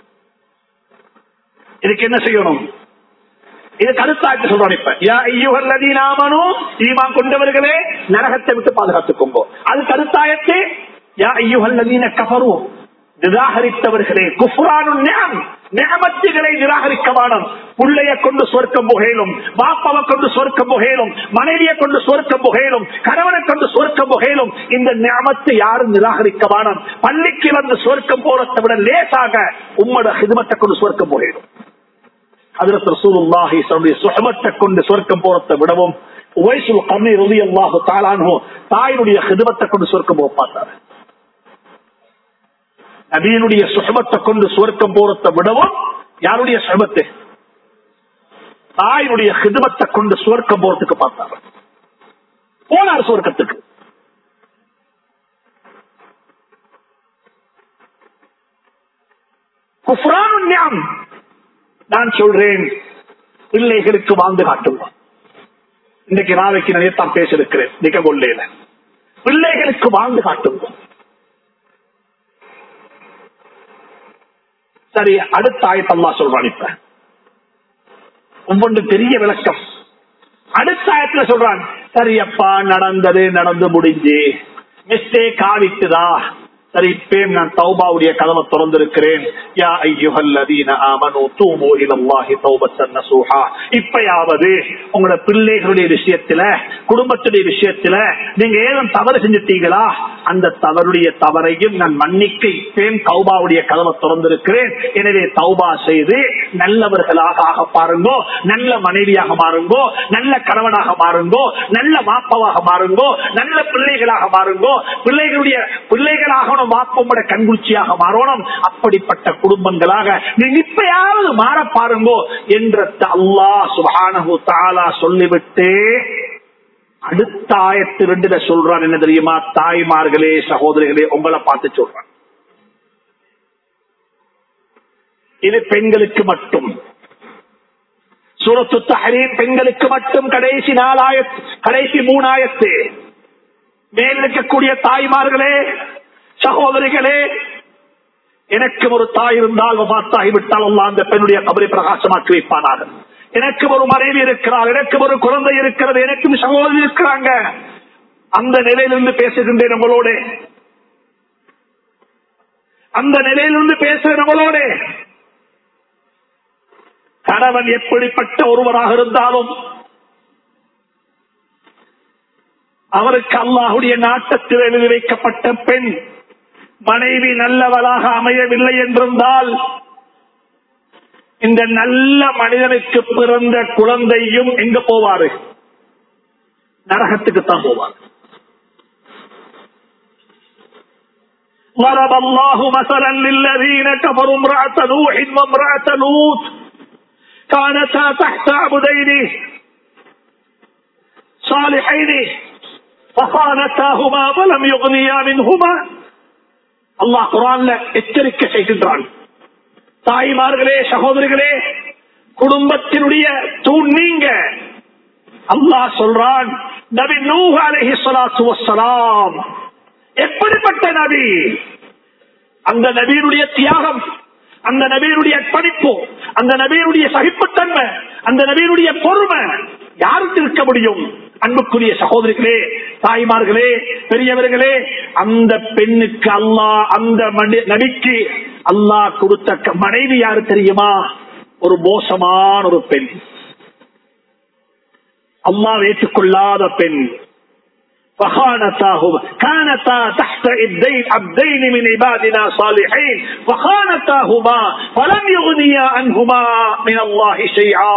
இதுக்கு என்ன செய்யணும் இது கருத்தாட்டு சொல்றோம் இப்ப ஐயோகல்லதீனாமனும் ஈமான் கொண்டவர்களே நரகத்தை விட்டு பாதுகாத்துக்கோங்க அது கருத்தாயத்து யா ஐயோகல்லதீன கபரும் நிராகரித்தவர்களே குஃபுரானு நியமத்துகளை நிராகரிக்க வேணும் பிள்ளைய கொண்டு சொர்க்கம் புகையிலும் பாப்பாவை கொண்டு சொர்க்கம் புகையிலும் மனைவியை கொண்டு சொர்க்கம் புகையிலும் கணவனை கொண்டு சொர்க்கம் புகையிலும் இந்த நியமத்தை யாரும் நிராகரிக்க வேணும் பள்ளிக்கு வந்து சொர்க்கம் போறதை விட லேசாக உம்மோட ஹிதமத்தை கொண்டு சொர்க்கம் புகையிலும் அதில் ரசூலுல்லாஹி தன்னுடைய சுகமத்தை கொண்டு சொர்க்கம் போறதை விடவும் உவைசுல் கண்ணை ருதி அல்லாஹு தாளானோ தாயினுடைய ஹிதமத்தை கொண்டு சொர்க்கம் போக பார்த்தாரு நபியினுடைய சுகமத்தை கொண்டு சொர்க்கம் போறதை விடவும் யாருடைய சுகமத்தை தாயினுடைய ஹிதமத்தை கொண்டு சுவர்க்கம் போறதுக்கு பார்த்தாரு போனார் சுவர்க்கத்துக்கு குஃப்ரானு ஞாம் நான் சொல்றேன் பிள்ளைகளுக்கு வாழ்ந்து காட்டுவோம் இன்னைக்கு நாளைக்கு நிறையத்தான் பேசிருக்கிறேன் நிக்க கொள்ளையில பிள்ளைகளுக்கு வாழ்ந்து காட்டுவோம் சரி அடுத்த ஆயத்தல்லா சொல்றான் இப்ப ஒவ்வொன்று பெரிய விளக்கம் அடுத்த ஆயத்துல சொல்றான் சரி அப்பா நடந்தது நடந்து முடிஞ்சு மிஸ்டேக் ஆவிட்டுதா சரி இப்பேம் நான் தௌபாவுடைய கதவை திறந்திருக்கிறேன் யா ஐயுஹல்லதீன ஆமனு தூபு இலல்லாஹி தௌபத்தன் நசூஹா இப்பயாவது உங்களோட பிள்ளைகளுடைய விஷயத்துல குடும்பத்துடைய விஷயத்துல நீங்க ஏதும் தவறு செஞ்சுட்டீங்களா அந்த தவறுடைய தவறையும் நான் மன்னிக்க இப்பேம் தௌபாவுடைய கதவை திறந்திருக்கிறேன் எனவே தௌபா செய்து நல்லவர்களாக ஆக பாருங்கோ நல்ல மனைவியாக மாறுங்கோ நல்ல கணவனாக மாறுங்கோ நல்ல மாப்பவாக மாறுங்கோ நல்ல பிள்ளைகளாக மாறுங்கோ பிள்ளைகளுடைய பிள்ளைகளாக மாப்போட கண்குச்சியாக மாறணும் அப்படிப்பட்ட குடும்பங்களாக நீங்க இப்பயாவது மாற பாருங்கோ என்ற அல்லாஹ் சுபானு தாலா சொல்லிவிட்டு அடுத்த ஆயத்து ரெண்டுல சொல்றான் என்ன தெரியுமா தாய்மார்களே சகோதரிகளே உங்களை பார்த்து சொல்றான் இது பெண்களுக்கு மட்டும் சூரத்து தஹரீம் பெண்களுக்கு மட்டும் கடைசி நாலாயத்து கடைசி மூணாயத்து மேல் இருக்கக்கூடிய தாய்மார்களே சகோதரிகளே எனக்கு ஒரு தாய் இருந்தால் பார்த்தாகிவிட்டால் அல்லா அந்த பெண்ணுடைய கபரை பிரகாசமாக்கி வைப்பானாக எனக்கு ஒரு மனைவி இருக்கிறார் எனக்கு ஒரு குழந்தை இருக்கிறது எனக்கும் சகோதரி இருக்கிறாங்க அந்த நிலையிலிருந்து பேசுகின்றேன் உங்களோட அந்த நிலையிலிருந்து பேசுகிறேன் உங்களோட கணவன் எப்படிப்பட்ட ஒருவராக இருந்தாலும் அவருக்கு அல்லாஹுடைய நாட்டத்தில் எழுதி வைக்கப்பட்ட பெண் மனைவி நல்லவளாக அமையவில்லை என்றிருந்தால் இந்த நல்ல மனிதனுக்கு பிறந்த குழந்தையும் எங்க போவாரு நரகத்துக்கு தான் போவார் ضرب الله مثلا للذين كفروا امرأة نوح وامرأة لوط كانتا تحت عبدين صالحين فخانتاهما ولم يغنيا منهما அல்லாஹ் குரான்ல எச்சரிக்கை செய்கின்றான் தாய்மார்களே சகோதரிகளே குடும்பத்தினுடைய தூண் நீங்க அல்லாஹ் சொல்றான் நபி நூஹ் அலைஹி ஸலாத்து வஸ்ஸலாம் எப்படிப்பட்ட நபி அந்த நபியினுடைய தியாகம் அந்த நபியினுடைய அர்ப்பணிப்பு அந்த நபியினுடைய சகிப்புத்தன்மை அந்த நபியினுடைய பொறுமை யாருக்கு இருக்க முடியும் அன்புக்குரிய சகோதரிகளே தாய்மார்களே பெரியவர்களே அந்த பெண்ணுக்கு அல்லாஹ் அந்த மனி- நபிக்கு அல்லாஹ் கொடுத்த க- மனைவி யாரு தெரியுமா ஒரு மோசமான ஒரு பெண் அல்லாஹ் ஏற்றுக்கொள்ளாத பெண் فخانتاهما كانتا تحت يدين عبدين من عبادنا صالحين فخانتاهما فلم يغنيا عنهما من الله شيئا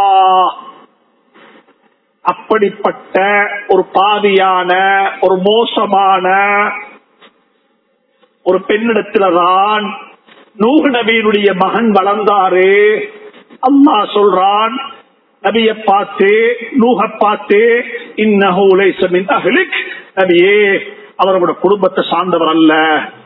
அப்படிப்பட்ட ஒரு பாவியான ஒரு மோசமான ஒரு பெண்ணிடத்தில்தான் நூஹ் நபியினுடைய மகன் வளர்ந்தாரு அல்லாஹ் சொல்றான் நபிய பார்த்து நூக பார்த்து இன்னஹூலேசமின் அஹ்லிக் நபியே அவரோட குடும்பத்தை சார்ந்தவர் அல்ல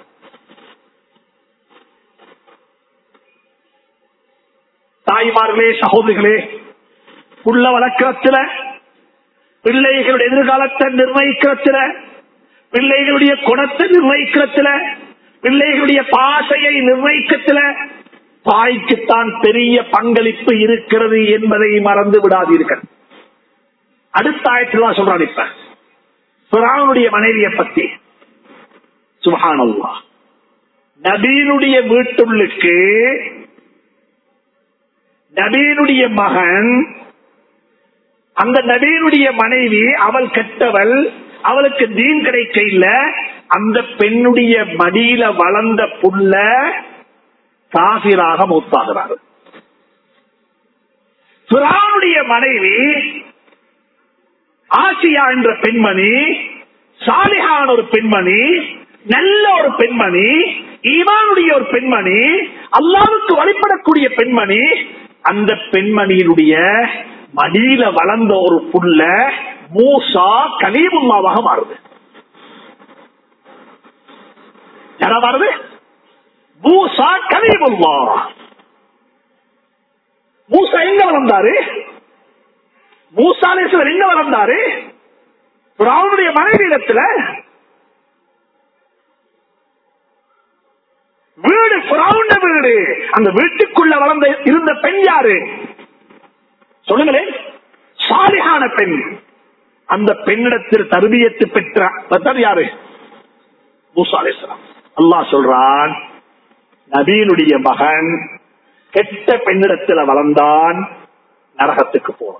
தாய்மார்களே சகோதரிகளே உள்ள வழக்கத்துல பிள்ளைகளுடைய எதிர்காலத்தை நிர்ணயிக்கிறதுல பிள்ளைகளுடைய குணத்தை நிர்ணயிக்கிறதுல பிள்ளைகளுடைய பாசையை நிர்ணயிக்கத்துல தாய்க்குத்தான் பெரிய பங்களிப்பு இருக்கிறது என்பதை மறந்து விடாதீர்கள் அடுத்த ஆயத்தில் தான் சொல்றான் இப்ப பிரானுடைய மனைவியை பத்தி சுபஹானல்லா நபீனுடைய வீட்டுள்ளுக்கு நபீனுடைய மகன் அந்த நபீனுடைய மனைவி அவள் கெட்டவள் அவளுக்கு தீன் கிடைக்க இல்ல அந்த பெண்ணுடைய மடியில வளர்ந்த புள்ள காபிராக மூத்தாகிறார் பிரானுடைய மனைவி ஆசியா என்ற பெண்மணி சாலிஹான் ஒரு பெண்மணி நல்ல ஒரு பெண்மணி ஈமானுடைய ஒரு பெண்மணி அல்லாவுக்கு வழிபடக்கூடிய பெண்மணி அந்த பெண்மணியினுடைய மடியில வளர்ந்த ஒரு புள்ள மூசா கலீமுல்லாவாக மாறுது யாரா மாறுது மூசா கலீமுல்லா மூசா எங்க வளர்ந்தாரு மூசாலேஸ்வர் எங்க வளர்ந்தாரு ராவனுடைய மனைவி இடத்துல வீடு பிராவுண்ட வீடு அந்த வீட்டுக்குள்ள வளர்ந்த இருந்த பெண் யாரு சொல்லுங்களேன் சாலிகான பெண் அந்த பெண்ணிடத்தில் தருவியத்து பெற்ற பெற்றது யாரு மூசாலேஸ்வரம் அல்லாஹ் சொல்றான் நபீனுடைய மகன் கெட்ட பெண்ணிடத்துல வளர்ந்தான் நரகத்துக்கு போனான்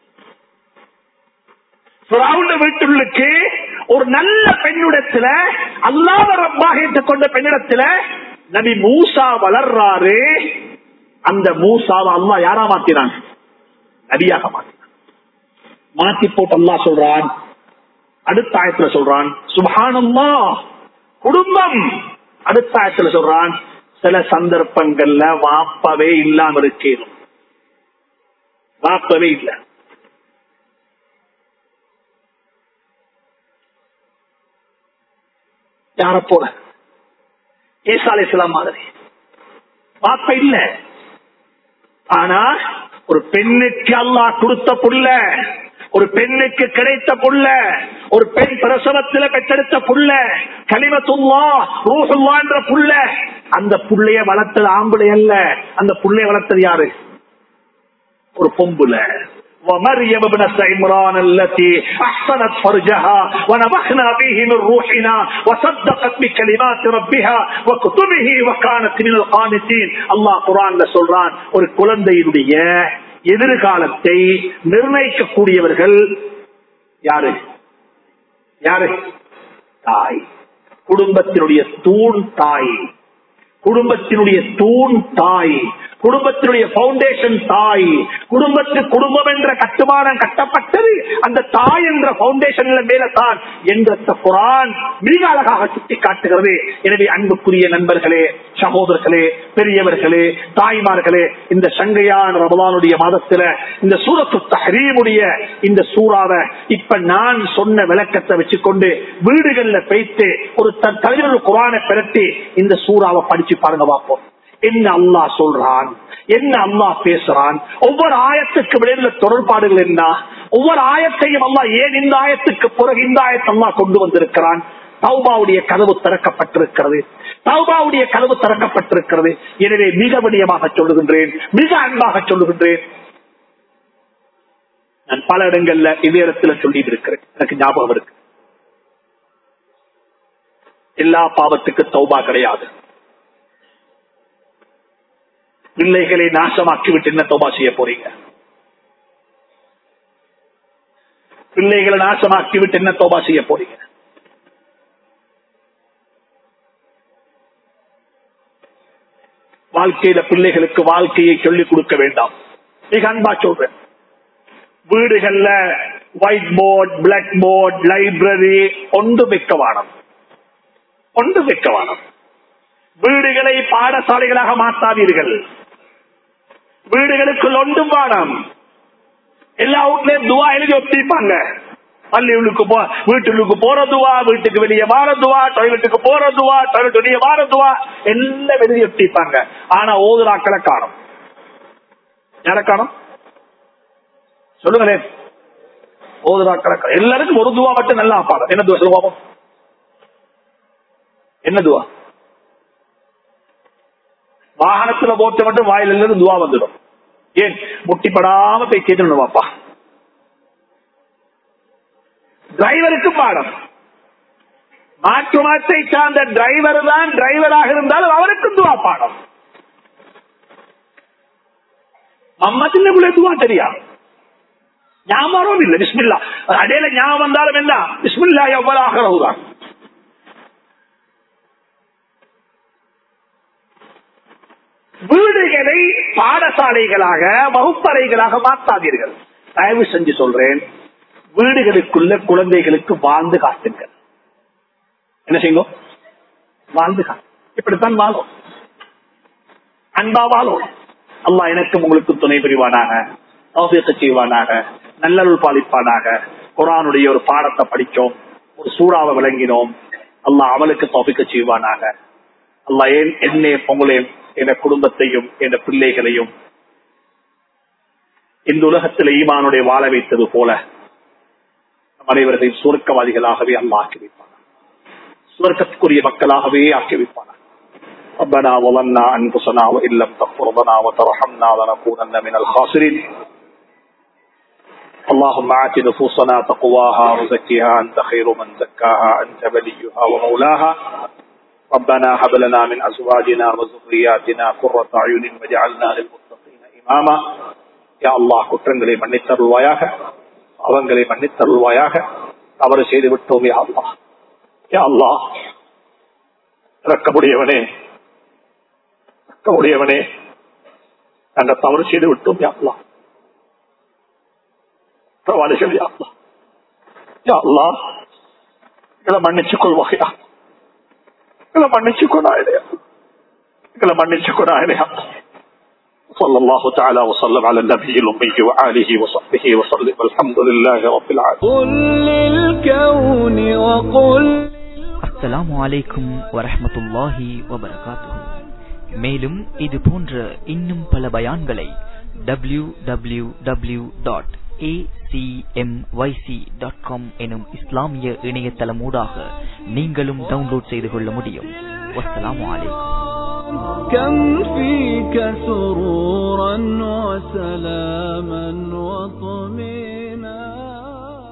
பிராவுண்ட வீட்டுள்ளுக்கு ஒரு நல்ல பெண்ணிடத்துல அல்லாத ரப்பாக ஏற்றுக்கொண்ட பெண்ணிடத்துல நபி மூசா வளர்றாரு அந்த மூசாவை அல்லா யாரா மாத்தினான் நபியாக மாத்தினான் மாத்தி போட்டு அல்லா சொல்றான் அடுத்த ஆயத்துல சொல்றான் சுபானம்மா குடும்பம் அடுத்த ஆயத்துல சொல்றான் சில சந்தர்ப்பங்கள்ல வாப்பவே இல்லாம இருக்கேனும் வாப்பவே இல்லை யார போல ஈசாலை இஸ்லாம் மாதிரி பாப்ப இல்ல ஆனா ஒரு பெண்ணுக்கு அல்லாஹ் கொடுத்த புள்ள ஒரு பெண்ணுக்கு கிடைத்த புள்ள ஒரு பெண் பிரசவத்தில் பெற்றெடுத்த புள்ள கலிமத்துல்லா ரூஹுல்லா என்ற புள்ள அந்த புள்ளைய வளர்த்தது ஆம்பளை அல்ல அந்த புள்ளைய வளர்த்தது யாரு ஒரு பொம்புல ومريم ابنة عمران التي أحسنت فرجها ونبخنا فيه من روحنا وصدقت بكلمات ربها وكتبه وكانت من القانتين الله قرآن சொல்றான் ஒரு குழந்தையினுடைய எதிர்காலத்தை நிர்ணயிக்கக்கூடியவர்கள் யாரு யாரு தாய் குடும்பத்தினுடைய தூண் தாய் குடும்பத்தினுடைய தூண் தாய் குடும்பத்தினுடைய பவுண்டேஷன் தாய் குடும்பத்து குடும்பம் என்ற கட்டுமானம் கட்டப்பட்டது அந்த தாய் என்ற பவுண்டேஷன் மேல தான் என்ற குரான் மிக அழகாக சுட்டி காட்டுகிறது எனவே அன்புக்குரிய நண்பர்களே சகோதரர்களே பெரியவர்களே தாய்மார்களே இந்த சங்கையான ரமலானுடைய மாதத்துல இந்த சூரத்து தஹரீமுடைய இந்த சூறாவை இப்ப நான் சொன்ன விளக்கத்தை வச்சுக்கொண்டு வீடுகள்ல வைத்து ஒரு த- தலைவர் குரானை பிரட்டி இந்த சூறாவை படிச்சு பாருங்க பார்ப்போம் என்ன அல்லாஹ் சொல்றான் என்ன அல்லாஹ் பேசுறான் ஒவ்வொரு ஆயத்துக்கு விடையில தொடர்பாடுகள் என்ன ஒவ்வொரு ஆயத்தையும் அல்லாஹ் ஏன் இந்த ஆயத்துக்கு பிறகு இந்த ஆயத்தை அல்லாஹ் கொண்டு வந்திருக்கிறான் தௌபாவுடைய கதவு திறக்கப்பட்டிருக்கிறது தௌபாவுடைய கதவு திறக்கப்பட்டிருக்கிறது எனவே மிக விடயமாக சொல்லுகின்றேன் மிக அன்பாக சொல்லுகின்றேன் நான் பல இடங்கள்ல இதே இடத்துல சொல்லி இருக்கிறேன் எனக்கு ஞாபகம் இருக்கு எல்லா பாவத்துக்கு தௌபா கிடையாது பிள்ளைகளை நாசமாக்கி விட்டு என்ன தௌபா செய்ய போறீங்க பிள்ளைகளை நாசமாக்கி விட்டு என்ன தௌபா செய்ய போறீங்க வாழ்க்கையில பிள்ளைகளுக்கு வாழ்க்கையை சொல்லிக் கொடுக்க வேண்டாம் மிக அன்பா சொல்றேன் வீடுகள்ல white board black board library ஒன்று வைக்க வானம் ஒன்று வைக்க வானம் வீடுகளை பாடசாலைகளாக மாற்றாதீர்கள் வீடுகளுக்குள் ஒன்றும் பாடம் எல்லா வீட்லயும் துவா எழுதி ஒட்டிப்பாங்க பள்ளிகளுக்கு போ வீட்டுக்கு போறதுவா வீட்டுக்கு வெளியே வாரதுவா டாய்லெட்டுக்கு போறதுவா டாய்லெட் வெளியே வாரதுவா எல்லாம் எழுதி ஒட்டிப்பாங்க ஆனா ஓதுராக்களை காணும் யார காணும் சொல்லுங்களேன் ஓதுராக்களை காணும். எல்லாருக்கும் ஒரு துவா மட்டும் நல்லா பாடம் என்ன துவா சொல்லுவோம் என்ன துவா வாகனத்துல போட்டு மட்டும் வாயில இருந்து துவா வந்துடும் ஏன் முட்டிப்படாம போய் கேட்கணும் பாப்பா டிரைவருக்கு பாடம் மாற்று மாற்றை சார்ந்த டிரைவர் தான் டிரைவராக இருந்தாலும் அவருக்கும் துவா பாடம் மம்மத்தின் துவா தெரியா ஞாபகம் இல்ல பிஸ்மில்லா அடையில ஞாபகம் வந்தாலும் என்ன பிஸ்மில்லா எவ்வளவு ஆகிறவுதான் வீடுகளை பாடசாலைகளாக வகுப்பறைகளாக மாற்றாதீர்கள் தயவு செஞ்சு சொல்றேன் வீடுகளுக்குள்ள குழந்தைகளுக்கு வாழ்ந்து காட்டுங்கள் என்ன செய்யுங்க வாழ்ந்து காட்டு இப்படித்தான் வாழும் அன்பா வாழும் அல்லாஹ் எனக்கும் உங்களுக்கு துணை புரிவானாக தௌஃபீக் செய்வானாக நல்லருள் பாலிப்பானாக குரானுடைய ஒரு பாடத்தை படிச்சோம் ஒரு சூறாவை விளங்கினோம் அல்லாஹ் அவளுக்கு தௌஃபீக் செய்வானாக அல்லாஹ் ஏன் என்னை உங்களையும் என் குடும்பத்தையும் என் பிள்ளைகளையும் இந்த உலகத்தில் ஈமானுடைய வாழ வைத்தது போல நம் அனைவரையும் சுருக்கவாதிகளாகவே அல்லாஹ் ஆக்கி வைப்பான் சுவர்க்கத்துக்குரிய மக்களாகவே ஆக்கி வைப்பான் ربنا ظلمنا انفسنا وان لم تغفر لنا وترحمنا لنكونن من الخاسرين اللهم آت نفوسنا تقواها وزكها انت خير من زكاها انت وليها ومولاها ربنا هب لنا من ازواجنا وذرياتنا قرة اعين واجعلنا للمتقين اماما يا الله குற்றங்களை மன்னித்தருள்வாயாக அவங்களை மன்னித்தருள்வாயாக தவறு செய்து விட்டோம் யா அல்லாஹ் யா அல்லாஹ் இறக்கமுடையவனே இறக்கமுடையவனே நாங்கள் தவறு செய்து விட்டோம் யா அல்லாஹ் பிரவாளிகள் யா அல்லாஹ் யா அல்லாஹ் எங்களை மன்னிச்சுக் கொள்வாயா எங்களை மன்னிச்சுக் கொண்டாயிடையா எங்களை மன்னிச்சுக் கொண்டாயிடையா صلى الله تعالى وسلم على النبي الأمي وآله وصحبه وسلم الحمد لله رب العالمين قل للكون وقل அஸ்ஸலாமு அலைக்கும் வரஹ்மத்துல்லாஹி வபரகாத்துஹு மேலும் இது போன்ற இன்னும் பல பயான்களை W W W dot dot com எனும் இஸ்லாமிய இணையதளமூடாக நீங்களும் டவுன்லோட் செய்து கொள்ள முடியும் வஸ்ஸலாமு அலைக்கும் كم فيك سرورا وسلاما وطمئنا